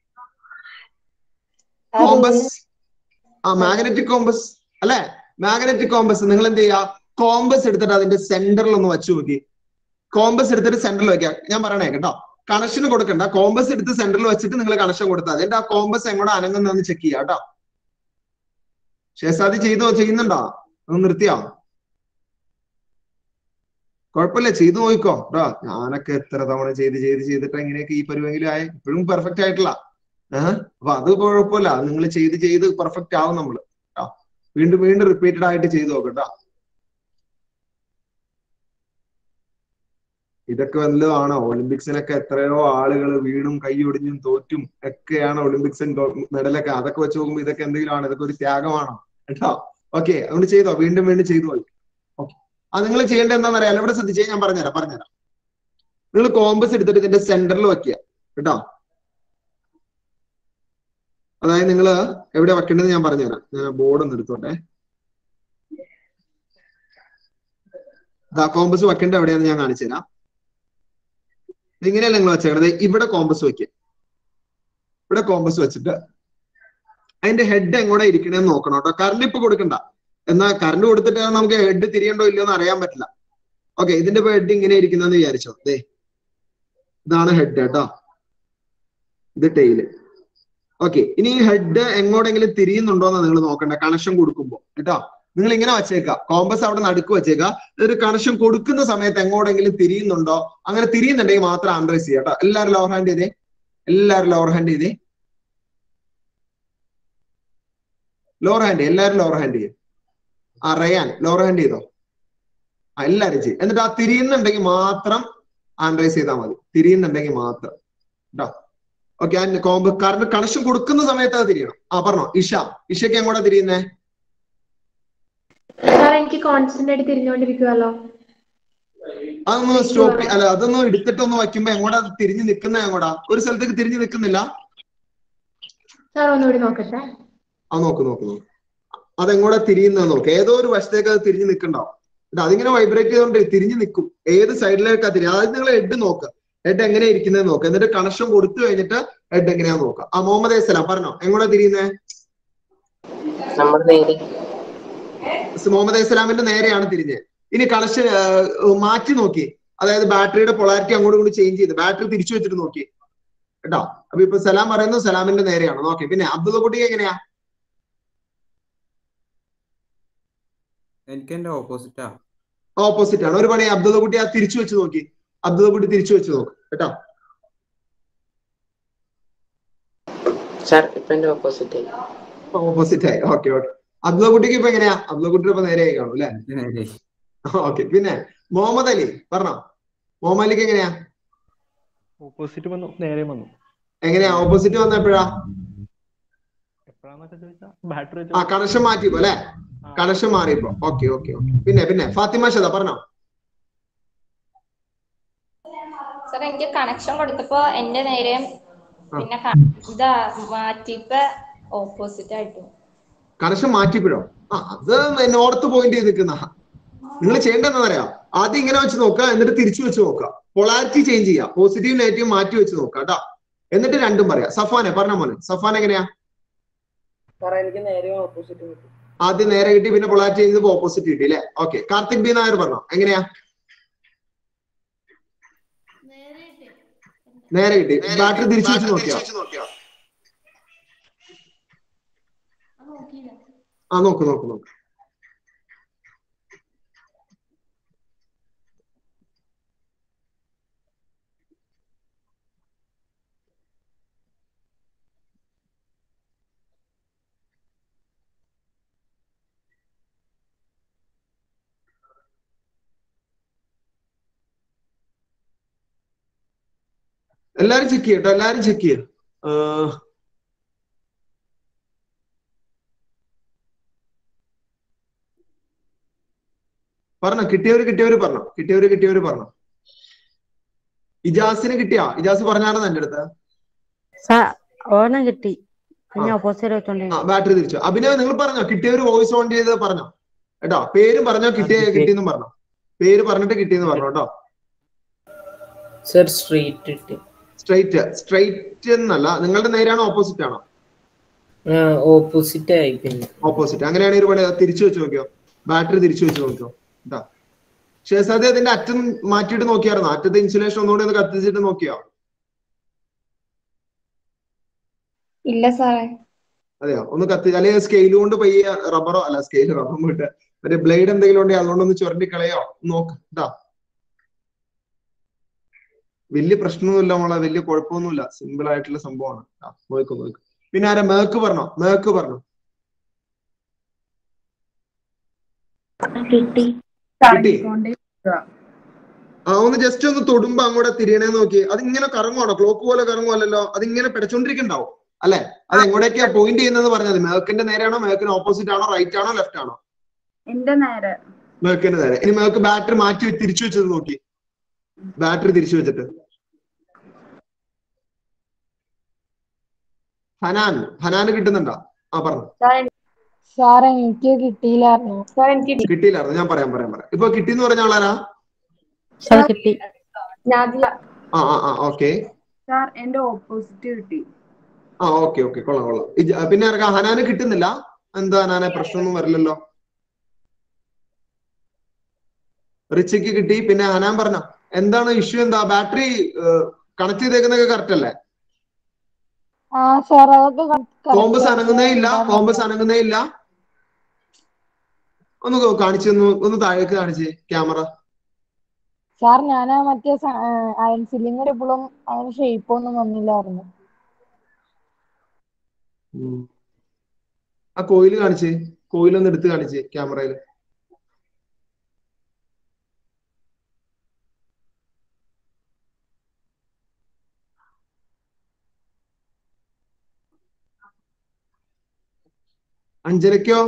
കോമ്പസ് ആ മാഗ്നറ്റിക് കോമ്പസ് അല്ലെ മാഗ്നറ്റിക് കോമ്പസ് നിങ്ങൾ എന്ത് ചെയ്യുക കോമ്പസ് എടുത്തിട്ട് അതിന്റെ സെന്ററിൽ ഒന്ന് വെച്ചു നോക്കി കോമ്പസ് എടുത്തിട്ട് സെന്ററിൽ വെക്കുക ഞാൻ പറയണേ കേട്ടോ കണക്ഷൻ കൊടുക്കണ്ട കോമ്പസ് എടുത്ത് സെന്ററിൽ വെച്ചിട്ട് നിങ്ങൾ കണക്ഷൻ കൊടുത്താൽ മതി എന്നിട്ട് ആ കോമ്പസ് എങ്ങോട്ട് അനങ്ങുന്നതെന്ന് ചെക്ക് ചെയ്യാം കേട്ടോ ശേഷാദി ചെയ്തോ ചെയ്യുന്നുണ്ടോ ഒന്ന് നിർത്തിയോ കുഴപ്പമില്ല ചെയ്തു നോക്കിക്കോ കേട്ടോ ഞാനൊക്കെ എത്ര തവണ ചെയ്ത് ചെയ്ത് ചെയ്തിട്ട് എങ്ങനെയൊക്കെ ഈ പരുവെങ്കിലും ആയ ഇപ്പോഴും പെർഫെക്റ്റ് ആയിട്ടില്ല ഏഹ് അപ്പൊ അത് കുഴപ്പമില്ല നിങ്ങൾ ചെയ്ത് ചെയ്ത് പെർഫെക്റ്റ് ആവും നമ്മള് കേട്ടോ വീണ്ടും വീണ്ടും റിപ്പീറ്റഡ് ആയിട്ട് ചെയ്തു നോക്കട്ടോ ഇതൊക്കെ വല്ലതാണോ ഒളിമ്പിക്സിനൊക്കെ എത്രയോ ആളുകൾ വീണും കൈയൊടിഞ്ഞും തോറ്റും ഒക്കെയാണ് ഒളിമ്പിക്സിൽ മെഡലൊക്കെ അതൊക്കെ വെച്ച് നോക്കുമ്പോൾ ഇതൊക്കെ എന്തെങ്കിലും ആണ് ഇതൊക്കെ ഒരു ത്യാഗമാണോ കേട്ടോ ഓക്കെ അതുകൊണ്ട് ചെയ്തോ വീണ്ടും വീണ്ടും ചെയ്തു പോയി ഓക്കെ ആ നിങ്ങൾ ചെയ്യേണ്ടത് എന്താണെന്ന് അറിയാലോ ഇവിടെ ശ്രദ്ധിച്ചേ ഞാൻ പറഞ്ഞുതരാം പറഞ്ഞുതരാം നിങ്ങൾ കോമ്പസ് എടുത്തിട്ട് ഇതിന്റെ സെന്ററിൽ വെക്കുക കേട്ടോ അതായത് നിങ്ങൾ എവിടെ വെക്കേണ്ടത് ഞാൻ പറഞ്ഞുതരാം ഞാൻ ബോർഡ് ഒന്ന് എടുത്തോട്ടെ ദാ കോമ്പസ് വെക്കേണ്ട എവിടെയാന്ന് ഞാൻ കാണിച്ചു തരാം ഇങ്ങനെയല്ല നിങ്ങൾ വെച്ചേക്കണത് ഇവിടെ കോമ്പസ് വെക്കുക ഇവിടെ കോമ്പസ് വെച്ചിട്ട് അതിന്റെ ഹെഡ് എങ്ങോട്ടാ ഇരിക്കണേന്ന് നോക്കണം കേട്ടോ കറണ്ട് ഇപ്പൊ കൊടുക്കണ്ട എന്നാ കറണ്ട് കൊടുത്തിട്ട് നമുക്ക് ഹെഡ് തിരിയണ്ടോ ഇല്ലയോ എന്ന് അറിയാൻ പറ്റില്ല ഓക്കെ ഇതിന്റെ ഇപ്പൊ ഹെഡ് ഇങ്ങനെ ഇരിക്കുന്നെന്ന് വിചാരിച്ചോ ദേ ഇതാണ് ഹെഡ് കേട്ടോ ഇത് ടെയില് ഓക്കെ ഇനി ഈ ഹെഡ് എങ്ങോട്ടെങ്കിലും തിരിയുന്നുണ്ടോന്ന് നിങ്ങൾ നോക്കണ്ട കണക്ഷൻ കൊടുക്കുമ്പോ കേട്ടോ നിങ്ങൾ ഇങ്ങനെ വെച്ചേക്ക കോമ്പസ് അവിടെ നടുക്ക് വെച്ചേക്ക ഒരു കണക്ഷൻ കൊടുക്കുന്ന സമയത്ത് എങ്ങോട്ടെങ്കിലും തിരിയുന്നുണ്ടോ അങ്ങനെ തിരിയുന്നുണ്ടെങ്കിൽ മാത്രം ആൻഡ്രൈസ് ചെയ്യാം കേട്ടോ എല്ലാവരും ലോവർ ഹാൻഡ് ചെയ്തേ എല്ലാവരും ലോവർ ഹാൻഡ് ചെയ്തേ ലോവർ ഹാൻഡ് എല്ലാവരും ലോവർ ഹാൻഡ് ചെയ്യും ആ റയാൻ ലോവർ ഹാൻഡ് ചെയ്തോ ആ എല്ലാവരും ചെയ്യും എന്നിട്ട് ആ തിരിയുന്നുണ്ടെങ്കിൽ മാത്രം ആൻഡ്രൈസ് ചെയ്താൽ മതി തിരിയുന്നുണ്ടെങ്കിൽ മാത്രം കേട്ടോ ഓക്കെ കോമ്പ് കാരണം കണക്ഷൻ കൊടുക്കുന്ന സമയത്ത് അത് തിരിയണം ആ പറഞ്ഞോ ഇഷ ഇഷയ്ക്ക് എങ്ങോട്ടാ തിരിയുന്നേ സാർ എനിക്ക് കോൺസ്റ്റന്റ് ആയിട്ട് തിരിഞ്ഞുകൊണ്ടിരിക്കുമല്ലോ അതൊന്ന് സ്റ്റോപ്പ് അല്ല അതൊന്നും എടുത്തിട്ടൊന്ന് വയ്ക്കുമ്പോ എങ്ങോട്ടാ അത് തിരിഞ്ഞു നിൽക്കുന്ന എങ്ങോട്ടാ ഒരു സ്ഥലത്തേക്ക് തിരിഞ്ഞു നിൽക്കുന്നില്ല സാർ ഒന്നുകൂടി നോക്കട്ടെ ആ നോക്ക് നോക്ക് നോക്ക് അതെങ്ങോട്ടാ തിരിയുന്നത് നോക്ക് ഏതോ ഒരു വശത്തേക്ക് അത് തിരിഞ്ഞു നിൽക്കണ്ടാവും എന്നിട്ട് അതിങ്ങനെ വൈബ്രേറ്റ് ചെയ്തുകൊണ്ട് തിരിഞ്ഞു നിൽക്കും ഏത് സൈഡിലേക്കാ തിരിഞ്ഞു അതായത് നിങ്ങൾ ഹെഡ് നോക്ക് ഹെഡ് എങ്ങനെ ഇരിക്കുന്നത് നോക്ക് എന്നിട്ട് കണക്ഷൻ കൊടുത്തു കഴിഞ്ഞിട്ട് ഹെഡ് എങ്ങനെയാ നോക്കുക ആ മുഹമ്മദ് അസ്സലാം പറഞ്ഞോ എങ്ങോട്ടാ തിരിയുന്നേ നമ്മുടെ നേരെ മുഹമ്മദ് ഇസ്ലാമിന്റെ നേരെയാണ് തിരിഞ്ഞത് ഇനി കണക്ഷൻ മാറ്റി നോക്കി അതായത് ബാറ്ററിയുടെ പൊളാരിറ്റി അങ്ങോട്ടും ഇങ്ങോട്ട് ചേഞ്ച് ചെയ്ത് ബാറ്ററി തിരിച്ചു വെച്ചിട്ട് നോക്കി കേട്ടോ അപ്പൊ ഇപ്പൊ സലാം പറയുന്നത് സലാമിന്റെ നേരെയാണ് നോക്കി പിന്നെ അബ്ദുള്ള കുട്ടിക്ക് എങ്ങനെയാ എനിക്ക് എന്റെ ഓപ്പോസിറ്റാ ഓപ്പോസിറ്റ് ആണ് ഒരു പണി അബ്ദുള്ള കുട്ടി ആ തിരിച്ചു വെച്ച് നോക്കി അബ്ദുള്ള കുട്ടി തിരിച്ചു വെച്ച് നോക്ക് കേട്ടോ സാർ ഇപ്പൊ എന്റെ ഓപ്പോസിറ്റ് ആയി ഓപ്പോസിറ്റ് ആയി ഓക്കെ ഓക്കെ അബ്ദുള്ള കുട്ടിക്ക് ഇപ്പൊ എങ്ങനെയാ അബ്ദുള്ള കുട്ടി ഇപ്പൊ നേരെയായി കാണും അല്ലെ ഓക്കെ പിന്നെ മുഹമ്മദ് അലി പറഞ്ഞോ മുഹമ്മദ് അലിക്ക് എങ്ങനെയാ ഓപ്പോസിറ്റ് വന്നു നേരെ വന്നു എങ്ങനെയാ ഓപ്പോസിറ്റ് വന്ന എപ്പോഴാ എപ്പോഴാന്നൊക്കെ ചോദിച്ചാ ബാറ്ററി ആ കണക്ഷൻ മാറ്റിയപ്പോ അല്ലെ കണക്ഷൻ മാറിയപ്പോ ഓക്കെ ഓക്കെ ഓക്കെ പിന്നെ പിന്നെ ഫാത്തിമ ഷദ പറഞ്ഞോ സാർ എനിക്ക് കണക്ഷൻ കൊടുത്തപ്പോ എന്റെ നേരെ പിന്നെ ക- ഇതാ മാറ്റിയപ്പോ ഓപ്പോസിറ്റ് ആയിട്ടു കണക്ഷൻ മാറ്റിയപ്പോഴോ ആ അത് നോർത്ത് പോയിന്റ് ചെയ്ത് നിൽക്കുന്ന നിങ്ങൾ ചെയ്യേണ്ടത് എന്താ പറയാ ആദ്യം ഇങ്ങനെ വെച്ച് നോക്കുക എന്നിട്ട് തിരിച്ചു വെച്ച് നോക്കുക പൊളാരിറ്റി ചേഞ്ച് ചെയ്യുക പോസിറ്റീവ് നെഗറ്റീവ് മാറ്റി വെച്ച് നോക്കുക കേട്ടോ എന്നിട്ട് രണ്ടും പറയാം സഫാനെ പറഞ്ഞ മോനെ സഫാൻ എങ്ങനെയാ സാറേ എനിക്ക് നേരെ ഓപ്പോസിറ്റ് കിട്ടും ആദ്യം നേരെ കിട്ടി പിന്നെ പൊളാരിറ്റി ചെയ്തപ്പോ ഓപ്പോസിറ്റ് കിട്ടി അല്ലെ ഓക്കെ കാർത്തിക് ബി നായർ പറഞ്ഞോ എങ്ങനെയാ നേരെ കിട്ടി ബാറ്ററി തിരിച്ചു വെച്ച് നോക്കിയോ ആ നോക്ക് നോക്ക് നോക്ക് എല്ലാരും ചെക്ക് ചെയ്യട്ടോ എല്ലാരും ചെക്ക് ചെയ്യ പറഞ്ഞോ കിട്ടിയവര് കിട്ടിയവര് പറഞ്ഞോ കിട്ടിയവര് കിട്ടിയവര് പറഞ്ഞോ ഇജാസിന് കിട്ടിയാ ഇജാസ് പറഞ്ഞായിരുന്നു എന്റെ അടുത്ത് സാർ ഒരെണ്ണം കിട്ടി പിന്നെ ഓപ്പോസിറ്റ് വെച്ചോണ്ടിരുന്നു ആ ബാറ്ററി തിരിച്ചു അഭിനവ് നിങ്ങൾ പറഞ്ഞോ കിട്ടിയവര് വോയിസ് ഓൺ ചെയ്ത് പറഞ്ഞോ കേട്ടോ പേരും പറഞ്ഞോ കിട്ടിയ കിട്ടിയെന്നും പറഞ്ഞോ പേര് പറഞ്ഞിട്ട് കിട്ടിയെന്ന് പറഞ്ഞോ കേട്ടോ സർ സ്ട്രീറ്റ് ഇട്ട് സ്ട്രൈറ്റ് സ്ട്രൈറ്റ് എന്നല്ല നിങ്ങളുടെ നേരാണോ ഓപ്പോസിറ്റ് ആണോ ഓപ്പോസിറ്റ് ആയി പിന്നെ ഓപ്പോസിറ്റ് അങ്ങനെയാണെങ്കിൽ ഒരു പണി അത് തിരിച്ചു വെച്ച് നോക്കിയോ ബാറ്ററി തിരിച്ചു വെച്ച് നോക്കിയോ കേട്ടാ ഷെസാദി അതിന്റെ അറ്റം മാറ്റിയിട്ട് നോക്കിയായിരുന്നോ അറ്റത്തെ ഇൻസുലേഷൻ ഒന്നുകൂടി ഒന്ന് കത്തിച്ചിട്ട് നോക്കിയോ ഇല്ല സാറേ അതെയോ ഒന്ന് കത്തി അല്ലെങ്കിൽ സ്കെയിൽ കൊണ്ട് പയ്യ റബ്ബറോ അല്ല സ്കെയിൽ റബ്ബർ പോയിട്ട് മറ്റേ ബ്ലേഡ് എന്തെങ്കിലും ഉണ്ടെങ്കിൽ അതുകൊണ്ടൊന്ന് ചുരണ്ടി കളയോ നോക്ക് കേട്ടാ വലിയ പ്രശ്നമൊന്നുമില്ല മോളെ വലിയ കുഴപ്പമൊന്നുമില്ല സിമ്പിൾ ആയിട്ടുള്ള സംഭവമാണ് ആ, നോക്കൂ നോക്കൂ പിന്നെ ആരാ മേക്ക് പറഞ്ഞോ മേക്ക് പറഞ്ഞോ കിട്ടി കിട്ടി കറങ്ങിക്കൊണ്ടിരിക്കുക. ആ ഒന്ന് ജസ്റ്റ് ഒന്ന് തൊടുമ്പോ അങ്ങോട്ട് തിരിയണേ നോക്കി അത് ഇങ്ങനെ കറങ്ങുവാണോ ക്ലോക്ക് പോലെ കറങ്ങുമല്ലോ അത് ഇങ്ങനെ പിടച്ചോണ്ടിരിക്കണ്ടാവും അല്ലെ അത് എങ്ങോട്ടേക്കാ പോയിന്റ് ചെയ്യുന്നത് പറഞ്ഞത് മേക്കിന്റെ നേരെയാണോ മേക്കിന് ഓപ്പോസിറ്റ് ആണോ റൈറ്റ് ആണോ ലെഫ്റ്റ് ആണോ എന്റെ നേരെ മേക്കിന്റെ നേരെ ഇനി മേക്ക് ബാറ്ററി മാറ്റി വെച്ച് തിരിച്ചു വെച്ചത് നോക്കി ബാറ്ററി തിരിച്ചു വെച്ചിട്ട് ഹനാൻ ഹനാന് കിട്ടുന്നുണ്ടോ ആ പറഞ്ഞു സാർ എനിക്ക് കിട്ടിയില്ലായിരുന്നു സാർ എനിക്ക് കിട്ടിയില്ലായിരുന്നു ഞാൻ പറയാം പറയാം പറയാം ഇപ്പൊ കിട്ടിയെന്ന് പറഞ്ഞ ആളാരാ സാർ കിട്ടി ആ ആ ആ ഓക്കെ സാർ എന്റെ ഓപ്പോസിറ്റ് കിട്ടി ആ ഓക്കെ ഓക്കെ കൊള്ളാം കൊള്ളാം ഇജ്- പിന്നെ ഇറക്കാം ഹനാന് കിട്ടുന്നില്ല എന്താ ഹനാനെ പ്രശ്നമൊന്നും വരില്ലല്ലോ റിച്ചയ്ക്ക് കിട്ടി പിന്നെ ഹനാൻ പറഞ്ഞ എന്താണ് ഇഷ്യൂ എന്താ ബാറ്ററി കണക്ട് ചെയ്തേക്കുന്നതൊക്കെ കറക്റ്റ് അല്ലേ ആ സാർ അതൊക്കെ correct കോമ്പസ് ആണ്. അനങ്ങുന്നേ ഇല്ല കോമ്പസ് അനങ്ങുന്നേ ഇല്ല ഒന്ന് കാണിച്ചു ഒന്ന് ഒന്ന് താഴേക്ക് കാണിച്ചേ ക്യാമറ സാർ ഞാൻ ആ മറ്റേ അയൺ സിലിണ്ടർ ഇപ്പോഴും അങ്ങനെ ഷേപ്പ് ഒന്നും വന്നില്ലായിരുന്നു ആ കോയില് കാണിച്ചേ കോയിലൊന്ന് എടുത്ത് കാണിച്ചേ ക്യാമറയിൽ അഞ്ചരക്കോ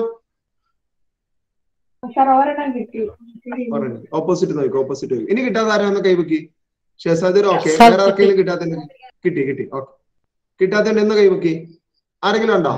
സാർ ഒരെണ്ണം കിട്ടി ഓപ്പോസിറ്റ് നോക്കി ഓപ്പോസിറ്റ് നോക്കി ഇനി കിട്ടാതെ ആരാന്ന് കൈവക്കി ഷെസാദിർ ഓക്കെ സാർ വേറെ ആർക്കെങ്കിലും കിട്ടാത്തതിന് കിട്ടി കിട്ടി ഓക്കെ കിട്ടാത്തതിന് എന്ന് കൈവക്കി ആരെങ്കിലും ഉണ്ടോ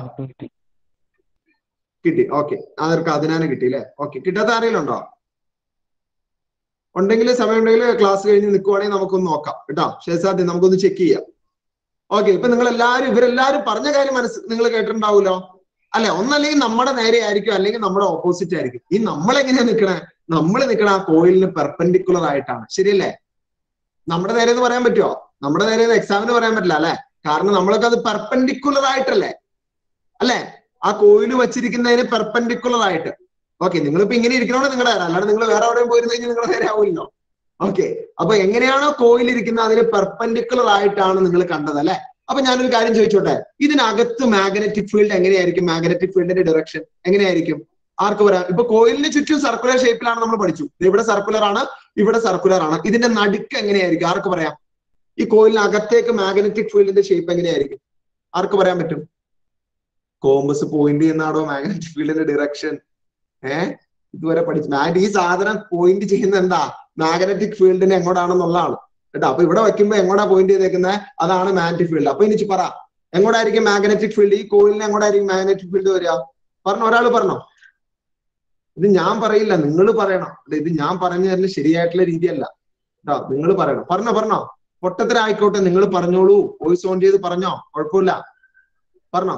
കിട്ടി ഓക്കെ ആർക്ക് അതിനാണ് കിട്ടി അല്ലേ ഓക്കെ കിട്ടാത്ത ആരെങ്കിലും ഉണ്ടോ ഉണ്ടെങ്കിൽ സമയം ഉണ്ടെങ്കിൽ ക്ലാസ് കഴിഞ്ഞ് നിൽക്കുവാണെങ്കിൽ നമുക്കൊന്ന് നോക്കാം കേട്ടോ ഷെസാദി നമുക്കൊന്ന് ചെക്ക് ചെയ്യാം ഓക്കെ ഇപ്പൊ നിങ്ങൾ എല്ലാവരും ഇവരെല്ലാരും പറഞ്ഞ കാര്യം മനസ്സ് നിങ്ങൾ കേട്ടിട്ടുണ്ടാവുമല്ലോ അല്ലെ ഒന്നല്ലെങ്കിൽ നമ്മുടെ നേരെ ആയിരിക്കും അല്ലെങ്കിൽ നമ്മുടെ ഓപ്പോസിറ്റ് ആയിരിക്കും ഈ നമ്മൾ എങ്ങനെയാ നിൽക്കണേ നമ്മൾ നിൽക്കണ ആ കോയിലിന് പെർപെൻഡിക്കുലർ ആയിട്ടാണ് ശരിയല്ലേ നമ്മുടെ നേരെ എന്ന് പറയാൻ പറ്റുമോ നമ്മുടെ നേരെ എക്സാമിന് പറയാൻ പറ്റില്ല അല്ലെ കാരണം നമ്മളൊക്കെ അത് പെർപെൻഡിക്കുലർ ആയിട്ടല്ലേ അല്ലെ ആ കോയിൽ വെച്ചിരിക്കുന്നതിന് പെർപെൻഡിക്കുലർ ആയിട്ട് ഓക്കെ നിങ്ങളിപ്പോ ഇങ്ങനെ ഇരിക്കണോണ്ട് നിങ്ങളുടെ നേരെ അല്ലാണ്ട് നിങ്ങൾ വേറെ എവിടെയും പോയിരുന്നു കഴിഞ്ഞാൽ നിങ്ങളുടെ നേരെ ആവില്ലല്ലോ ഓക്കെ അപ്പൊ എങ്ങനെയാണോ കോയിൽ ഇരിക്കുന്നത് അതിന് പെർപെൻഡിക്കുലർ ആയിട്ടാണ് നിങ്ങൾ കണ്ടത് അല്ലെ അപ്പൊ ഞാനൊരു കാര്യം ചോദിച്ചോട്ടെ ഇതിനകത്ത് മാഗ്നറ്റിക് ഫീൽഡ് എങ്ങനെയായിരിക്കും മാഗ്നറ്റിക് ഫീൽഡിന്റെ ഡയറക്ഷൻ എങ്ങനെയായിരിക്കും ആർക്ക് വരാം ഇപ്പൊ കോയിലിന് ചുറ്റും സർക്കുലർ ഷേപ്പിലാണ് നമ്മൾ പഠിച്ചു ദേ ഇവിടെ സർക്കുലർ ആണ് ഇവിടെ സർക്കുലർ ആണ് ഇതിന്റെ നടുക്ക് എങ്ങനെയായിരിക്കും ആർക്ക് പറയാം ഈ കോയിലിനകത്തേക്ക് മാഗ്നറ്റിക് ഫീൽഡിന്റെ ഷേപ്പ് എങ്ങനെയായിരിക്കും ആർക്ക് പറയാൻ പറ്റും കോമ്പസ് പോയിന്റ് ചെയ്യുന്നാണോ മാഗ്നറ്റിക് ഫീൽഡിന്റെ ഡയറക്ഷൻ ഏഹ് ഇതുവരെ പഠിച്ചു മാഗ് ഈ സാധനം പോയിന്റ് ചെയ്യുന്ന എന്താ മാഗ്നറ്റിക് ഫീൽഡിന് എങ്ങോട്ടാണെന്നുള്ളതാണ് കേട്ടോ അപ്പൊ ഇവിടെ വെക്കുമ്പോ എങ്ങോട്ടാ പോയിന്റ് ചെയ്തേക്കുന്നത് അതാണ് മാഗ്നറ്റിക് ഫീൽഡ് അപ്പൊ ഇനി പറ എങ്ങോട്ടായിരിക്കും മാഗ്നറ്റിക് ഫീൽഡ് ഈ കോയിലിന് എങ്ങോട്ടായിരിക്കും മാഗ്നറ്റിക് ഫീൽഡ് വരിക പറഞ്ഞോ ഒരാൾ പറഞ്ഞോ ഇത് ഞാൻ പറയില്ല നിങ്ങൾ പറയണം ഇത് ഇത് ഞാൻ പറഞ്ഞു തരുന്ന ശരിയായിട്ടുള്ള രീതിയല്ല കേട്ടോ നിങ്ങൾ പറയണം പറഞ്ഞോ പറഞ്ഞോ പൊട്ടത്തിലായിക്കോട്ടെ നിങ്ങൾ പറഞ്ഞോളൂ വോയിസ് ഓൺ ചെയ്ത് പറഞ്ഞോ കുഴപ്പമില്ല പറഞ്ഞോ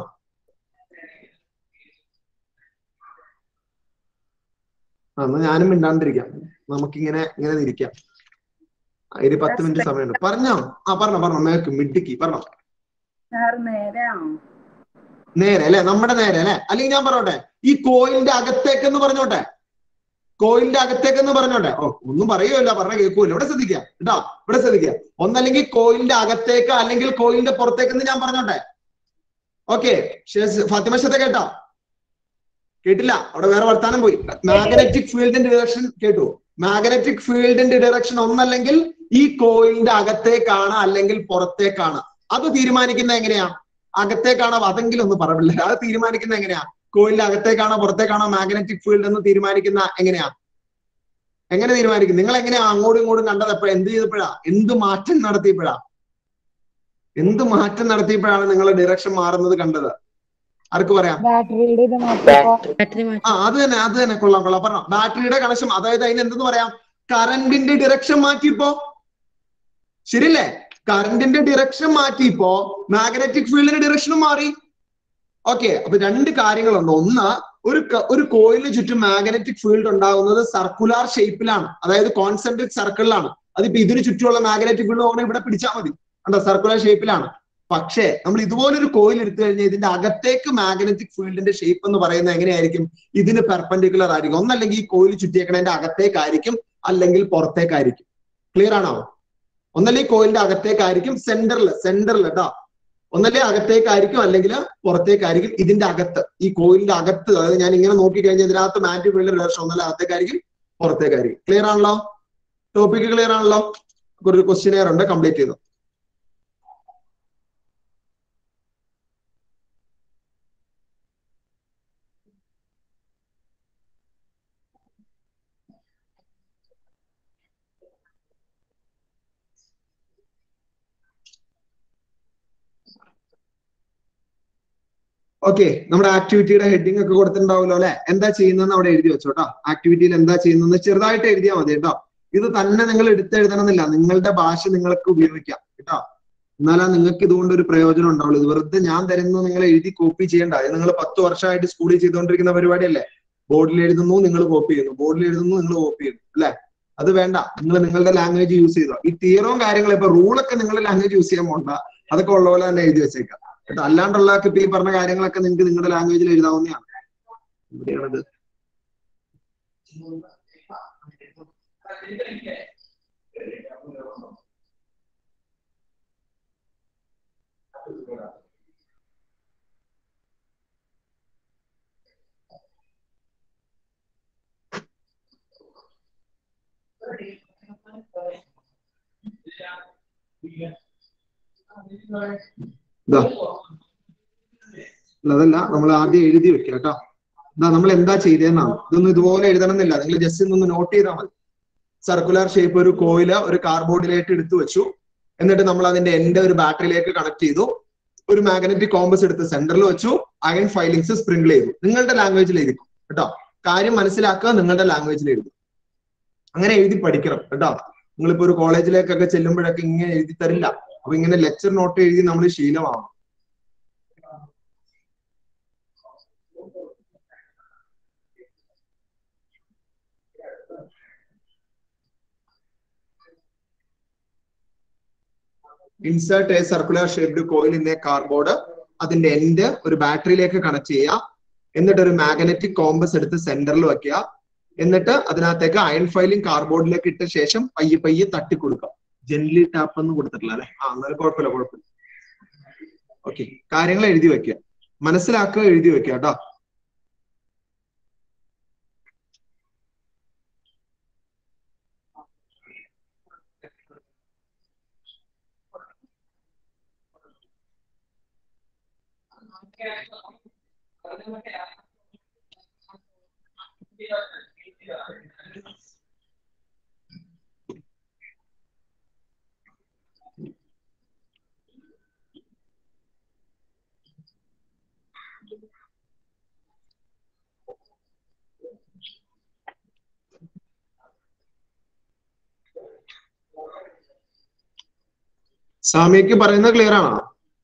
ആ എന്നാ ഞാനും മിണ്ടാണ്ടിരിക്കാം നമുക്കിങ്ങനെ ഇങ്ങനെ ഇരിക്കാം ഒരു പത്ത് മിനിറ്റ് സമയമുണ്ട് പറഞ്ഞോ ആ പറഞ്ഞോ പറഞ്ഞോ മേക്ക് മിഡിക്ക് പറഞ്ഞോ സാർ നേരെയാണോ നേരെ അല്ലെ നമ്മുടെ നേരെ അല്ലെ അല്ലെങ്കിൽ ഞാൻ പറഞ്ഞോട്ടെ ഈ കോയിലിന്റെ അകത്തേക്ക് എന്ന് പറഞ്ഞോട്ടെ കോയിലിന്റെ അകത്തേക്ക് എന്ന് പറഞ്ഞോട്ടെ ഓ ഒന്നും പറയുമല്ല പറഞ്ഞ കേൾക്കൂല ഇവിടെ ശ്രദ്ധിക്കുക കേട്ടോ ഇവിടെ ശ്രദ്ധിക്കുക ഒന്നല്ലെങ്കിൽ കോയിലിന്റെ അകത്തേക്ക് അല്ലെങ്കിൽ കോയിലിന്റെ പുറത്തേക്ക് എന്ന് ഞാൻ പറഞ്ഞോട്ടെ ഓക്കെ ഫാത്തിമ ശത കേട്ടോ കേട്ടില്ല അവിടെ വേറെ വർത്താനം പോയി മാഗ്നറ്റിക് ഫീൽഡിന്റെ ഡയറക്ഷൻ കേട്ടു മാഗ്നറ്റിക് ഫീൽഡിന്റെ ഡയറക്ഷൻ ഒന്നല്ലെങ്കിൽ ഈ കോയിലിന്റെ അകത്തേക്കാണ് അല്ലെങ്കിൽ പുറത്തേക്കാണ് അത് തീരുമാനിക്കുന്നത് എങ്ങനെയാ അകത്തേക്കാണോ അതെങ്കിലും ഒന്ന് പറയില്ല അത് തീരുമാനിക്കുന്നത് എങ്ങനെയാ കോയിലിന്റെ അകത്തേക്കാണോ പുറത്തേക്കാണോ മാഗ്നറ്റിക് ഫീൽഡ് എന്ന് തീരുമാനിക്കുന്ന എങ്ങനെയാ എങ്ങനെ തീരുമാനിക്കും നിങ്ങൾ എങ്ങനെയാ അങ്ങോട്ടും ഇങ്ങോട്ടും കണ്ടത് എപ്പോഴാ എന്ത് ചെയ്തപ്പോഴാ എന്ത് മാറ്റം നടത്തിയപ്പോഴാ എന്ത് മാറ്റം നടത്തിയപ്പോഴാണ് നിങ്ങളുടെ ഡയറക്ഷൻ മാറുന്നത് കണ്ടത് ആർക്ക് പറയാം ബാറ്ററിയുടെ ഇത് മാറ്റിയപ്പോ ആ അത് തന്നെ അത് തന്നെ കൊള്ളാം കൊള്ളാം പറഞ്ഞോ ബാറ്ററിയുടെ കണക്ഷൻ അതായത് അതിന് എന്തെന്ന് പറയാം കറന്റിന്റെ ഡിറക്ഷൻ മാറ്റിയപ്പോ ശരിയല്ലേ കറന്റിന്റെ ഡിറക്ഷൻ മാറ്റിയപ്പോ മാഗ്നറ്റിക് ഫീൽഡിന്റെ ഡിറക്ഷനും മാറി ഓക്കെ അപ്പൊ രണ്ട് കാര്യങ്ങളുണ്ട് ഒന്ന് ഒരു ക- ഒരു കോയിലിന് ചുറ്റും മാഗ്നറ്റിക് ഫീൽഡ് ഉണ്ടാകുന്നത് സർക്കുലാർ ഷേപ്പിലാണ് അതായത് കോൺസെൻട്രിക് സർക്കിളിലാണ് അതിപ്പോ ഇതിന് ചുറ്റുമുള്ള മാഗ്നറ്റിക് ഫീൽഡ് നോക്കണേ ഇവിടെ പിടിച്ചാൽ മതി കണ്ടോ സർക്കുലർ ഷേപ്പിലാണ് പക്ഷേ നമ്മൾ ഇതുപോലൊരു കോയിൽ എടുത്തു കഴിഞ്ഞാൽ ഇതിന്റെ അകത്തേക്ക് മാഗ്നറ്റിക് ഫീൽഡിന്റെ ഷേപ്പ് എന്ന് പറയുന്നത് എങ്ങനെയായിരിക്കും ഇതിന് പെർപെൻഡിക്കുലർ ആയിരിക്കും ഒന്നല്ലെങ്കിൽ ഈ കോയിൽ ചുറ്റിയേക്കണതിന്റെ അകത്തേക്കായിരിക്കും അല്ലെങ്കിൽ പുറത്തേക്കായിരിക്കും ക്ലിയർ ആണോ ഒന്നല്ലേ കോയിലിന്റെ അകത്തേക്കായിരിക്കും സെന്ററിൽ സെന്ററിൽ കേട്ടോ ഒന്നല്ലേ അകത്തേക്കായിരിക്കും അല്ലെങ്കിൽ പുറത്തേക്കായിരിക്കും ഇതിന്റെ അകത്ത് ഈ കോയിലിന്റെ അകത്ത് അതായത് ഞാൻ ഇങ്ങനെ നോക്കി കഴിഞ്ഞാൽ ഇതിനകത്ത് മാറ്റി ഫീൽഡ് ഡയറക്ഷൻ ഒന്നല്ല അകത്തേക്കായിരിക്കും പുറത്തേക്കായിരിക്കും ക്ലിയർ ആണല്ലോ ടോപ്പിക് ക്ലിയർ ആണല്ലോ ഒരു ക്വസ്റ്റ്യനെയർ ഉണ്ട് കംപ്ലീറ്റ് ചെയ്തു ഓക്കെ നമ്മുടെ ആക്ടിവിറ്റിയുടെ ഹെഡിങ് ഒക്കെ കൊടുത്തിട്ടുണ്ടാവുമല്ലോ അല്ലെ എന്താ ചെയ്യുന്നതെന്ന് അവിടെ എഴുതി വെച്ചോ കേട്ടോ ആക്ടിവിറ്റിയിൽ എന്താ ചെയ്യുന്നത് ചെറുതായിട്ട് എഴുതിയാൽ മതി കേട്ടോ ഇത് തന്നെ നിങ്ങൾ എടുത്തെഴുതണമെന്നില്ല നിങ്ങളുടെ ഭാഷ നിങ്ങൾക്ക് ഉപയോഗിക്കാം കേട്ടോ എന്നാലാ നിങ്ങൾക്ക് ഇതുകൊണ്ട് ഒരു പ്രയോജനം ഉണ്ടാവുള്ളൂ ഇത് വെറുതെ ഞാൻ തരുന്നത് നിങ്ങൾ എഴുതി കോപ്പി ചെയ്യേണ്ട ഇത് നിങ്ങൾ പത്ത് വർഷമായിട്ട് സ്കൂളിൽ ചെയ്തുകൊണ്ടിരിക്കുന്ന പരിപാടിയല്ലേ ബോർഡിൽ എഴുതുന്നു നിങ്ങൾ കോപ്പി ചെയ്യുന്നു ബോർഡിൽ എഴുതുന്നു നിങ്ങൾ കോപ്പി ചെയ്യുന്നു അല്ലെ അത് വേണ്ട നിങ്ങൾ നിങ്ങളുടെ ലാംഗ്വേജ് യൂസ് ചെയ്തോ ഈ തിയറവും കാര്യങ്ങളും ഇപ്പൊ റൂളൊക്കെ നിങ്ങളുടെ ലാംഗ്വേജ് യൂസ് ചെയ്യാൻ പോണ്ട അതൊക്കെ ഉള്ള പോലെ തന്നെ എഴുതി വെച്ചേക്കാം കേട്ടോ അല്ലാണ്ടുള്ള ഇപ്പൊ ഈ പറഞ്ഞ കാര്യങ്ങളൊക്കെ നിങ്ങൾക്ക് നിങ്ങളുടെ ലാംഗ്വേജിൽ എഴുതാവുന്നതാണ് എവിടെയാണത് ഇതാ അല്ല, അതല്ല നമ്മൾ ആദ്യം എഴുതി വെക്കുക കേട്ടോ ഇതാ നമ്മൾ എന്താ ചെയ്തതെന്നാണ് ഇതൊന്നും ഇതുപോലെ എഴുതണമെന്നില്ല നിങ്ങൾ ജസ്റ്റ് ഇതൊന്ന് നോട്ട് ചെയ്താൽ മതി സർക്കുലർ ഷേപ്പ് ഒരു കോയില് ഒരു കാർബോർഡിലേക്ക് എടുത്തു വെച്ചു എന്നിട്ട് നമ്മൾ അതിന്റെ എൻഡ് ഒരു ബാറ്ററിയിലേക്ക് കണക്ട് ചെയ്തു ഒരു മാഗ്നറ്റിക് കോമ്പസ് എടുത്ത് സെന്ററിൽ വെച്ചു അയൺ ഫൈലിങ്സ് സ്പ്രിങ്കിൾ ചെയ്തു നിങ്ങളുടെ ലാംഗ്വേജിൽ എഴുതിക്കും കേട്ടോ കാര്യം മനസ്സിലാക്കുക നിങ്ങളുടെ ലാംഗ്വേജിൽ എഴുതും അങ്ങനെ എഴുതി പഠിക്കണം കേട്ടോ നിങ്ങളിപ്പോ ഒരു കോളേജിലേക്കൊക്കെ ചെല്ലുമ്പോഴൊക്കെ ഇങ്ങനെ എഴുതി തരില്ല അപ്പൊ ഇങ്ങനെ ലെക്ചർ നോട്ട് എഴുതി നമ്മൾ ശീലമാവണം insert a circular shaped coil in a cardboard അതിന്റെ എൻഡ് ഒരു ബാറ്ററിയിലേക്ക് കണക്ട് ചെയ്യുക എന്നിട്ട് ഒരു മാഗ്നറ്റിക് കോമ്പസ് എടുത്ത് സെന്ററിൽ വെക്കുക എന്നിട്ട് അതിനകത്തേക്ക് അയൺ ഫൈലിംഗ് കാർബോർഡിലേക്ക് ഇട്ട ശേഷം പയ്യെ പയ്യെ തട്ടി കൊടുക്കുക ജെന്റ്ലി ടാപ്പ് എന്ന് കൊടുത്തിട്ടില്ല അല്ലെ ആ എന്നാലും കുഴപ്പമില്ല കുഴപ്പമില്ല ഓക്കെ കാര്യങ്ങൾ എഴുതി വെക്കുക മനസ്സിലാക്കുക എഴുതി വെക്കുക കേട്ടോ സാമിയക്ക് പറയുന്നത് ക്ലിയർ ആണോ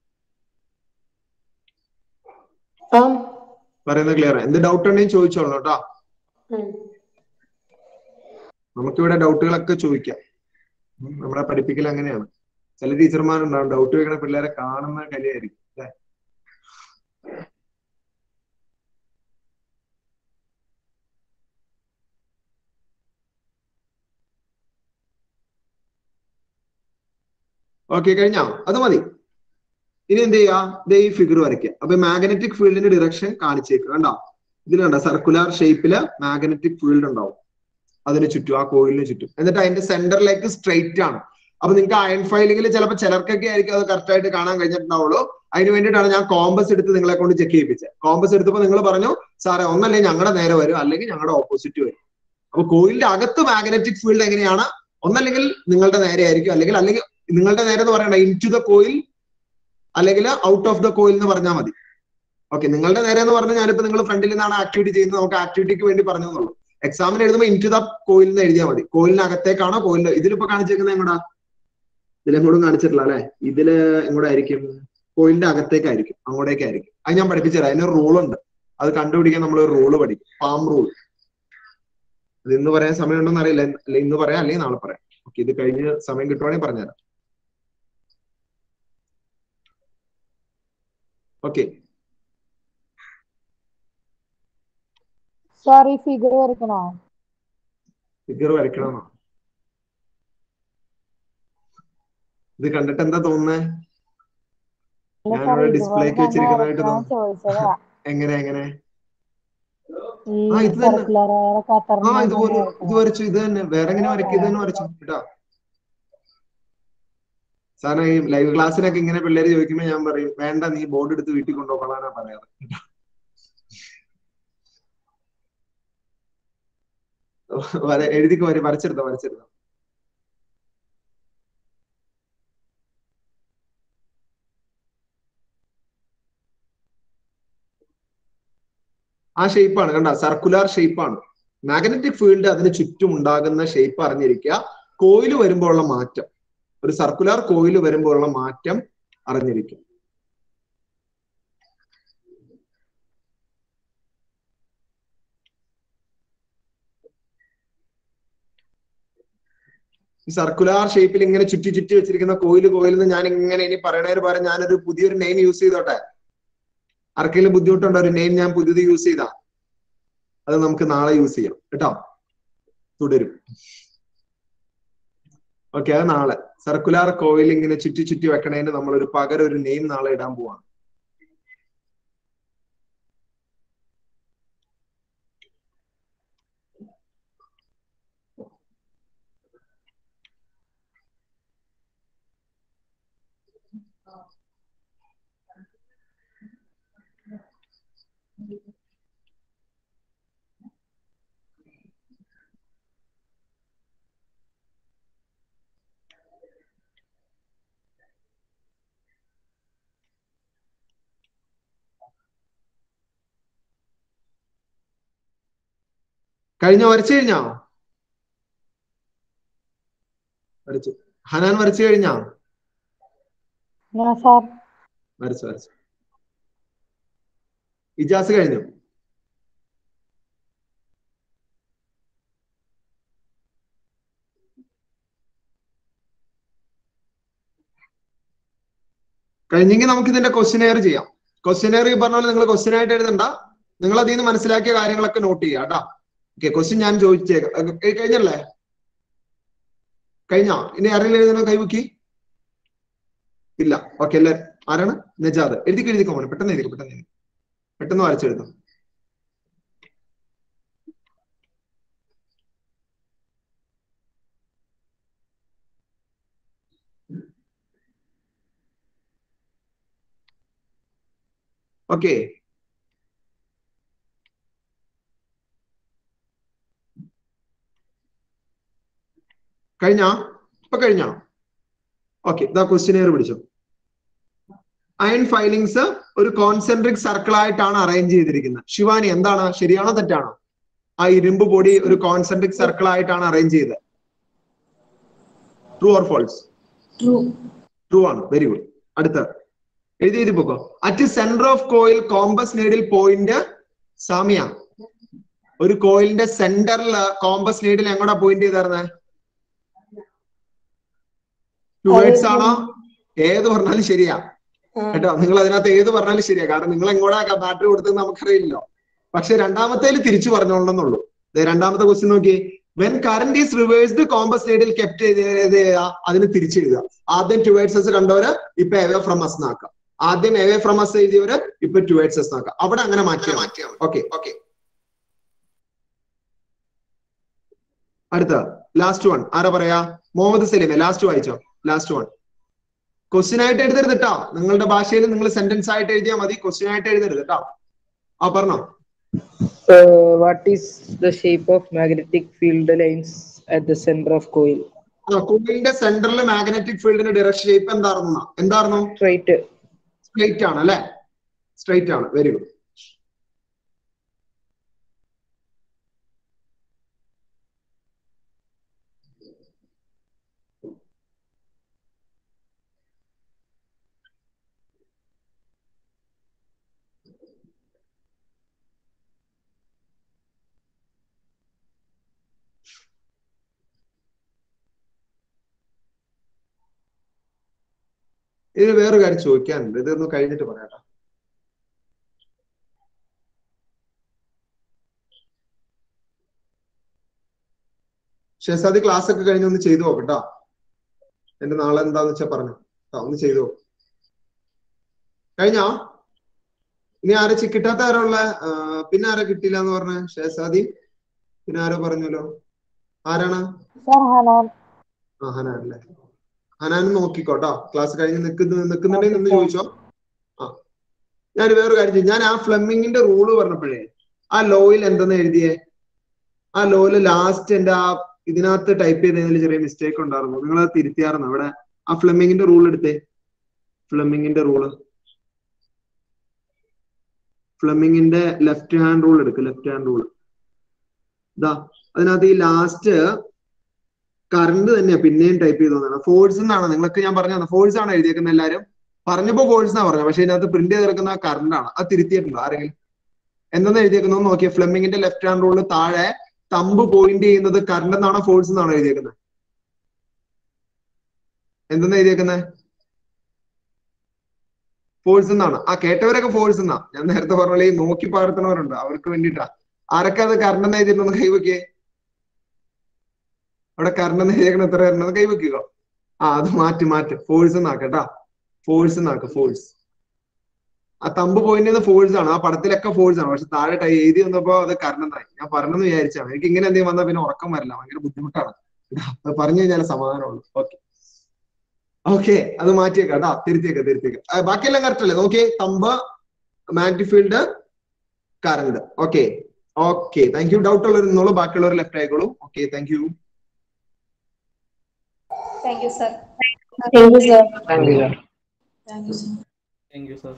പറയുന്നത് ക്ലിയർ എന്ത് ഡൗട്ട് ഉണ്ടെങ്കിൽ ചോദിച്ചോളൂ കേട്ടോ നമുക്കിവിടെ ഡൗട്ടുകളൊക്കെ ചോദിക്കാം ഉം, നമ്മുടെ പഠിപ്പിക്കൽ അങ്ങനെയാണ് ചില ടീച്ചർമാരുണ്ടാവും ഡൗട്ട് ചോദിക്കണ പിള്ളേരെ കാണുന്ന കലിയായിരിക്കും അല്ലെ ഓക്കെ കഴിഞ്ഞോ അത് മതി ഇനി എന്ത് ചെയ്യാ ദേ ഈ ഫിഗർ വരയ്ക്കുക അപ്പൊ മാഗ്നറ്റിക് ഫീൽഡിന്റെ ഡിറക്ഷൻ കാണിച്ചേക്കുക കണ്ടോ ഇതിൽ കണ്ട സർക്കുലർ ഷേപ്പില് മാഗ്നറ്റിക് ഫീൽഡ് ഉണ്ടാവും അതിന് ചുറ്റും ആ കോയിലിന് ചുറ്റും എന്നിട്ട് അതിന്റെ സെന്ററിലേക്ക് സ്ട്രെയിറ്റ് ആണ് അപ്പൊ നിങ്ങൾക്ക് അയൺ ഫൈലിംഗിൽ ചിലപ്പോൾ ചിലർക്കൊക്കെ ആയിരിക്കും അത് കറക്റ്റ് ആയിട്ട് കാണാൻ കഴിഞ്ഞിട്ടുണ്ടാവുള്ളൂ അതിന് വേണ്ടിയിട്ടാണ് ഞാൻ കോമ്പസ് എടുത്ത് നിങ്ങളെ കൊണ്ട് ചെക്ക് ചെയ്യിപ്പിച്ചത് കോമ്പസ് എടുത്തപ്പോൾ നിങ്ങൾ പറഞ്ഞു സാറേ ഒന്നല്ലേ ഞങ്ങളുടെ നേരെ വരും അല്ലെങ്കിൽ ഞങ്ങളുടെ ഓപ്പോസിറ്റ് വരും അപ്പൊ കോയിലിന്റെ അകത്ത് മാഗ്നറ്റിക് ഫീൽഡ് എങ്ങനെയാണ് ഒന്നല്ലെങ്കിൽ നിങ്ങളുടെ നേരെ ആയിരിക്കും അല്ലെങ്കിൽ അല്ലെങ്കിൽ നിങ്ങളുടെ നേരെ എന്ന് പറയണ്ട ഇൻ ടു ദ കോയിൽ അല്ലെങ്കിൽ ഔട്ട് ഓഫ് ദ കോയിൽ എന്ന് പറഞ്ഞാൽ മതി ഓക്കെ നിങ്ങളുടെ നേരെ എന്ന് പറഞ്ഞാൽ ഞാനിപ്പോ നിങ്ങൾ ഫ്രണ്ടിൽ നിന്നാണ് ആക്ടിവിറ്റി ചെയ്യുന്നത് നമുക്ക് ആക്ടിവിറ്റിക്ക് വേണ്ടി പറഞ്ഞു എന്നുള്ളൂ എക്സാമിന് എഴുതുമ്പോൾ ഇൻ ടു ദ കോയിൽ എന്ന് എഴുതിയാൽ മതി കോയിലിനകത്തേക്കാണോ കോയിലിന്റെ ഇതിലിപ്പോ കാണിച്ചേക്കുന്നത് എങ്ങോട്ടാ ഇതിലെങ്ങോട്ടും കാണിച്ചിട്ടില്ല അല്ലെ ഇതില് എങ്ങോട്ടായിരിക്കും കോയിലിന്റെ അകത്തേക്കായിരിക്കും അങ്ങോട്ടേക്കായിരിക്കും അത് ഞാൻ പഠിപ്പിച്ചുതരാം അതിനൊരു റൂൾ ഉണ്ട് അത് കണ്ടുപിടിക്കാൻ നമ്മൾ ഒരു റൂള് പഠിക്കും പാം റൂൾ ഇത് ഇന്ന് പറയാൻ സമയമുണ്ടോന്ന് അറിയില്ല അല്ല ഇന്ന് പറയാം അല്ലെങ്കിൽ നാളെ പറയാം ഓക്കെ ഇത് കഴിഞ്ഞ് സമയം കിട്ടുവാണെങ്കിൽ പറഞ്ഞുതരാം ഓക്കെ സാർ ഈ ഫിഗർ വരയ്ക്കണോ ഫിഗർ വരയ്ക്കണമെന്നോ ഇത് കണ്ടിട്ട് എന്താ തോന്നുന്നേ അല്ല സാർ ഞാനിവിടെ ഇതുപോലെ ഡിസ്പ്ലേക്ക് തന്നെ വെച്ചിരിക്കുന്നതായിട്ട് വരയ്ക്കണോ തോന്നുന്നു ചോദിച്ചതാ എങ്ങനെ എങ്ങനെ ഈ ആ ഇത് തന്നെ സർക്കുലർ ആ കത്തറിന് ഇതുപോലെ ഇത് വരച്ചു ഇത് തന്നെ വേറെ എങ്ങനെ വരയ്ക്കും ഇത് തന്നെ വരച്ചു കേട്ടോ സാറിന് ഈ ലൈവ് ക്ലാസ്സിനൊക്കെ ഇങ്ങനെ പിള്ളേര് ചോദിക്കുമ്പോൾ ഞാൻ പറയും വേണ്ട നീ ബോർഡ് എടുത്ത് വീട്ടിൽ കൊണ്ടുപോകാനാ പറയാറ് വര എഴുതിക്ക് വരെ വരച്ചെടുത്തോ വരച്ചെടുത്തോ ആ ഷേപ്പാണ് കണ്ട സർക്കുലർ ഷേപ്പാണ് മാഗ്നറ്റിക് ഫീൽഡ് അതിന് ചുറ്റും ഉണ്ടാകുന്ന ഷേപ്പ് അറിഞ്ഞിരിക്കുക കോയിൽ വരുമ്പോഴുള്ള മാറ്റം ഒരു സർക്കുലർ കോയിൽ വരുമ്പോഴുള്ള മാറ്റം അറിഞ്ഞിരിക്കുക ഈ സർക്കുലർ ഷേപ്പിൽ ഇങ്ങനെ ചുറ്റി ചുറ്റി വെച്ചിരിക്കുന്ന കോയിൽ കോയിൽ എന്ന് ഞാൻ ഇങ്ങനെ ഇനി പറയണതിന് പകരം ഞാനൊരു പുതിയൊരു നെയിം യൂസ് ചെയ്തോട്ടെ ആർക്കെങ്കിലും ബുദ്ധിമുട്ടുണ്ടോ ഒരു നെയിം ഞാൻ പുതിയത് യൂസ് ചെയ്താ അത് നമുക്ക് നാളെ യൂസ് ചെയ്യാം കേട്ടോ തുടരും ഓക്കെ അത് നാളെ സർക്കുലർ കോയിൽ ഇങ്ങനെ ചുറ്റി ചുറ്റി വെക്കണേന് നമ്മളൊരു പകരം ഒരു നെയിം നാളെ ഇടാൻ പോവാണ് കഴിഞ്ഞോ വരച്ചു കഴിഞ്ഞോ വരച്ചു ഹനാൻ വരച്ചു കഴിഞ്ഞോ ഞാൻ സാർ വരച്ചു വരച്ചു ഇജാസ് കഴിഞ്ഞു കഴിഞ്ഞെങ്കിൽ നമുക്ക് ഇതിന്റെ ക്വസ്റ്റ്യനെയർ ചെയ്യാം ക്വസ്റ്റ്യനെയർ ഈ പറഞ്ഞ പോലെ നിങ്ങൾ ക്വസ്റ്റ്യൻ ആയിട്ട് എഴുതണ്ട നിങ്ങൾ അതിൽ നിന്ന് മനസ്സിലാക്കിയ കാര്യങ്ങളൊക്കെ നോട്ട് ചെയ്യുക കേട്ടോ ഓക്കെ ക്വസ്റ്റ്യൻ ഞാൻ ചോദിച്ചേക്കാം ഏ, കഴിഞ്ഞല്ലേ കഴിഞ്ഞോ ഇനി ആരെങ്കിലും എഴുതണോ കൈവക്കി ഇല്ല ഓക്കെ എല്ലാരും ആരാണ് നജാദ് എഴുതി എഴുതിക്കോ മോനെ പെട്ടെന്ന് എഴുതി പെട്ടെന്ന് എഴുതി പെട്ടെന്ന് വരച്ചെഴുതാം ഓക്കെ കഴിഞ്ഞോ ഇപ്പൊ കഴിഞ്ഞോ ഓക്കെ ഇതാ ക്വസ്റ്റ്യനെയർ പിടിച്ചോ അയൺ ഫൈലിങ്സ് ഒരു കോൺസെൻട്രിക് സർക്കിൾ ആയിട്ടാണ് അറേഞ്ച് ചെയ്തിരിക്കുന്നത് ശിവാനി എന്താണ് ശരിയാണോ തെറ്റാണോ ആ ഇരുമ്പ് പൊടി ഒരു കോൺസെൻട്രിക് സർക്കിൾ ആയിട്ടാണ് അറേഞ്ച് ചെയ്തത് true or false true true ആണ് വെരി ഗുഡ് അടുത്ത എഴുതി എഴുതി പോക്കോ at centre of coil compass needle point Samiya ഒരു കോയിലിന്റെ സെന്ററിൽ കോമ്പസ് നീഡിൽ എങ്ങോട്ടാ പോയിന്റ് ചെയ്തായിരുന്നേ ടുവേർഡ്സ് ആണോ ഏത് പറഞ്ഞാലും ശരിയാ കേട്ടോ നിങ്ങൾ അതിനകത്ത് ഏത് പറഞ്ഞാലും ശരിയാ കാരണം നിങ്ങൾ എങ്ങോട്ടാ ബാറ്ററി കൊടുത്തത് നമുക്കറിയില്ലല്ലോ പക്ഷെ രണ്ടാമത്തേൽ തിരിച്ചു പറഞ്ഞോളണമെന്നുള്ളൂ ദേ രണ്ടാമത്തെ ക്വസ്റ്റ്യൻ നോക്കി when current is reversed compass needle kept ചെയ്ത് ചെയ്യുക അതിന് തിരിച്ചെഴുതുക ആദ്യം ടുവേർഡ്സ് കണ്ടവര് ഇപ്പൊ എവേ ഫ്രം അസ് നാക്കാം ആദ്യം എവേ ഫ്രം അസ് എഴുതിയവര് ഇപ്പൊ ടുവേർഡ്സ് അസ് നാക്കാം അവിടെ അങ്ങനെ മാറ്റിയാൽ ഓക്കെ ഓക്കെ അടുത്ത ലാസ്റ്റ് വൺ ആരാ പറയാ മുഹമ്മദ് സലീമെ ലാസ്റ്റ് വായിച്ചോ ലാസ്റ്റ് വൺ ക്വസ്റ്റ്യൻ ആയിട്ട് എഴുതരുത് കേട്ടോ നിങ്ങളുടെ ഭാഷയിൽ നിങ്ങൾ സെന്റൻസ് ആയിട്ട് എഴുതിയാൽ മതി ക്വസ്റ്റ്യൻ ആയിട്ട് എഴുതരുത് കേട്ടോ ആ പറഞ്ഞോ Uh, what is the shape of magnetic field lines at the center of coil? ആ കോയിലിന്റെ സെന്ററിൽ മാഗ്നറ്റിക് ഫീൽഡിന്റെ ഡയറക്ഷൻ ഷേപ്പ് എന്തായിരുന്നു എന്തായിരുന്നു സ്ട്രൈറ്റ് സ്ട്രൈറ്റ് ആണ് അല്ലെ സ്ട്രൈറ്റ് ആണ് വെരി ഗുഡ് ഇതിന് വേറൊരു കാര്യം ചോദിക്കാനുണ്ട് ഇതൊന്ന് കഴിഞ്ഞിട്ട് പറയാട്ടോ ഷെസാദി ക്ലാസ് ഒക്കെ കഴിഞ്ഞ് ഒന്ന് ചെയ്തു നോക്കട്ടോ എന്റെ നാളെ എന്താന്ന് വെച്ചാ പറഞ്ഞു ആ, ഒന്ന് ചെയ്തു നോക്ക് കഴിഞ്ഞോ ഇനി ആരെ ചി- കിട്ടാത്ത ആരാ ഉള്ള പിന്നെ ആരാ കിട്ടിയില്ല എന്ന് പറഞ്ഞ ഷെസാദി പിന്നെ ആരോ പറഞ്ഞല്ലോ ആരാണ് സാർ ഹനാൻ ആ ഹനാൻ അല്ലേ ഹനാൻ നോക്കിക്കോട്ടോ ക്ലാസ് കഴിഞ്ഞ് നിൽക്കുന്ന നിൽക്കുന്നുണ്ടെങ്കിൽ നിന്ന് ചോദിച്ചോ ആ ഞാൻ വേറൊരു കാര്യം ചെയ്യും ഞാൻ ആ ഫ്ലെമിങ്ങിന്റെ റൂള് പറഞ്ഞപ്പോഴേ ആ ലോയിൽ എന്തെന്ന് എഴുതിയേ ആ ലോയില് ലാസ്റ്റ് എന്റെ ആ ഇതിനകത്ത് ടൈപ്പ് ചെയ്തതിൽ ചെറിയ മിസ്റ്റേക്ക് ഉണ്ടായിരുന്നു നിങ്ങൾ അത് തിരുത്തിയായിരുന്നു അവിടെ ആ ഫ്ലെമിങ്ങിന്റെ റൂൾ എടുത്തേ ഫ്ലെമിങ്ങിന്റെ റൂള് ഫ്ലെമിങ്ങിന്റെ ലെഫ്റ്റ് ഹാൻഡ് റൂൾ എടുക്കുക ലെഫ്റ്റ് ഹാൻഡ് റൂൾ ഇതാ അതിനകത്ത് ഈ ലാസ്റ്റ് കറണ്ട് തന്നെയാ പിന്നെയും ടൈപ്പ് ചെയ്ത് തന്നാണ് ഫോഴ്സ് എന്നാണ് നിങ്ങൾക്ക് ഞാൻ പറഞ്ഞു ഫോഴ്സ് ആണ് എഴുതിയേക്കുന്നത് എല്ലാവരും പറഞ്ഞപ്പോ ഫോഴ്സ് എന്നാ പറഞ്ഞത് പക്ഷെ ഇതിനകത്ത് പ്രിന്റ് ചെയ്തെടുക്കുന്ന കറണ്ട് ആണ് അത് തിരുത്തിയിട്ടുണ്ടോ ആരെങ്കിലും എന്തെന്ന് എഴുതിയേക്കുന്നത് നോക്കിയ ഫ്ലെമിങ്ങിന്റെ ലെഫ്റ്റ് ഹാൻഡ് റൂളിൽ താഴെ തമ്പ് പോയിന്റ് ചെയ്യുന്നത് കറണ്ട് എന്നാണോ ഫോഴ്സ് എന്നാണോ എഴുതിയേക്കുന്നത് എന്തെന്ന് എഴുതിയേക്കുന്നത് ഫോഴ്സ് എന്നാണ് ആ കേട്ടവരൊക്കെ ഫോഴ്സ് എന്നാ ഞാൻ നേരത്തെ പറഞ്ഞ പോലെ ഈ നോക്കി പകർത്തുന്നവരുണ്ട് അവർക്ക് വേണ്ടിയിട്ടാ ആരൊക്കെ അത് കറണ്ട് എന്ന് എഴുതിയിട്ടുണ്ടെന്ന് കൈവയ്ക്കേ അവിടെ കറണ്ട് എന്ന് എഴുതിയേക്കണ എത്ര വരണമെന്ന് കൈവയ്ക്കുക ആ അത് മാറ്റി മാറ്റി ഫോഴ്സ് എന്നാക്കട്ടാ ഫോഴ്സ് എന്നാക്ക ഫോഴ്സ് ആ തമ്പ് പോയിന്റ് ഫോഴ്സ് ആണ് ആ പടത്തിലൊക്കെ ഫോഴ്സ് ആണ് പക്ഷെ താഴെ ടൈ എഴുതി വന്നപ്പോ അത് കറണ്ട് എന്നായി ഞാൻ പറഞ്ഞെന്ന് വിചാരിച്ചാണ് എനിക്ക് ഇങ്ങനെ എന്തെങ്കിലും വന്നാൽ പിന്നെ ഉറക്കം വരില്ല ഭയങ്കര ബുദ്ധിമുട്ടാണ് അത് പറഞ്ഞു കഴിഞ്ഞാൽ സമാധാനമുള്ളൂ ഓക്കെ ഓക്കെ അത് മാറ്റിയേക്കാം കേട്ടാ തിരുത്തിയേക്കാം തിരുത്തിയേക്കാം ആ, ബാക്കിയെല്ലാം കറക്റ്റ് അല്ലേ നോക്കിയേ thumb magnetic field current okay okay thank you doubt ഉള്ളവർ നിന്നോളൂ ബാക്കിയുള്ളവർ ലെഫ്റ്റ് ആയിക്കോളൂ okay thank you thank you sir thank you sir thank you thank you sir thank you sir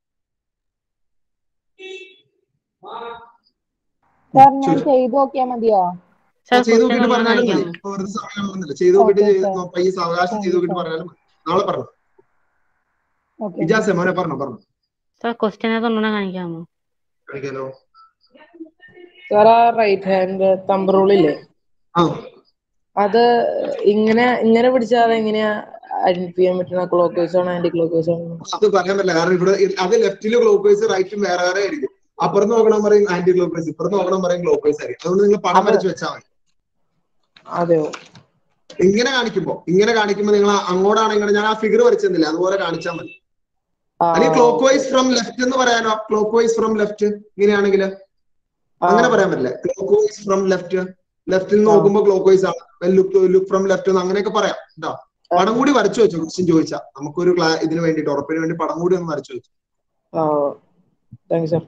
sir ഞാൻ ചെയ്തു നോക്കിയാ മതിയോ ആ, ചെയ്ത് നോക്കിയിട്ട് പറഞ്ഞാലും മതി ഇപ്പൊ വെറുതെ സമയം കളയുന്നില്ല ചെയ്ത് നോക്കിയിട്ട് Okay, ചെയ്ത് sir. നോ- പയ്യെ സാവകാശം ചെയ്ത് നോക്കിയിട്ട് പറഞ്ഞാലും മതി നാളെ പറഞ്ഞു ഓക്കെ ഇജാസെ മോനെ പറഞ്ഞു പറഞ്ഞു സാർ ക്വസ്റ്റ്യൻ ഏതൊന്നും കാണിക്കാമോ കാണിക്കാലോ സാർ ആ റൈറ്റ് ഹാൻഡ് തമ്പ് റൂൾ ഇല്ലേ ആ അത് ഇങ്ങനെ ഇങ്ങനെ പിടിച്ചാൽ എങ്ങനെയാ ഐഡന്റിഫൈ ചെയ്യാൻ പറ്റുന്ന ക്ലോക്ക് വൈസ് ആണോ ആന്റി ക്ലോക്ക് വൈസ് ആണോ അത് പറയാൻ പറ്റില്ല കാരണം ഇവിടെ ഇ- അത് ലെഫ്റ്റില് ക്ലോക്ക് വൈസ് റൈറ്റും വേറെ വേറെ ആയിരിക്കും അപ്പുറത്ത് നോക്കണം പറയും ആന്റി ക്ലോക്ക് വൈസ് ഇപ്പുറത്ത് നോക്കണം പറയും ക്ലോക്ക് വൈസ് ആയിരിക്കും അതുകൊണ്ട് നിങ്ങൾ പടം അത് വരച്ച് വെച്ചാൽ മതി അതെയോ ഇങ്ങനെ കാണിക്കുമ്പോ ഇങ്ങനെ കാണിക്കുമ്പോ നിങ്ങൾ അങ്ങോട്ടാണെങ്കിൽ ഞാൻ ആ ഫിഗർ വരച്ചെന്നില്ല അതുപോലെ കാണിച്ചാൽ മതി ആ അല്ലെങ്കിൽ ക്ലോക്ക് വൈസ് ഫ്രം ലെഫ്റ്റ് എന്ന് പറയാനോ ക്ലോക്ക് വൈസ് ഫ്രം ലെഫ്റ്റ് ഇങ്ങനെയാണെങ്കിൽ ആ അങ്ങനെ പറയാൻ പറ്റില്ല ക്ലോക്ക് വൈസ് ഫ്രം ലെഫ്റ്റ് ലെഫ്റ്റിൽ ആ നോക്കുമ്പോ ക്ലോക്ക് വൈസ് ആണ് ലുക്ക് ലുക്ക് ഫ്രം ലെഫ്റ്റ് എന്ന് അങ്ങനെയൊക്കെ പറയാം കേട്ടോ പടം കൂടി വരച്ചു വെച്ചു ക്വസ്റ്റ്യൻ ചോദിച്ചാ നമുക്കൊരു ക്ലാ ഇതിന് വേണ്ടിട്ട് ഉറപ്പിന് വേണ്ടി പടം കൂടി ഒന്ന് വരച്ചു വെച്ചു ആ താങ്ക് യു സാർ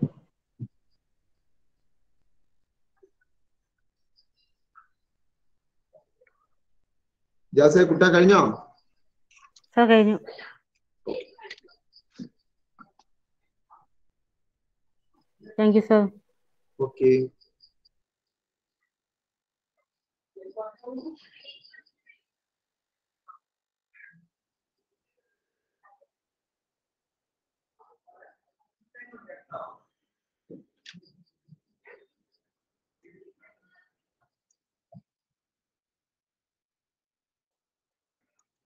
ജാസെ കുട്ട കഴിഞ്ഞോ സാർ കഴിഞ്ഞു താങ്ക് യു സാർ ഓക്കെ